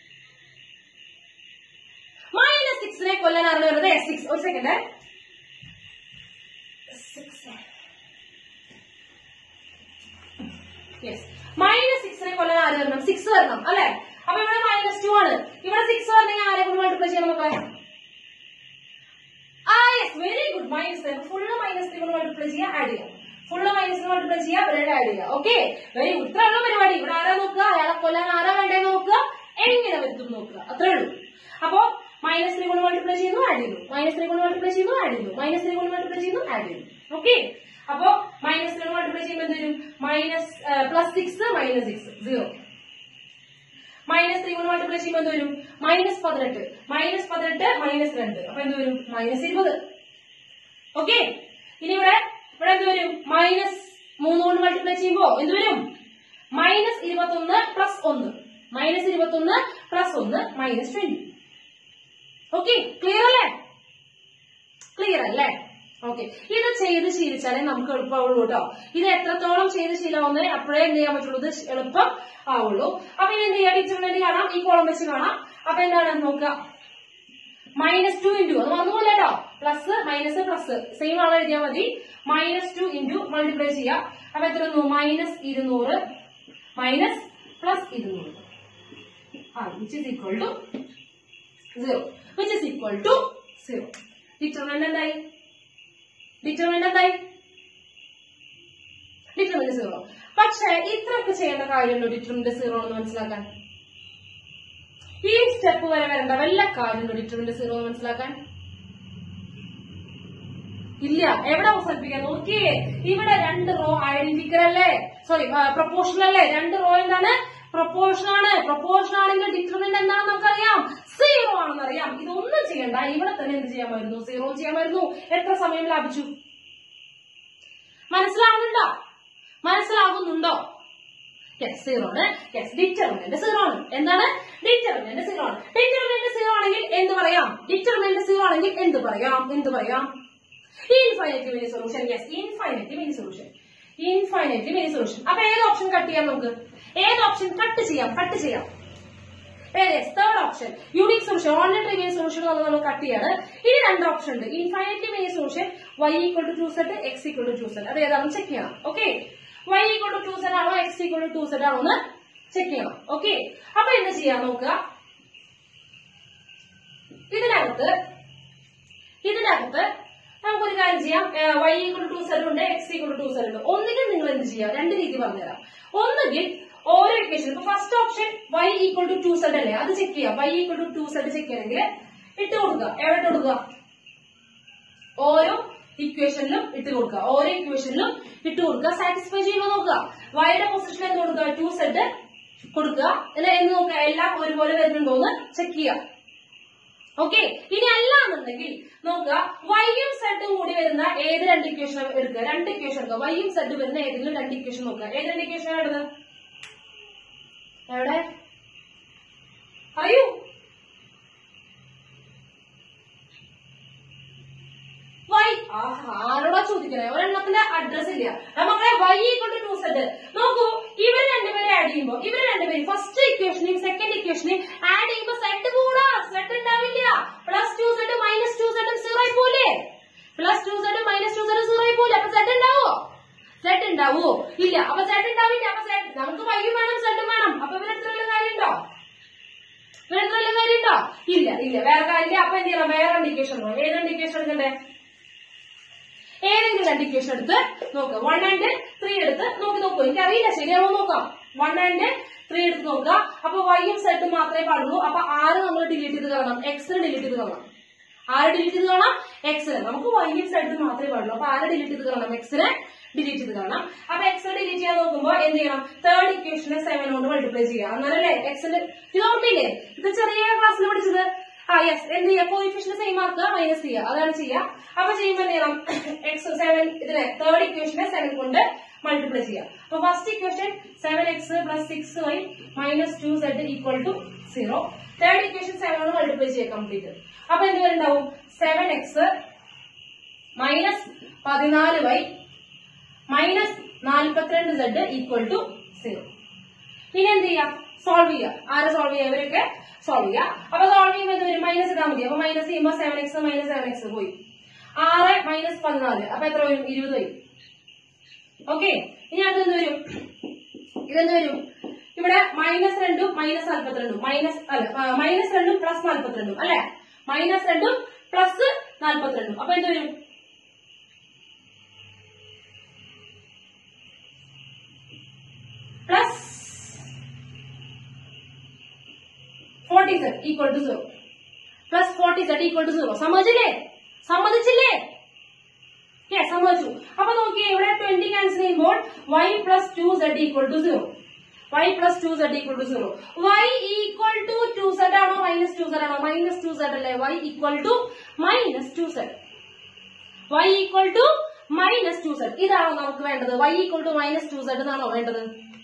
മൈനസ് സിക്സിനെ കൊല്ലാൻ ആരാണ് വരുന്നത് സിക്സ് ഒരു സെക്കൻഡ് യെസ് മൈനസ് സിക്സിനെ കൊല്ലാൻ ആര് വരണം സിക്സ് വരണം അല്ലെ അപ്പൊ ഇവിടെ മൈനസ് ടു ആണ് ഇവിടെ സിക്സ് വരണമെങ്കിൽ ആരെ കൊണ്ട് മൾട്ടിപ്ലൈ ചെയ്യണം മക്കളെ ആ yes very good minus full minus three കൊണ്ട് മൾട്ടിപ്ലൈ ചെയ്യാം ആഡ് ചെയ്യാം ഫുള്ള് മൈനസ് മൾട്ടിപ്ലൈ ചെയ്യാം രണ്ട് ആഡ് ചെയ്യാം ഓക്കെ വെരി ഗുഡ് ഇത്രയുള്ള പരിപാടി ഇവിടെ ആരാ നോക്കുക അയാളെ കൊല്ലാൻ ആരാ വേണ്ടേ നോക്കുക എങ്ങനെ വരുത്തും നോക്കുക അത്രേ ഉള്ളൂ അപ്പോ മൈനസ് ത്രീ കൊണ്ട് മൾട്ടിപ്ലൈ ചെയ്യുന്നു ആഡ് ചെയ്യുന്നു മൈനസ് ത്രീ കൊണ്ട് മൾട്ടിപ്ലൈ ചെയ്യുന്നു ആഡ് ചെയ്യുന്നു മൈനസ് ത്രീ കൊണ്ട് മൾട്ടിപ്ലൈ ചെയ്യുന്നു ആഡ് ചെയ്യുന്നു ഓക്കെ അപ്പോ മൈനസ് ത്രീ കൊണ്ട് മൾട്ടിപ്ലൈ ചെയ്യുമ്പോൾ എന്ത് വരും minus plus six minus six zero minus three കൊണ്ട് മൾട്ടിപ്ലൈ ചെയ്യുമ്പോൾ എന്ത് വരും മൈനസ് പതിനെട്ട് മൈനസ് പതിനെട്ട് മൈനസ് രണ്ട് അപ്പൊ എന്ത് വരും മൈനസ് ഇരുപത് ഓക്കെ ഇനി ഇവിടെ ഇവിടെ എന്ത് വരും മൈനസ് മൂന്ന് കൊണ്ട് മൾട്ടിപ്ലൈ ചെയ്യുമ്പോ എന്ത് വരും മൈനസ് ഇരുപത്തൊന്ന് പ്ലസ് ഒന്ന് മൈനസ് ഇരുപത്തൊന്ന് പ്ലസ് ഒന്ന് മൈനസ് ട്വന്റി ഓക്കെ ക്ലിയർ അല്ലേ ക്ലിയർ അല്ലേ ഓക്കെ ഇത് ചെയ്ത് ശീലിച്ചാലേ നമുക്ക് എളുപ്പമാവുള്ളൂ കേട്ടോ ഇത് എത്രത്തോളം ചെയ്ത് ശീലമാവുന്നേ അപ്പോഴേ എന്ത് ചെയ്യാൻ പറ്റുള്ളൂ ഇത് എളുപ്പം ആവുള്ളൂ അപ്പൊ ഇനി എന്ത് ചെയ്യാം ഡിറ്റർമിനന്റ് കാണാം ഈ കോളം വെച്ച് കാണാം അപ്പൊ എന്താണ് നോക്കുക മൈനസ് ടു ഇൻറ്റു അത് മറന്നുപോലെ കേട്ടോ പ്ലസ് മൈനസ് പ്ലസ് സെയിം ആളെ എഴുതിയാൽ മതി മൈനസ് ടു ഇൻറ്റു മൾട്ടിപ്ലൈ ചെയ്യാം അപ്പൊ എത്ര വന്നു മൈനസ് ഇരുന്നൂറ് മൈനസ് പ്ലസ് ഇരുന്നൂറ് ആ which is equal to zero which is equal to zero determinant എന്തായി ഡിറ്റർമിനന്റ് എന്തായി ഡിറ്റർമിനന്റ് സീറോ പക്ഷെ ഇത്രയൊക്കെ ചെയ്യേണ്ട കാര്യമുണ്ടോ ഡിറ്റർമിനന്റ് സീറോ എന്ന് മനസ്സിലാക്കാൻ ഈ സ്റ്റെപ്പ് വരെ വരേണ്ട വല്ല കാര്യമുണ്ടോ ഡിറ്റർമിനന്റ് സീറോ എന്ന് മനസ്സിലാക്കാൻ ഇല്ല എവിടെ അവസാനിപ്പിക്കാൻ നോക്കിയേ ഇവിടെ രണ്ട് റോ ഐഡന്റിക്കൽ അല്ലേ സോറി പ്രൊപ്പോർഷൻ അല്ലേ രണ്ട് റോ എന്താണ് പ്രൊപ്പോർഷൻ ആണ് പ്രൊപ്പോർഷൻ ആണെങ്കിൽ ഡിറ്റർമിനന്റ് എന്താണെന്ന് നമുക്കറിയാം സീറോ ആണെന്ന് അറിയാം ഇതൊന്നും ചെയ്യണ്ട ഇവിടെ തന്നെ എന്ത് ചെയ്യാമായിരുന്നു സീറോ ചെയ്യാമായിരുന്നു എത്ര സമയം ലാഭിച്ചു മനസ്സിലാവുന്നുണ്ടോ മനസ്സിലാകുന്നുണ്ടോ യെസ് സീറോ ആണ് യെസ് ഡിറ്റർമിനന്റ് സീറോ ആണ് എന്താണ് ഡിറ്റർമിനന്റ് സീറോ ആണ് ഡിറ്റർമിനന്റ് സീറോ ആണെങ്കിൽ എന്ത് പറയാം ഡിറ്റർമിനന്റ് സീറോ ആണെങ്കിൽ എന്ത് പറയാം എന്ത് പറയാം infinite many solution yes infinite many solution infinite many solution അപ്പൊ ഏത് ഓപ്ഷൻ കട്ട് ചെയ്യാം നമുക്ക് ഏത് ഓപ്ഷൻ കട്ട് ചെയ്യാം കട്ട് ചെയ്യാം third option unique solution only trivial solution എന്നുള്ളത് നമ്മൾ കട്ട് ചെയ്യാണ് ഇനി രണ്ട് ഓപ്ഷൻ ഉണ്ട് infinite many solution y equal to two z x equal to two z അത് ഏതാണെന്ന് ചെക്ക് ചെയ്യണം okay y equal to two z ആണോ x equal to two z ആണോ എന്ന് ചെക്ക് ചെയ്യണം ഓക്കെ അപ്പൊ എന്ത് ചെയ്യാം നോക്കുക ഇതിനകത്ത് ഇതിനകത്ത് നമുക്കൊരു കാര്യം ചെയ്യാം വൈ ഈക്വൽ ടു സെറ്റ് ഉണ്ട് എക്സ് ഈക്വൽ ടു സെറ്റ് ഉണ്ട് ഒന്നുകിൽ നിങ്ങൾ എന്ത് ചെയ്യാം രണ്ട് രീതി പറഞ്ഞുതരാം ഒന്നുകിൽ ഓരോ ഇക്വേഷൻ ഇപ്പൊ first option y equal to two z അല്ലേ അത് ചെക്ക് ചെയ്യാം y equal to two z check ചെയ്യണമെങ്കിൽ ഇട്ട് കൊടുക്കുക എവിടെ ഇട്ട് കൊടുക്കുക ഓരോ ഇക്വേഷനിലും ഇട്ട് കൊടുക്കുക ഓരോ ഇക്വേഷനിലും ഇട്ട് കൊടുക്കുക സാറ്റിസ്ഫൈ ചെയ്യുമ്പോൾ നോക്കുക വൈയുടെ പൊസിഷൻ എന്ത് കൊടുക്കുക ടു സെറ്റ് കൊടുക്കുക എന്നിട്ട് എന്ന് നോക്കുക എല്ലാം ഒരുപോലെ വരുന്നുണ്ടോ എന്ന് ചെക്ക് ചെയ്യുക ഓക്കെ ഇനി അല്ല എന്നുണ്ടെങ്കിൽ നോക്കുക വൈയും സെഡും കൂടി വരുന്ന ഏത് രണ്ട് ഇക്വേഷൻ എടുക്കുക രണ്ട് ഇക്വേഷൻ എടുക്കുക വൈയും സെഡ് വരുന്ന ഏതെങ്കിലും രണ്ട് ഇക്വേഷൻ നോക്കുക ഏത് രണ്ട് ഇക്വേഷൻ എടുക്കുക എവിടെ അറിയൂ വൈ ആരോടാ ചോദിക്കണേ ഒരെണ്ണത്തിന്റെ അഡ്രസ് ഇല്ല നമ്മളെ y equal to two z നോക്കൂ ഇവർ രണ്ടുപേരെ ആഡ് ചെയ്യുമ്പോൾ ഇവർ രണ്ടുപേരും ഫസ്റ്റ് ഇക്വേഷനെയും സെക്കൻഡ് ഇക്വേഷനെയും ആഡ് ചെയ്യുമ്പോൾ സെഡ് കൂടാ സെഡ് ഉണ്ടാവില്ല plus two z minus two z zero ആയി പോലെ plus two z minus two z zero ആയി പോലെ അപ്പൊ സെഡ് ഉണ്ടാവോ സെഡ് ഉണ്ടാവോ ഇല്ല അപ്പൊ സെഡ് ഉണ്ടാവില്ല അപ്പൊ സെഡ് നമുക്ക് വൈയും വേണം സെഡും വേണം അപ്പൊ ഇവരെത്ര വല്ല കാര്യമുണ്ടോ ഇവരെത്ര വല്ല കാര്യമുണ്ടോ ഇല്ല ഇല്ല വേറെ കാര്യമില്ല അപ്പൊ എന്ത് ചെയ്യണം വേറെ രണ്ട് ഇക്വേഷൻ ഏത് രണ്ട് ഇക്വേഷൻ എടുക്കണ്ടേ ഏതെങ്കിലും രണ്ട് ഇക്വേഷൻ എടുത്ത് നോക്കുക വൺ ആൻഡ് ത്രീ എടുത്ത് നോക്കി നോക്കൂ എനിക്ക് അറിയില്ല ശരിയാവോ നോക്കാം വൺ ആൻഡ് ത്രീ എടുത്ത് നോക്കുക അപ്പൊ വൈയും സെറ്റും മാത്രമേ പാടുള്ളൂ അപ്പൊ ആറ് നമ്മൾ ഡിലീറ്റ് ചെയ്ത് കളയണം എക്സിന് ഡിലീറ്റ് ചെയ്ത് കളയണം ആര് ഡിലീറ്റ് ചെയ്ത് കളയണം എക്സിന് നമുക്ക് വൈയും സെറ്റും മാത്രമേ പാടുള്ളൂ അപ്പൊ ആര് ഡിലീറ്റ് ചെയ്ത് കളയണം എക്സിന് ഡിലീറ്റ് ചെയ്ത് കളയണം അപ്പൊ എക്സ് ഡിലീറ്റ് ചെയ്യാൻ നോക്കുമ്പോൾ എന്ത് ചെയ്യണം തേർഡ് ഇക്വേഷനെ സെവൻ കൊണ്ട് മൾട്ടിപ്ലൈ ചെയ്യുക എന്നാലല്ലേ എക്സിന് ഇത് ഓർമ്മയില്ലേ ഇത് ചെറിയ ക്ലാസ്സിൽ പഠിച്ചത് ആ യെസ് എന്ത് ചെയ്യുക കോയിഫിഷ്യന്റ് സെയിം ആക്കുക മൈനസ് ചെയ്യുക അതാണ് ചെയ്യുക അപ്പൊ ചെയ്യുമ്പോൾ എന്ത് ചെയ്യണം എക്സ് സെവൻ ഇതിനെ തേർഡ് ഇക്വേഷനെ സെവൻ കൊണ്ട് മൾട്ടിപ്ലൈ ചെയ്യുക അപ്പൊ first equation seven x plus six y minus two Z equal to zero third equation seven കൊണ്ട് മൾട്ടിപ്ലൈ ചെയ്യുക കംപ്ലീറ്റ് അപ്പൊ എന്ത് വരുന്നുണ്ടാവും സെവൻ എക്സ് മൈനസ് പതിനാല് വൈ മൈനസ് നാൽപ്പത്തിരണ്ട് സെഡ് ഈക്വൽ ടു സീറോ ഇനി എന്ത് ചെയ്യാം സോൾവ് ചെയ്യാം ആരെ സോൾവ് ചെയ്യാം ഇവരൊക്കെ സോൾവ് ചെയ്യാം അപ്പൊ സോൾവ് ചെയ്യുമ്പോൾ എന്ത് വരും മൈനസ് ഇടാൻ മതി അപ്പൊ മൈനസ് ചെയ്യുമ്പോൾ seven x minus seven x പോയി ആറ് മൈനസ് പതിനാല് അപ്പൊ എത്ര വരും ഇരുപത് വരും ഓക്കെ ഇനി അടുത്ത് എന്ത് വരും ഇതെന്ത് വരും ഇവിടെ മൈനസ് രണ്ടും മൈനസ് നാൽപ്പത്തിരണ്ടും മൈനസ് അല്ല മൈനസ് രണ്ടും പ്ലസ് നാൽപ്പത്തിരണ്ടും അല്ലെ മൈനസ് രണ്ടും പ്ലസ് നാൽപ്പത്തിരണ്ടും അപ്പൊ എന്ത് വരും plus forty z equal to zero plus forty z equal to zero സമ്മതിച്ചില്ലേ സമ്മതിച്ചില്ലേ യെസ് സമ്മതിച്ചു അപ്പൊ നോക്കിയേ ഇവിടെ ട്വന്റി ക്യാൻസൽ ചെയ്യുമ്പോൾ y plus two Z equal to zero y plus two Z equal to zero y equal to two z ആണോ minus two z ആണോ minus two z അല്ലേ Y equal to minus two z y equal to minus two z ഇതാണോ നമുക്ക് വേണ്ടത് y equal to minus two z എന്നാണോ വേണ്ടത്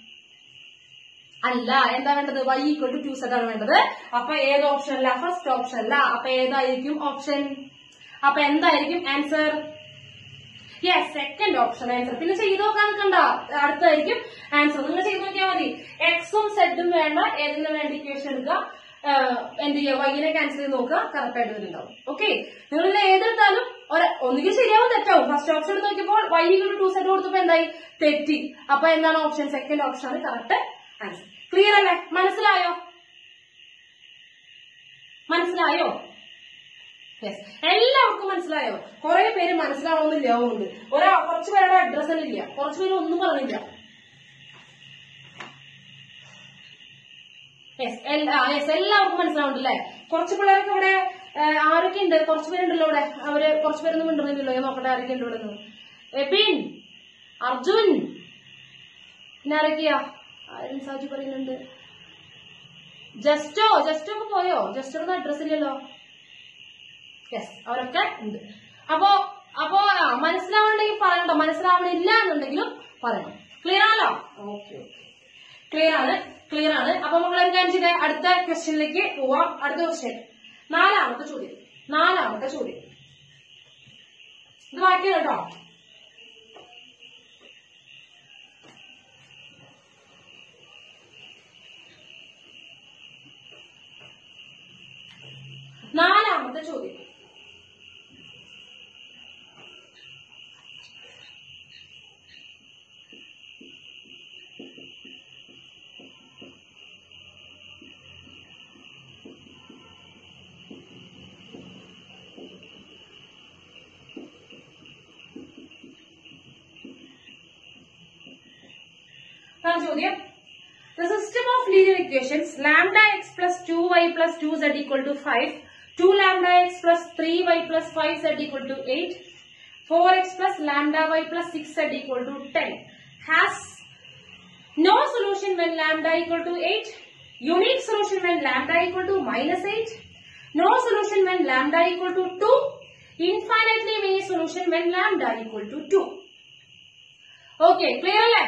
അല്ല എന്താ വേണ്ടത് y equal to two z ആണ് വേണ്ടത് അപ്പൊ ഏത് ഓപ്ഷൻ അല്ല ഫസ്റ്റ് ഓപ്ഷൻ അല്ല അപ്പൊ ഏതായിരിക്കും ഓപ്ഷൻ അപ്പൊ എന്തായിരിക്കും answer yes second option answer പിന്നെ ചെയ്ത് നോക്കാൻ നിൽക്കണ്ട അടുത്തായിരിക്കും ആൻസർ നിങ്ങൾ ചെയ്ത് നോക്കിയാൽ മതി എക്സും സെഡും വേണ്ട ഏതെങ്കിലും വേണ്ട ഇക്വേഷൻ എടുക്കുക ആഹ് എന്ത് ചെയ്യുക വൈകിനെ ക്യാൻസൽ ചെയ്ത് നോക്കുക കറക്റ്റ് ആയിട്ട് വരുന്നുണ്ടാവും ഓക്കെ നിങ്ങൾ ഇതിൽ ഏതെടുത്താലും ഒരു ഒന്നുകിൽ ശരിയാവും തെറ്റാവും ഫസ്റ്റ് ഓപ്ഷൻ എടുത്ത് നോക്കിയപ്പോൾ വൈ ടു സെഡ് കൊടുത്തപ്പോ എന്തായി തെറ്റി അപ്പൊ എന്താണ് ഓപ്ഷൻ സെക്കൻഡ് ഓപ്ഷൻ ആണ് കറക്റ്റ് ആൻസർ ക്ലിയർ അല്ലേ മനസ്സിലായോ മനസ്സിലായോ യെസ് എല്ലാവർക്കും മനസ്സിലായോ കുറെ പേര് മനസ്സിലാവണമെന്നില്ലാവുന്നുണ്ട് ഒരാ കുറച്ച് പേരുടെ അഡ്രസ് തന്നെ ഇല്ല കുറച്ച് പേര് ഒന്നും പറഞ്ഞില്ല യെസ് യെസ് എല്ലാവർക്കും മനസ്സിലാവുന്നുണ്ടല്ലേ കുറച്ച് പിള്ളേർക്ക് ഇവിടെ ആ, ആരൊക്കെ ഉണ്ട് കുറച്ച് പേരുണ്ടല്ലോ ഇവിടെ അവര് കുറച്ച് പേരൊന്നും മിണ്ടുന്നില്ലല്ലോ ഞാൻ നോക്കട്ടെ ആരൊക്കെ ഉണ്ട് ഇവിടെ നിന്ന് എബിൻ അർജുൻ പിന്നെ ആരൊക്കെയാ ആരും സാജി പറയുന്നുണ്ട് ജസ്റ്റോ ജസ്റ്റോ ഒക്കെ പോയോ ജസ്റ്റോന്ന് അഡ്രസ് ഇല്ലല്ലോ യെസ് അവരൊക്കെ ഉണ്ട് അപ്പോ അപ്പോ ആ, മനസ്സിലാവണമെങ്കിൽ പറയണ്ടോ മനസ്സിലാവണില്ല എന്നുണ്ടെങ്കിലും പറയണം ക്ലിയർ ആണല്ലോ ഓക്കെ ഓക്കെ ക്ലിയർ ആണ് ക്ലിയർ ആണ് അപ്പൊ നമ്മൾ എന്താ ചെയ്തേ അടുത്ത ക്വസ്റ്റ്യനിലേക്ക് പോവാം അടുത്ത ക്വസ്റ്റ്യൻ നാലാമത്തെ ചോദ്യം നാലാമത്തെ ചോദ്യം ഇത് വായിക്കാം കേട്ടോ നാലാമത്തെ ചോദ്യം നാം ചോദ്യം The system of linear equations lambda x plus 2y plus 2z equal to 5, 2 lambda x plus 3y plus 5z equal to 8, 4x plus lambda y plus 6z equal to 10 has no solution when lambda equal to 8, unique solution when lambda equal to minus 8, no solution when lambda equal to 2, infinitely many solution when lambda equal to 2. Okay, clear അല്ലേ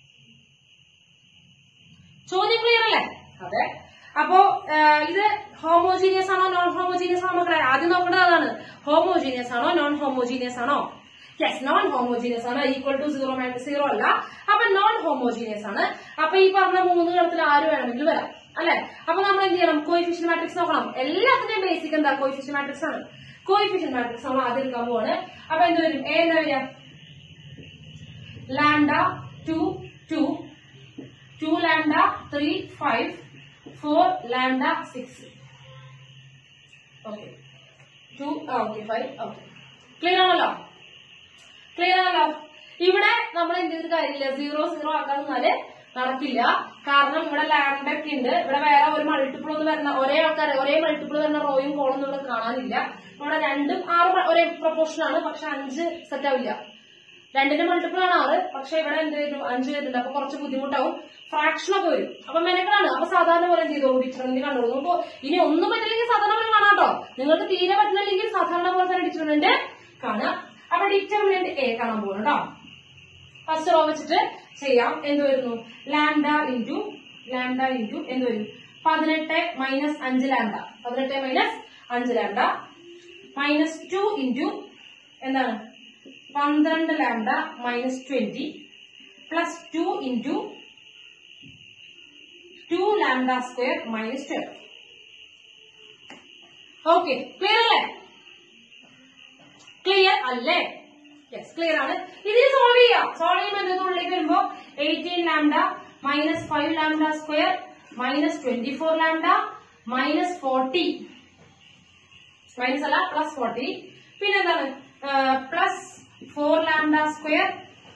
ചോദ്യം clear അല്ലേ അതെ അപ്പോ ആ, ഇത് homogeneous ആണോ non homogeneous ആണോ മക്കളെ ആദ്യം നോക്കേണ്ടത് അതാണ് ഹോമോജീനിയസ് ആണോ നോൺ ഹോമോജീനിയസ് ആണോ യെസ് നോൺ ഹോമോജീനിയസ് ആണ് ഈക്വൽ ടു സീറോ സീറോ അല്ല അപ്പൊ നോൺ ഹോമോജീനിയസ് ആണ് അപ്പൊ ഈ പറഞ്ഞ മൂന്ന് കളത്തിൽ ആര് വേണമെങ്കിലും വരാം അല്ലെ അപ്പൊ നമ്മൾ എന്ത് ചെയ്യണം കോയിഫിഷ്യൻ മാട്രിക്സ് നോക്കണം എല്ലാത്തിന്റെയും ബേസിക് എന്താ കോയിഫിഷ്യൻ മാട്രിക്സ് ആണ് കോയിഫിഷ്യൻ മാട്രിക്സ് നമ്മൾ ആദ്യം എടുക്കാൻ പോവാണ് അപ്പൊ എന്ത് വരും എ എന്താ വരിക lambda two two 2 lambda 3 5 4 lambda 6 okay 2 ആ, okay 5 okay ക്ലിയർ ആണല്ലോ ക്ലിയർ ആണല്ലോ ഇവിടെ നമ്മൾ എന്ത് ചെയ്തിട്ട് കാര്യമില്ല സീറോ സീറോ ആക്കാൻ നിന്നാല് നടക്കില്ല കാരണം ഇവിടെ ലാൻഡ് ഒക്കെ ഉണ്ട് ഇവിടെ വേറെ ഒരു മൾട്ടിപ്പിൾ ഒന്നും വരുന്ന ഒരേ ആൾക്കാർ ഒരേ മൾട്ടിപ്പിൾ വരുന്ന റോയും കോളൊന്നും ഇവിടെ കാണാനില്ല ഇവിടെ രണ്ടും ആറ് മ- ഒരേ പ്രൊപ്പോർഷൻ ആണ് പക്ഷെ അഞ്ച് സെറ്റ് ആവില്ല രണ്ടിന്റെ മൾട്ടിപ്പിൾ ആണ് ആറ് പക്ഷെ ഇവിടെ എന്ത് വരും അഞ്ച് വരുന്നുണ്ട് അപ്പൊ കുറച്ച് ബുദ്ധിമുട്ടാവും ഫ്രാക്ഷൻ ഒക്കെ വരും അപ്പൊ മെനക്കാണ് അപ്പൊ സാധാരണ പോലെ എന്ത് ചെയ്തോ ഡിറ്റർമിന്റ് കണ്ടോളൂ അപ്പൊ ഇനി ഒന്നും പറ്റില്ലെങ്കിൽ സാധാരണ പോലെ കാണാം കേട്ടോ നിങ്ങൾക്ക് തീരെ പറ്റില്ലെങ്കിൽ സാധാരണ പോലെ തന്നെ ഡിറ്റർമിനന്റ് കാണാം അപ്പൊ ഡിറ്റർമിനന്റ് എ കാണാൻ പോകുന്നു കേട്ടോ ഫസ്റ്റ് റോ വെച്ചിട്ട് ചെയ്യാം എന്ത് വരുന്നു ലാംഡ ഇൻറ്റു ലാംഡ ഇൻറ്റു എന്ത് വരും പതിനെട്ട് മൈനസ് അഞ്ച് ലാംഡ പതിനെട്ട് മൈനസ് അഞ്ച് ലാംഡ മൈനസ് ടു ഇൻറ്റു എന്താണ് പന്ത്രണ്ട് lambda minus twenty plus two into two lambda square minus twelve okay clear അല്ലേ ക്ലിയർ അല്ലേ യെസ് ക്ലിയർ ആണ് ഇതിന് സോൾവ് ചെയ്യാം സോൾവ് ചെയ്യുമ്പോൾ എന്തൊക്കെ ഉള്ളിലേക്ക് വരുമ്പോ eighteen lambda minus five lambda square minus twenty four lambda minus forty minus അല്ല പ്ലസ് ഫോർട്ടി പിന്നെ എന്താണ് plus four lambda square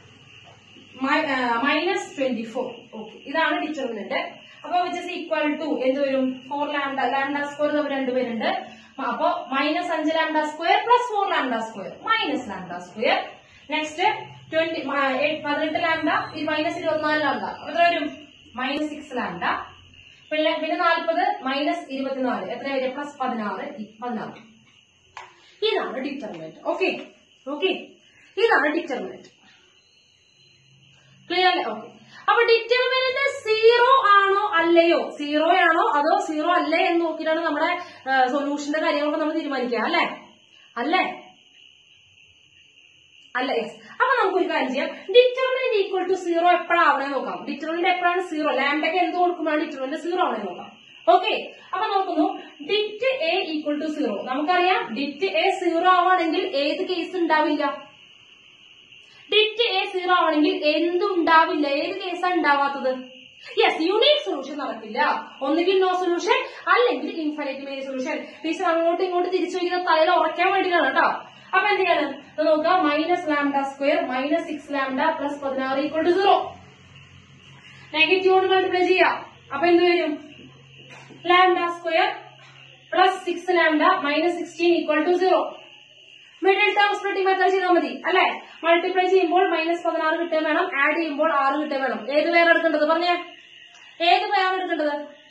minus twenty four okay ഇതാണ് ഡിറ്റർമിനന്റ് അപ്പൊ വിച്ച് ഇസ് ഈക്വൽ ടു എന്ത് വരും ഫോർ ലാംഡ ലാംഡ സ്ക്വയർ തമ്മിൽ രണ്ടുപേരുണ്ട് അപ്പൊ മൈനസ് അഞ്ച് lambda square plus four lambda square minus lambda square next twenty പതിനെട്ട് ലാംഡ ഈ മൈനസ് ഇരുപത്തിനാല് ലാംഡ അപ്പൊ എത്ര വരും മൈനസ് സിക്സ് ലാംഡ പിന്നെ പിന്നെ നാൽപ്പത് മൈനസ് ഇരുപത്തിനാല് എത്ര വരും പ്ലസ് പതിനാറ് ഈ- പതിനാറ് ഇതാണ് ഡിറ്റർമിനന്റ് ഓക്കെ ഓക്കെ ഇതാണ് ഡിറ്റർമിനന്റ് ക്ലിയർ അല്ലേ ഓക്കെ അപ്പൊ ഡിറ്റർമിനന്റ് സീറോ ആണോ അല്ലയോ സീറോ ആണോ അതോ സീറോ അല്ലേ എന്ന് നോക്കിയിട്ടാണ് നമ്മുടെ സൊല്യൂഷന്റെ കാര്യങ്ങളൊക്കെ നമ്മൾ തീരുമാനിക്കുക അല്ലേ അല്ലേ അല്ല യെസ് അപ്പൊ നമുക്ക് ഒരു കാര്യം ചെയ്യാം ഡിറ്റർമിനന്റ് ഈക്വൽ ടു സീറോ എപ്പോഴാവണേ നോക്കാം ഡിറ്റർമിനന്റ് എപ്പോഴാണ് സീറോ ലാംഡൊക്കെ എന്ത് കൊടുക്കുമ്പോഴാണ് ഡിറ്റർമിനന്റ് സീറോ ആവണേ നോക്കാം ഓക്കെ അപ്പൊ നോക്കുന്നു det A equal to zero നമുക്കറിയാം ഡിറ്റ് എ സീറോ ആവുകയാണെങ്കിൽ ഏത് കേസ് ഉണ്ടാവില്ല ഡിറ്റ് എ സീറോ ആണെങ്കിൽ എന്തുണ്ടാവില്ല ഏത് കേസാണ് ഉണ്ടാവാത്തത് യെസ് യുണീക് സൊല്യൂഷൻ നടക്കില്ല ഒന്നുകിൽ നോ സൊല്യൂഷൻ അല്ലെങ്കിൽ ഇൻഫൈനൈറ്റ് മേരി സൊല്യൂഷൻ ടീച്ചർ അങ്ങോട്ടും ഇങ്ങോട്ടും തിരിച്ചു വയ്ക്കുന്ന തലയിൽ ഉറക്കാൻ വേണ്ടിയിട്ടാണ് കേട്ടോ അപ്പൊ എന്ത് ചെയ്യാണ് ഇത് നോക്കുക minus lambda square minus six lambda plus പതിനാറ് ഈക്വൽ ടു സീറോ നെഗറ്റീവ് കൊണ്ട് മൾട്ടിപ്ലൈ ചെയ്യാം അപ്പൊ എന്ത് വരും lambda square plus six lambda minus sixteen equal to zero middle term splitting method ചെയ്താൽ മതി അല്ലെ മൾട്ടിപ്ലൈ ചെയ്യുമ്പോൾ മൈനസ് പതിനാറ് കിട്ടുക വേണം ആഡ് ചെയ്യുമ്പോൾ ആറ് കിട്ടുക വേണം ഏത് പേര് എടുക്കേണ്ടത് പറഞ്ഞേ ഏത് പേരാണ് എടുക്കേണ്ടത്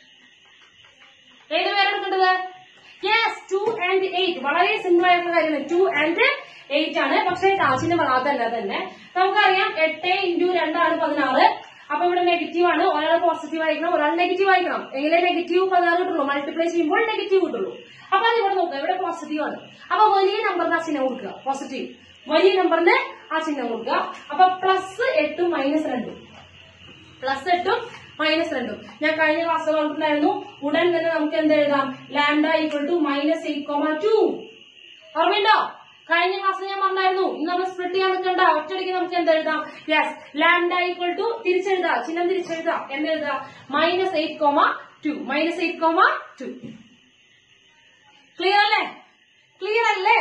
ഏത് പേര് എടുക്കേണ്ടത് യെസ് ടു ആൻഡ് എയ്റ്റ് വളരെ സിമ്പിൾ ആയിട്ടുള്ള കാര്യമാണ് ടു ആൻഡ് എയ്റ്റ് ആണ് പക്ഷേ കാശിന്റെ അതല്ല തന്നെ നമുക്കറിയാം എട്ട് ഇൻറ്റു രണ്ടാണ് പതിനാറ് അപ്പൊ ഇവിടെ നെഗറ്റീവ് ആണ് ഒരാൾ പോസിറ്റീവ് ആയിരിക്കണം ഒരാൾ നെഗറ്റീവ് ആയിരിക്കണം എങ്ങനെ നെഗറ്റീവ് പതിനാറ് കിട്ടുള്ളൂ മൾട്ടിപ്ലൈ ചെയ്യുമ്പോൾ നെഗറ്റീവ് കിട്ടുള്ളൂ അപ്പൊ അത് ഇവിടെ നോക്കുക ഇവിടെ പോസിറ്റീവ് ആണ് അപ്പൊ വലിയ നമ്പറിന് ആ ചിഹ്നം കൊടുക്കുക പോസിറ്റീവ് വലിയ നമ്പറിന് ആ ചിഹ്നം കൊടുക്കുക അപ്പൊ പ്ലസ് എട്ടും മൈനസ് രണ്ടും പ്ലസ് എട്ടും മൈനസ് രണ്ടും ഞാൻ കഴിഞ്ഞ ക്ലാസ്സിൽ പറഞ്ഞിട്ടുണ്ടായിരുന്നു ഉടൻ തന്നെ നമുക്ക് എന്ത് എഴുതാം lambda equal to minus eight comma two ഓർമ്മയുണ്ടോ കഴിഞ്ഞ ക്ലാസ്സിൽ ഞാൻ പറഞ്ഞായിരുന്നു ഇന്ന് നമ്മൾ സ്പ്ലിറ്റ് ചെയ്യാൻ നിൽക്കണ്ട ഒറ്റയടിക്ക് നമുക്ക് എന്ത് എഴുതാം യെസ് ലാംഡ ഈക്വൽ ടു തിരിച്ചെഴുതാം ചിഹ്നം തിരിച്ചെഴുതാം എന്തെഴുതാം minus eight comma two minus eight comma two clear അല്ലേ ക്ലിയർ അല്ലേ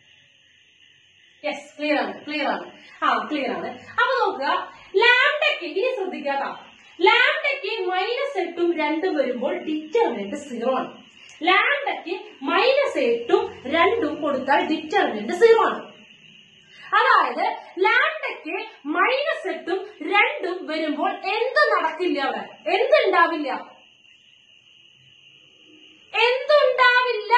യെസ് ക്ലിയർ ആണ് ക്ലിയർ ആണ് ആ ക്ലിയർ ആണ് അപ്പൊ നോക്കുക ലാംഡയ്ക്ക് ഇനി ശ്രദ്ധിക്കാട്ടോ ലാംഡയ്ക്ക് മൈനസ് എട്ടും രണ്ടും വരുമ്പോൾ ഡിറ്റർമിനന്റ് സീറോ ആണ് ലാംഡയ്ക്ക് മൈനസ് എട്ടും രണ്ടും കൊടുത്താൽ ഡിറ്റർമിനന്റ് സീറോ ആണ് അതായത് ലാംഡയ്ക്ക് മൈനസ് എട്ടും രണ്ടും വരുമ്പോൾ എന്ത് നടക്കില്ല അവിടെ എന്തുണ്ടാവില്ല എന്തുണ്ടാവില്ല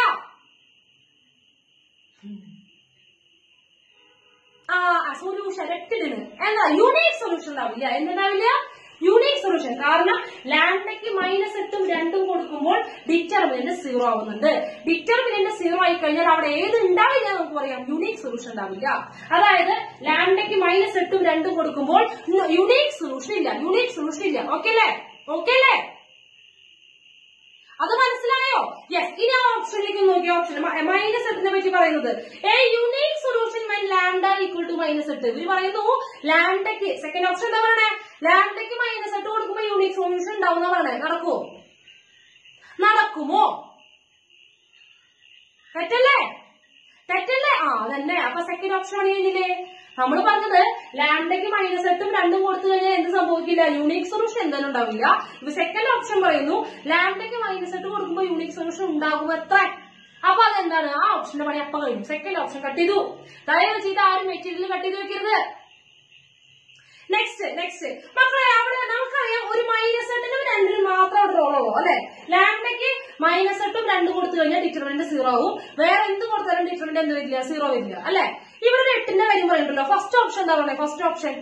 ആ സൊല്യൂഷൻ എട്ടിന് എന്താ യുണീക് സൊല്യൂഷൻ ഉണ്ടാവില്ല എന്തുണ്ടാവില്ല യുണീക് സൊല്യൂഷൻ കാരണം ലാംഡയ്ക്ക് മൈനസ് എട്ടും രണ്ടും കൊടുക്കുമ്പോൾ ഡിറ്റർമിനന്റ് സീറോ ആവുന്നുണ്ട് ഡിറ്റർമിനന്റ് സീറോ ആയി കഴിഞ്ഞാൽ അവിടെ ഏത് ഉണ്ടാവില്ല എന്ന് നമുക്ക് പറയാം യുണീക് സൊല്യൂഷൻ ഉണ്ടാവില്ല അതായത് ലാംഡയ്ക്ക് മൈനസ് എട്ടും രണ്ടും കൊടുക്കുമ്പോൾ യുണീക് സൊല്യൂഷൻ ഇല്ല യുണീക് സൊല്യൂഷൻ ഇല്ല ഓക്കെ അല്ലേ ഓക്കെ അല്ലേ അത് മനസ്സിലായോ യെസ് ഇനി ആ ഓപ്ഷനിലേക്ക് നോക്കിയ ഓപ്ഷൻ മൈനസ് എട്ടിനെ പറ്റി പറയുന്നത് a unique solution when lambda equal to minus എട്ട് ഇവര് പറയുന്നു ലാംഡയ്ക്ക് സെക്കൻഡ് ഓപ്ഷൻ എന്താ പറയണേ ലാംഡയ്ക്ക് മൈനസ് എട്ട് കൊടുക്കുമ്പോ യുണീക് സൊല്യൂഷൻ ഉണ്ടാവുന്ന പറയണേ നടക്കുമോ നടക്കുമോ തെറ്റല്ലേ തെറ്റല്ലേ ആ അതന്നെ അപ്പൊ സെക്കൻഡ് ഓപ്ഷൻ പണി കഴിഞ്ഞില്ലേ നമ്മൾ പറഞ്ഞത് ലാംഡയ്ക്ക് മൈനസ് എട്ടും രണ്ടും കൊടുത്തു കഴിഞ്ഞാൽ എന്ത് സംഭവിക്കില്ല യൂണിക് സൊല്യൂഷൻ എന്തായാലും ഉണ്ടാവില്ല ഇപ്പൊ സെക്കൻഡ് ഓപ്ഷൻ പറയുന്നു ലാംഡയ്ക്ക് മൈനസ് എട്ട് കൊടുക്കുമ്പോൾ യൂണിക് സൊല്യൂഷൻ ഉണ്ടാകും എത്ര അപ്പൊ അതെന്താണ് ആ ഓപ്ഷന്റെ പണി അപ്പൊ കഴിഞ്ഞു സെക്കൻഡ് ഓപ്ഷൻ കട്ട് ചെയ്തു ദയവ് ചെയ്ത് ആരും മെറ്റീരിയൽ കട്ട് ചെയ്ത് വെക്കരുത് നെക്സ്റ്റ് നെക്സ്റ്റ് മക്കളെ അവിടെ നമുക്കറിയാം ഒരു മൈനസ് എട്ടിനും രണ്ടിനും മാത്രം അവിടെ റോൾ ഉള്ളൂ അല്ലെ ലാംഡയ്ക്ക് മൈനസ് എട്ടും രണ്ട് കൊടുത്തു കഴിഞ്ഞാൽ ഡിറ്റർമിനന്റ് സീറോ ആവും വേറെ എന്ത് കൊടുത്താലും ഡിറ്റർമിനന്റ് എന്ത് വരില്ല സീറോ വരില്ല അല്ലെ ഇവിടെ ഒരു എട്ടിന്റെ കാര്യം പറയുന്നുണ്ടല്ലോ ഫസ്റ്റ് ഓപ്ഷൻ എന്താ പറയുന്നത് first option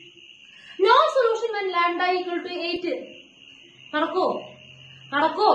no solution when lambda equal to eight നടക്കോ നടക്കോ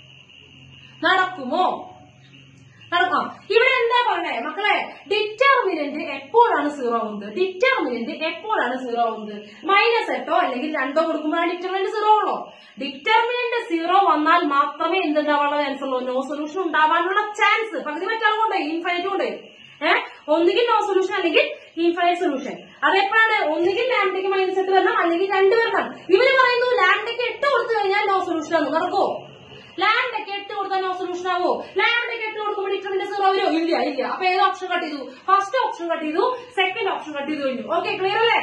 നടക്കുമോ നടക്കാം ഇവിടെ എന്താ പറഞ്ഞേ മക്കളെ ഡിറ്റർമിനന്റ് എപ്പോഴാണ് സീറോ ആവുന്നത് ഡിറ്റർമിനന്റ് എപ്പോഴാണ് സീറോ ആവുന്നത് മൈനസ് എട്ടോ അല്ലെങ്കിൽ രണ്ടോ കൊടുക്കുമ്പോഴാണ് ഡിറ്റർമിനന്റ് സീറോ ഉള്ളൂ ഡിറ്റർമിനന്റ് സീറോ വന്നാൽ മാത്രമേ എന്തുണ്ടാവാനുള്ള ചാൻസ് ഉള്ളൂ നോ സൊല്യൂഷൻ ഉണ്ടാവാനുള്ള ചാൻസ് പകുതി മറ്റാൾ കൊണ്ട് ഇൻഫൈനറ്റ് കൊണ്ട് ഏഹ് ഒന്നുകിൽ നോ സൊല്യൂഷൻ അല്ലെങ്കിൽ ഇൻഫൈനറ്റ് സൊല്യൂഷൻ അതെപ്പോഴാണ് ഒന്നുകിൽ ലാംഡയ്ക്ക് മൈനസ് എട്ട് വരണം അല്ലെങ്കിൽ രണ്ട് വരണം ഇവര് പറയുന്നു ലാംഡയ്ക്ക് എട്ട് കൊടുത്തു കഴിഞ്ഞാൽ നോ സൊല്യൂഷൻ ആണ് നടക്കോ ലാംഡയ്ക്ക് എട്ട് കൊടുത്താൽ നോ സൊല്യൂഷൻ ആവോ ലാംഡയ്ക്ക് എട്ട് കൊടുക്കുമ്പോൾ ഡിറ്റർമിനന്റ് സീറോ വരുമോ ഇല്ല ഇല്ല അപ്പൊ ഏത് ഓപ്ഷൻ കട്ട് ചെയ്തു ഫസ്റ്റ് ഓപ്ഷൻ കട്ട് ചെയ്തു സെക്കൻഡ് ഓപ്ഷൻ കട്ട് ചെയ്തു കഴിഞ്ഞു ഓക്കെ ക്ലിയർ അല്ലേ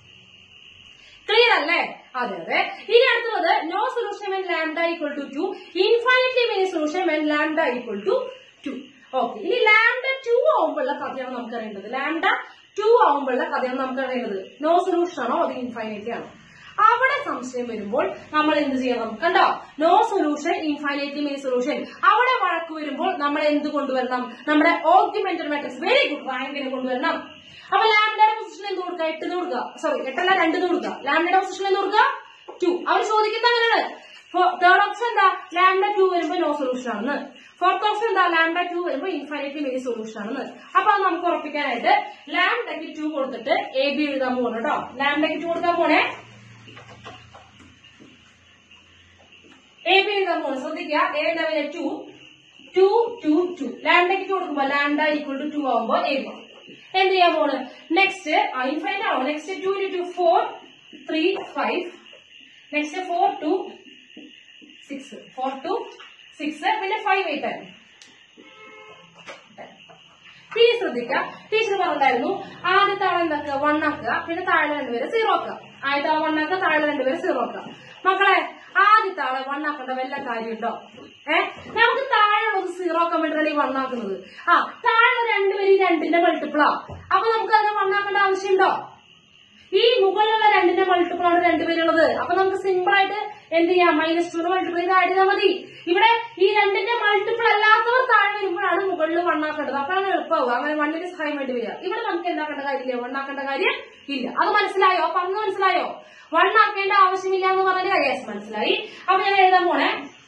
ക്ലിയർ അല്ലേ അതെ അതെ ഇനി അടുത്തുള്ളത് no solution when lambda equal to two infinitely many solution when lambda equal to two okay ഇനി ലാംഡ ടു ആവുമ്പോഴുള്ള കഥയാണ് നമുക്ക് അറിയേണ്ടത് ലാംഡ ടു ആവുമ്പോഴുള്ള കഥയാണ് നമുക്ക് അറിയേണ്ടത് നോ സൊല്യൂഷൻ ആണോ അത് ഇൻഫൈനൈറ്റ് ആണോ അവിടെ സംശയം വരുമ്പോൾ നമ്മൾ എന്ത് ചെയ്യണം കണ്ടോ no solution infinitely many solution അവിടെ വഴക്ക് വരുമ്പോൾ നമ്മൾ എന്ത് കൊണ്ടുവരണം നമ്മുടെ ഓഗ്യുമെന്റഡ് മാട്രിക്സ് വെരി ഗുഡ് റാങ്കിനെ കൊണ്ടുവരണം അപ്പൊ ലാംഡയുടെ പൊസിഷൻ എന്ത് കൊടുക്കുക എട്ട് കൊടുക്കുക സോറി എട്ടല്ല രണ്ട് കൊടുക്കുക ലാംഡയുടെ പൊസിഷൻ എന്ത് കൊടുക്കുക ടു അവർ ചോദിക്കുന്നത് അങ്ങനെയാണ് തേർഡ് ഓപ്ഷൻ എന്താ ലാംഡ ടു വരുമ്പോ നോ സൊല്യൂഷൻ ആണെന്ന് ഫോർത്ത് ഓപ്ഷൻ എന്താ ലാംഡ ടു വരുമ്പോ ഇൻഫൈനൈറ്റ്ലി മെനി സൊല്യൂഷൻ ആണെന്ന് അപ്പൊ അത് നമുക്ക് ഉറപ്പിക്കാനായിട്ട് ലാംഡയ്ക്ക് ടു കൊടുത്തിട്ട് എ ബി എഴുതാൻ പോകണം കേട്ടോ ലാംഡയ്ക്ക് ടു കൊടുക്കാൻ പോണേ എ ബി എഴുതാൻ പോകണം ശ്രദ്ധിക്കുക A level two two two two ലാംഡയ്ക്ക് ടു കൊടുക്കുമ്പോ ലാംഡ ഈക്വൽ ടു ടു ആവുമ്പോ എ ബി എന്ത് ചെയ്യാൻ പോണ് നെക്സ്റ്റ് ഇൻഫൈനൈറ്റ് ആണോ next two two four three five next four two six four two six പിന്നെ ഫൈവ് എയ്റ്റ് ആണ് ഇനി ശ്രദ്ധിക്കുക ടീച്ചർ പറഞ്ഞിട്ടുണ്ടായിരുന്നു ആദ്യത്തെ ആളെ എന്താക്കുക വൺ ആക്കുക പിന്നെ താഴെ രണ്ടുപേരെ സീറോ ആക്കുക ആദ്യത്തെ ആളെ വൺ ആക്കുക താഴെ രണ്ടുപേരെ സീറോ ആക്കുക മക്കളെ ആദ്യത്തെ ആളെ വൺ ആക്കേണ്ട വല്ല കാര്യമുണ്ടോ ഏ നമുക്ക് താഴെ ഉള്ളത് സീറോ ആക്കാൻ വേണ്ടിയിട്ടാണ് ഈ വൺ ആക്കുന്നത് ആ താഴെ രണ്ടുപേരും ഈ രണ്ടിന്റെ മൾട്ടിപ്പിളാ അപ്പൊ നമുക്ക് അതിനെ വൺ ആക്കേണ്ട ആവശ്യമുണ്ടോ ഈ മുകളിലുള്ള രണ്ടിന്റെ മൾട്ടിപ്പിൾ ആണ് രണ്ടുപേരുള്ളത് അപ്പൊ നമുക്ക് സിമ്പിൾ ആയിട്ട് എന്ത് ചെയ്യാം മൈനസ് ടു മൾട്ടിപ്പിൾ ചെയ്ത് ആഡ് ചെയ്താൽ മതി ഇവിടെ ഈ രണ്ടിന്റെ മൾട്ടിപ്പിൾ അല്ലാത്തവർ താഴെ വരുമ്പോഴാണ് മുകളിൽ വണ്ണാക്കേണ്ടത് അപ്പോഴാണ് എളുപ്പമാവുക അങ്ങനെ വണ്ണിന് സഹായം വേണ്ടി വരിക ഇവിടെ നമുക്ക് എന്താക്കേണ്ട കാര്യമില്ല വണ്ണാക്കേണ്ട കാര്യം ഇല്ല അത് മനസ്സിലായോ അപ്പൊ അന്ന് മനസ്സിലായോ വണ്ണാക്കേണ്ട ആവശ്യമില്ല എന്ന് പറഞ്ഞ യെസ് മനസ്സിലായി അപ്പൊ ഞാൻ എഴുതാൻ പോണേ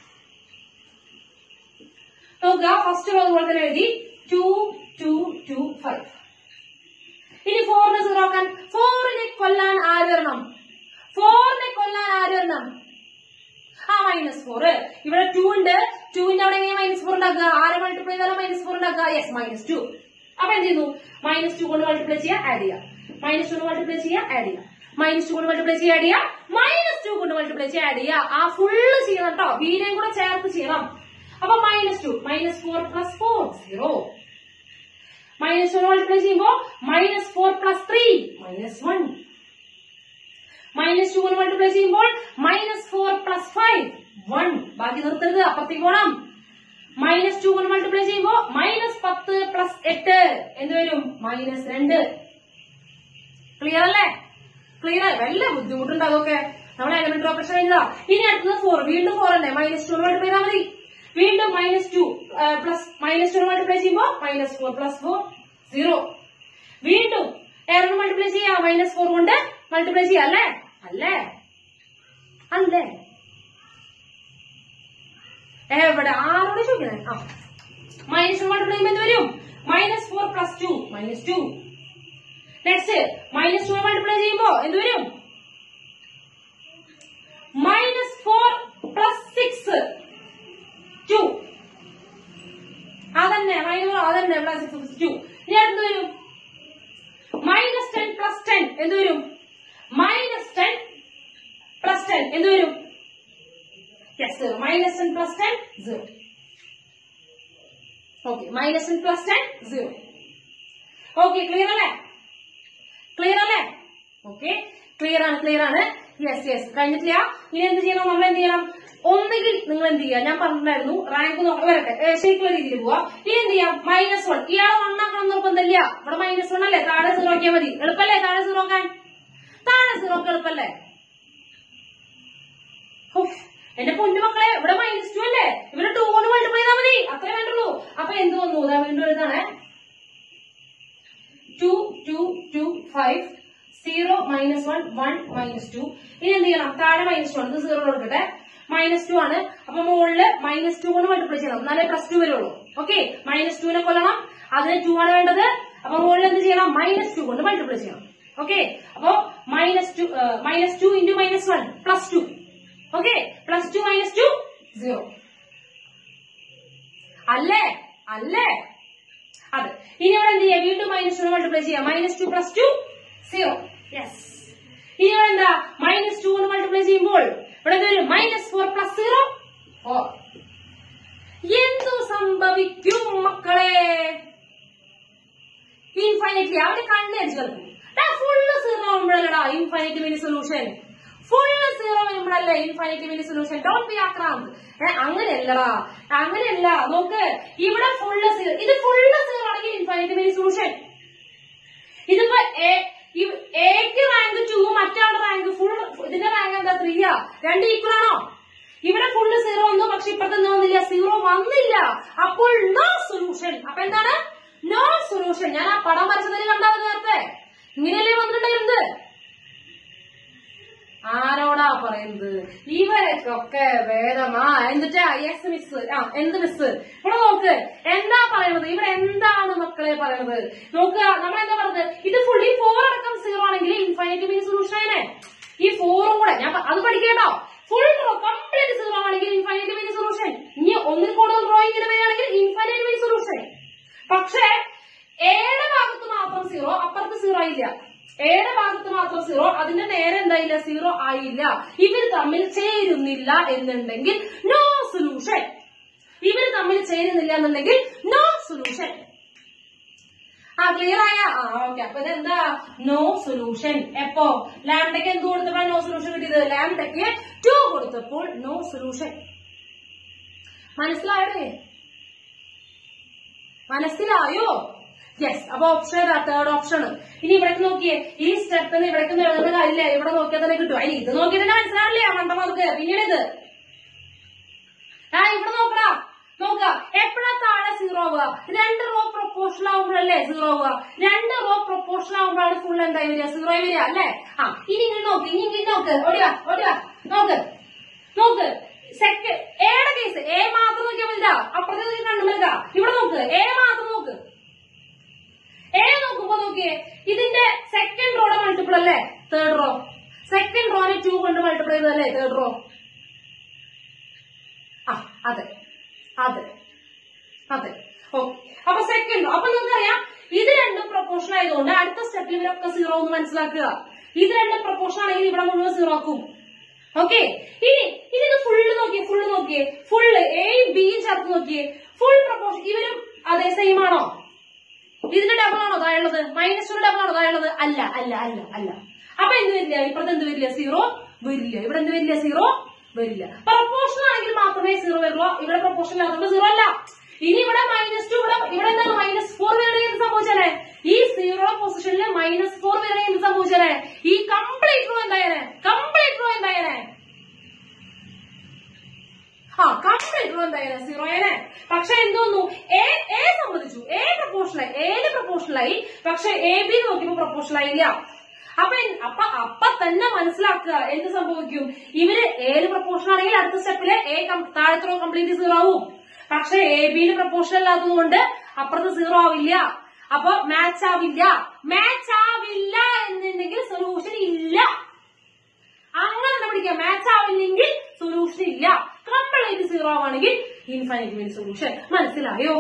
നോക്കുക ഫസ്റ്റ് ഉള്ളത് പോലെ തന്നെ എഴുതി ടു ടു ടു ഫൈവ് ഇനി ഫോറിനെ സീറോ ആക്കാൻ ഫോറിനെ കൊല്ലാൻ ആര് വരണം ഫോറിനെ കൊല്ലാൻ ആര് വരണം ആ മൈനസ് ഫോർ ഇവിടെ ടു ഉണ്ട് ടുവിന്റെ അവിടെ എങ്ങനെ മൈനസ് ഫോർ ഉണ്ടാക്കുക ആരെ മൾട്ടിപ്ലൈ ചെയ്താലും മൈനസ് ഫോർ ഉണ്ടാക്കുക യെസ് മൈനസ് ടു അപ്പൊ എന്ത് ചെയ്യുന്നു മൈനസ് ടു കൊണ്ട് മൾട്ടിപ്ലൈ ചെയ്യുക ആഡ് ചെയ്യുക മൈനസ് ടു കൊണ്ട് മൾട്ടിപ്ലൈ ചെയ്യുക ആഡ് ചെയ്യുക മൈനസ് ടു കൊണ്ട് മൾട്ടിപ്ലൈ ചെയ്യുക ആഡ് ചെയ്യുക മൈനസ് ടു കൊണ്ട് മൾട്ടിപ്ലൈ ചെയ്യുക ആഡ് ചെയ്യുക ആ ഫുള്ള് ചെയ്യണം കേട്ടോ ബീനെയും കൂടെ ചേർത്ത് ചെയ്യണം അപ്പൊ minus two minus four plus four zero minus one multiply ചെയ്യുമ്പോൾ minus four plus three minus one minus two കൊണ്ട് മൾട്ടിപ്ലൈ ചെയ്യുമ്പോൾ minus four plus five one ബാക്കി നിർത്തരുത് അപ്പുറത്തേക്ക് പോണം മൈനസ് ടു കൊണ്ട് മൾട്ടിപ്ലൈ ചെയ്യുമ്പോൾ മൈനസ് പത്ത് പ്ലസ് എട്ട് എന്ത് വരും മൈനസ് രണ്ട് ക്ലിയർ അല്ലേ ക്ലിയർ ആയി വല്ല ബുദ്ധിമുട്ടുണ്ട് അതൊക്കെ നമ്മൾ എലമെന്ററി ഓപ്പറേഷൻ കഴിഞ്ഞതാ ഇനി അടുത്തത് ഫോർ വീണ്ടും ഫോർ തന്നെ മൈനസ് ടു മൾട്ടിപ്ലൈ ചെയ്താൽ മതി വീണ്ടും minus two plus minus two multiply ചെയ്യുമ്പോൾ minus four plus four zero വീണ്ടും എറർ മൾട്ടിപ്ലൈ ചെയ്യാം മൈനസ് ഫോർ കൊണ്ട് മൾട്ടിപ്ലൈ ചെയ്യാം അല്ലേ അല്ലേ അല്ലേ എവിടെ ആരോട് ചോദിക്കണേ ആ മൈനസ് മൾട്ടിപ്ലൈ ചെയ്യുമ്പോൾ എന്ത് വരും minus four plus two minus two next minus two multiply ചെയ്യുമ്പോ എന്ത് വരും minus four plus six two അതന്നെ മൈനസ് അതന്നെ പ്ലസ് സിക്സ് ടു ഇനി എന്ത് വരും മൈനസ് ടെൻ പ്ലസ് ടെൻ എന്ത് വരും മൈനസ് ടെൻ പ്ലസ് ടെൻ എന്ത് വരും yes minus ten plus ten zero okay minus ten plus ten zero okay clear അല്ലേ ക്ലിയർ അല്ലേ ഓക്കെ ക്ലിയർ ആണ് ക്ലിയർ ആണ് യെസ് യെസ് കഴിഞ്ഞിട്ടില്ല ഇനി എന്ത് ചെയ്യണം നമ്മൾ എന്ത് ചെയ്യണം ഒന്നുകിൽ നിങ്ങൾ എന്ത് ചെയ്യുക ഞാൻ പറഞ്ഞിട്ടുണ്ടായിരുന്നു റാങ്ക് നോക്കാൻ വരട്ടെ ഏ, ശരിക്കുള്ള രീതിയിൽ പോവാ ഇനി എന്ത് ചെയ്യാം മൈനസ് വൺ ഇയാളെ വൺ ആക്കണം നിർബന്ധമില്ല ഇവിടെ മൈനസ് വൺ അല്ലേ താഴെ സീറോ ആക്കിയാൽ മതി എളുപ്പല്ലേ താഴെ സീറോ ആക്കാൻ താഴെ സീറോ ഒക്കെ എളുപ്പല്ലേ ഹോ, എന്റെ പൊന്നു മക്കളെ ഇവിടെ മൈനസ് ടു അല്ലേ ഇവിടെ ടു കൊണ്ട് മൾട്ടിപ്ലൈ ചെയ്താൽ മതി അത്രേ വേണ്ടുള്ളൂ അപ്പൊ എന്ത് വന്നു ഇതാ വീണ്ടും എഴുതാണേ two two two five zero minus one one minus two ഇനി എന്ത് ചെയ്യണം താഴെ മൈനസ് ടു ആണ് ഇത് സീറോ കൊടുക്കട്ടെ മൈനസ് ടു ആണ് അപ്പൊ മുകളില് മൈനസ് ടു കൊണ്ട് മൾട്ടിപ്ലൈ ചെയ്യണം എന്നാലേ പ്ലസ് ടു വരുള്ളൂ ഓക്കെ മൈനസ് ടുവിനെ കൊല്ലണം അതിന് ടു ആണ് വേണ്ടത് അപ്പൊ മുകളിൽ എന്ത് ചെയ്യണം മൈനസ് ടു കൊണ്ട് മൾട്ടിപ്ലൈ ചെയ്യണം ഓക്കെ അപ്പൊ minus two minus two into minus one plus two okay plus two minus two zero അല്ലേ അല്ലേ അതെ ഇനി ഇവിടെ എന്ത് ചെയ്യാം വീണ്ടും മൈനസ് ടു മൾട്ടിപ്ലൈ ചെയ്യാം minus two plus two zero yes ഇനി ഇവിടെ എന്താ മൈനസ് ടു കൊണ്ട് മൾട്ടിപ്ലൈ ചെയ്യുമ്പോൾ ഇവിടെ എന്ത് വരും minus four plus zero four എന്തു സംഭവിക്കും മക്കളെ ഇൻഫൈനൈറ്റ്ലി അവന്റെ കണ്ണ് അടിച്ചു കളിക്കും ഫുള്ള് സീറോ ആവുമ്പോഴല്ലടാ infinite many solution full zero വരുമ്പോഴല്ലേ infinite many solution don't be ആക്രാന്ത് ഏ അങ്ങനെയല്ലടാ അങ്ങനെയല്ല നോക്ക് ഇവിടെ ഫുള്ള് സീറോ ഇത് ഫുള്ള് സീറോ ആണെങ്കിൽ ഇൻഫൈനൈറ്റ് മിനി സൊല്യൂഷൻ ഇതിപ്പോ എ- ഇവ്- എക്ക് റാങ്ക് ടു മറ്റാളുടെ റാങ്ക് ഫുൾ ഇതിന്റെ റാങ്ക് എന്താ ത്രീയാ രണ്ട് ഈക്വൽ ആണോ ഇവിടെ ഫുള്ള് സീറോ വന്നു പക്ഷെ ഇപ്പഴത്തെ എന്താ വന്നില്ല സീറോ വന്നില്ല അപ്പോൾ നോ സൊല്യൂഷൻ അപ്പൊ എന്താണ് നോ സൊല്യൂഷൻ ഞാൻ ആ പടം വരച്ചതിന് കണ്ടാൽ നേരത്തെ ഇങ്ങനെയല്ലേ വന്നിട്ടുണ്ടായിരുന്നത് ആരോടാ പറയുന്നത് ഇവരൊക്കെ വേദമാ എന്നിട്ട് യെസ് മിസ് ആ എന്ത് മിസ് ഇവിടെ നോക്ക് എന്താ പറയുന്നത് ഇവിടെ എന്താണ് മക്കളെ പറയുന്നത് നോക്കുക നമ്മൾ എന്താ പറയുന്നത് ഇത് ഫുള്ളി ഫോർ അടക്കം സീറോ ആണെങ്കിൽ ഇൻഫൈനൈറ്റ് മീൻ സൊല്യൂഷൻ ആയനെ ഈ ഫോറും കൂടെ ഞാൻ പ- അത് പഠിക്കേട്ടോ ഫുൾ റോ കംപ്ലീറ്റ് സീറോ ആണെങ്കിൽ ഇൻഫൈനൈറ്റ് മീൻ സൊല്യൂഷൻ ഇനി ഒന്നിൽ കൂടുതൽ റോ ഇങ്ങനെ വരികയാണെങ്കിൽ ഇൻഫൈനൈറ്റ് മീൻ സൊല്യൂഷൻ പക്ഷേ ഏഴ് ഭാഗത്ത് മാത്രം സീറോ അപ്പുറത്ത് സീറോ ആയില്ല ഏഴ് ഭാഗത്ത് മാത്രം സീറോ അതിന്റെ നേരെ എന്തായില്ല സീറോ ആയില്ല ഇവർ തമ്മിൽ ചേരുന്നില്ല എന്നുണ്ടെങ്കിൽ നോ സൊല്യൂഷൻ ഇവർ തമ്മിൽ ചേരുന്നില്ല എന്നുണ്ടെങ്കിൽ നോ സൊല്യൂഷൻ ആ ക്ലിയർ ആയ ആ ഓക്കെ അപ്പൊ ഇതെന്താ നോ സൊല്യൂഷൻ എപ്പോ ലാംഡയ്ക്ക് എന്ത് കൊടുത്തപ്പോഴാണ് നോ സൊല്യൂഷൻ കിട്ടിയത് ലാംഡയ്ക്ക് ടു കൊടുത്തപ്പോൾ നോ സൊല്യൂഷൻ മനസ്സിലായടേ മനസ്സിലായോ യെസ് അപ്പൊ ഓപ്ഷൻ ഏതാ തേർഡ് ഓപ്ഷൻ ഇനി ഇവിടെ നോക്കിയേ ഈ സ്റ്റെപ്പിന് ഇവിടെ എഴുതുന്ന കാര്യമില്ല ഇവിടെ നോക്കിയാൽ തന്നെ കിട്ടും അതിന് ഇത് നോക്കിയിട്ട് തന്നെ മനസ്സിലാവില്ലേ മണ്ടമാർക്ക് പിന്നീട് ഇത് ആ ഇവിടെ നോക്കടാ നോക്ക എപ്പോഴാ താഴെ സീറോ ആവുക രണ്ട് റോ പ്രൊപ്പോർഷൻ ആവുമ്പോഴല്ലേ സീറോ ആവുക രണ്ട് റോ പ്രൊപ്പോർഷൻ ആവുമ്പോഴാണ് ഫുൾ എന്തായി വരിക സീറോ ആയി വരിക അല്ലേ ആ ഇനി ഇങ്ങനെ നോക്ക് ഇനി ഇങ്ങനെ നോക്ക് ഓടിവാ ഓടിവാ നോക്ക് നോക്ക് സെക്കൻഡ് എയുടെ കേസ് എ മാത്രം നോക്കിയാൽ മതിടാ അപ്പുറത്തെ കണ്ടു മതിടാ ഇവിടെ നോക്ക് എ മാത്രം നോക്ക് എ നോക്കുമ്പോ നോക്കിയേ ഇതിന്റെ സെക്കൻഡ് റോയുടെ മൾട്ടിപ്പിൾ അല്ലേ തേർഡ് റോ സെക്കൻഡ് റോനെ ടു കൊണ്ട് മൾട്ടിപ്പിൾ ചെയ്തതല്ലേ തേർഡ് റോ ആ അതെ അതെ അതെ ഓക്കെ അപ്പൊ സെക്കൻഡ് അപ്പൊ നിങ്ങൾക്കറിയാം ഇത് രണ്ടും പ്രൊപ്പോർഷൻ ആയതുകൊണ്ട് അടുത്ത സ്റ്റെപ്പിൽ ഇവരൊക്കെ സീറോ എന്ന് മനസ്സിലാക്കുക ഇത് രണ്ടും പ്രൊപ്പോർഷൻ ആണെങ്കിൽ ഇവിടെ മുഴുവൻ സീറോ ആക്കും ഓക്കെ ഇനി ഇനി ഇത് ഫുള്ള് നോക്കിയേ ഫുള്ള് നോക്കിയേ ഫുള്ള് എയും ബിയും ചേർത്ത് നോക്കിയേ ഫുൾ പ്രൊപ്പോർഷൻ ഇവരും അതേ സെയിം ആണോ ഇതിന്റെ ഡബിൾ ആണോ താഴുള്ളത് മൈനസ് ടു ഡബിൾ ആണോ താഴുള്ളത് അല്ല അല്ല അല്ല അല്ല അപ്പൊ എന്ത് വരില്ല ഇപ്പുറത്ത് എന്ത് വരില്ല സീറോ വരില്ല ഇവിടെ എന്ത് വരില്ല സീറോ വരില്ല പ്രൊപ്പോർഷൻ ആണെങ്കിൽ മാത്രമേ സീറോ വരുള്ളൂ ഇവിടെ പ്രൊപ്പോർഷൻ ഇല്ലാത്തതുകൊണ്ട് സീറോ അല്ല ഇനി ഇവിടെ മൈനസ് ടു ഇവിടെ ഇവിടെ എന്താണ് മൈനസ് ഫോർ വരണമെങ്കിൽ എന്ത് സംഭവിച്ചാലേ ഈ സീറോ പൊസിഷനിൽ മൈനസ് ഫോർ വരണമെങ്കിൽ എന്ത് സംഭവിച്ചാലേ ഈ കംപ്ലീറ്റ് റോ എന്തായാലേ കംപ്ലീറ്റ് റോ എന്തായാലേ ആ കംപ്ലീറ്റ് റോ എന്തായാലും സീറോയനെ പക്ഷെ എന്തോന്നു എ എ സംബന്ധിച്ചു എ പ്രപ്പോർഷനായി എയില് പ്രപ്പോർഷനായി പക്ഷെ എ ബി നോക്കിയപ്പോ പ്രപ്പോർഷനായില്ല അപ്പൊ എൻ- അപ്പൊ അപ്പൊ തന്നെ മനസ്സിലാക്കുക എന്ത് സംഭവിക്കും ഇവര് ഏഴ് പ്രപ്പോർഷൻ ആണെങ്കിൽ അടുത്ത സ്റ്റെപ്പില് എ താഴത്തെ റോ കംപ്ലീറ്റ് സീറോ ആവും പക്ഷെ എ ബിയില് പ്രപ്പോർഷൻ അല്ലാത്തത് കൊണ്ട് അപ്പുറത്ത് സീറോ ആവില്ല അപ്പൊ മാച്ച് ആവില്ല മാച്ച് ആവില്ല എന്നുണ്ടെങ്കിൽ സൊല്യൂഷൻ ഇല്ല അങ്ങനെ തന്നെ പഠിക്കാം മാച്ച് ആവില്ലെങ്കിൽ സൊല്യൂഷൻ ഇല്ല കംപ്ലീറ്റ് സീറോ ആവുകയാണെങ്കിൽ ഇൻഫൈനൈറ്റ് മീൻ സൊല്യൂഷൻ മനസ്സിലായോ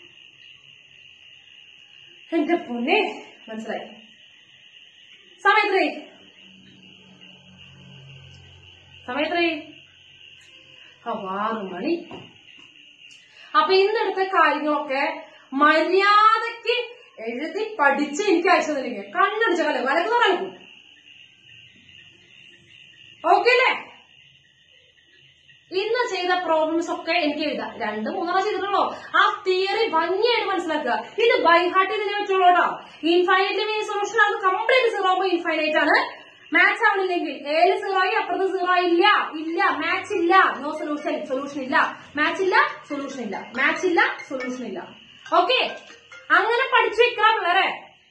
എന്റെ പൊന്നെ മനസ്സിലായി സമയത്രേ സമയത്രേ ആറ് മണി അപ്പൊ ഇന്നെടുത്ത കാര്യങ്ങളൊക്കെ മര്യാദക്ക് എഴുതി പഠിച്ച് എനിക്ക് അയച്ചു തന്നിരിക്കുക കണ്ണടിച്ച കല വലക്കുന്ന കലക്കും ഓക്കെ അല്ലേ ഇന്ന് ചെയ്ത പ്രോബ്ലംസ് ഒക്കെ എനിക്ക് എഴുതാം രണ്ട് മൂന്നെണ്ണം ചെയ്തിട്ടുള്ളൂ ആ തിയറി ഭംഗിയായിട്ട് മനസ്സിലാക്കുക ഇത് ബൈഹാർട്ട് ഇതിനെ പറ്റുള്ളൂ കേട്ടോ ഇൻഫൈനൈറ്റ് മീൻ സൊല്യൂഷൻ അത് കംപ്ലീറ്റ് സീറോ ആകുമ്പോൾ ഇൻഫൈനൈറ്റ് ആണ് മാത്സ് ആവണില്ലെങ്കിൽ ഏഴ് സീറോയി അപ്പുറത്ത് സീറോ ഇല്ല ഇല്ല മാത്സ് ഇല്ല നോ സൊല്യൂഷൻ സൊല്യൂഷൻ ഇല്ല മാത്സ് ഇല്ല സൊല്യൂഷൻ ഇല്ല മാത്സ് ഇല്ല സൊല്യൂഷൻ ഇല്ല ഓക്കെ അങ്ങനെ പഠിച്ചു വെക്കണം പിള്ളേരെ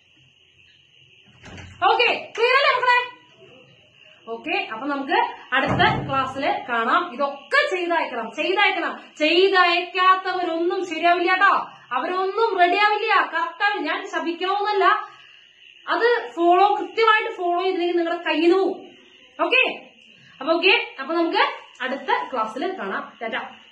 ഓക്കെ ക്ലിയർ അല്ലേ മക്കളെ ഓക്കെ അപ്പൊ നമുക്ക് അടുത്ത ക്ലാസ്സിൽ കാണാം ഇതൊക്കെ ചെയ്തയക്കണം ചെയ്തയക്കണം ചെയ്തയക്കാത്തവരൊന്നും ശരിയാവില്ല കേട്ടോ അവരൊന്നും റെഡിയാവില്ല കറക്റ്റാവില്ല ഞാൻ ശപിക്കണമെന്നല്ല അത് ഫോളോ കൃത്യമായിട്ട് ഫോളോ ചെയ്തില്ലെങ്കിൽ നിങ്ങളുടെ കയ്യിൽ നിന്ന് പോവും ഓക്കെ അപ്പൊ ഓക്കെ അപ്പൊ നമുക്ക് അടുത്ത ക്ലാസ്സിൽ കാണാം ടാറ്റ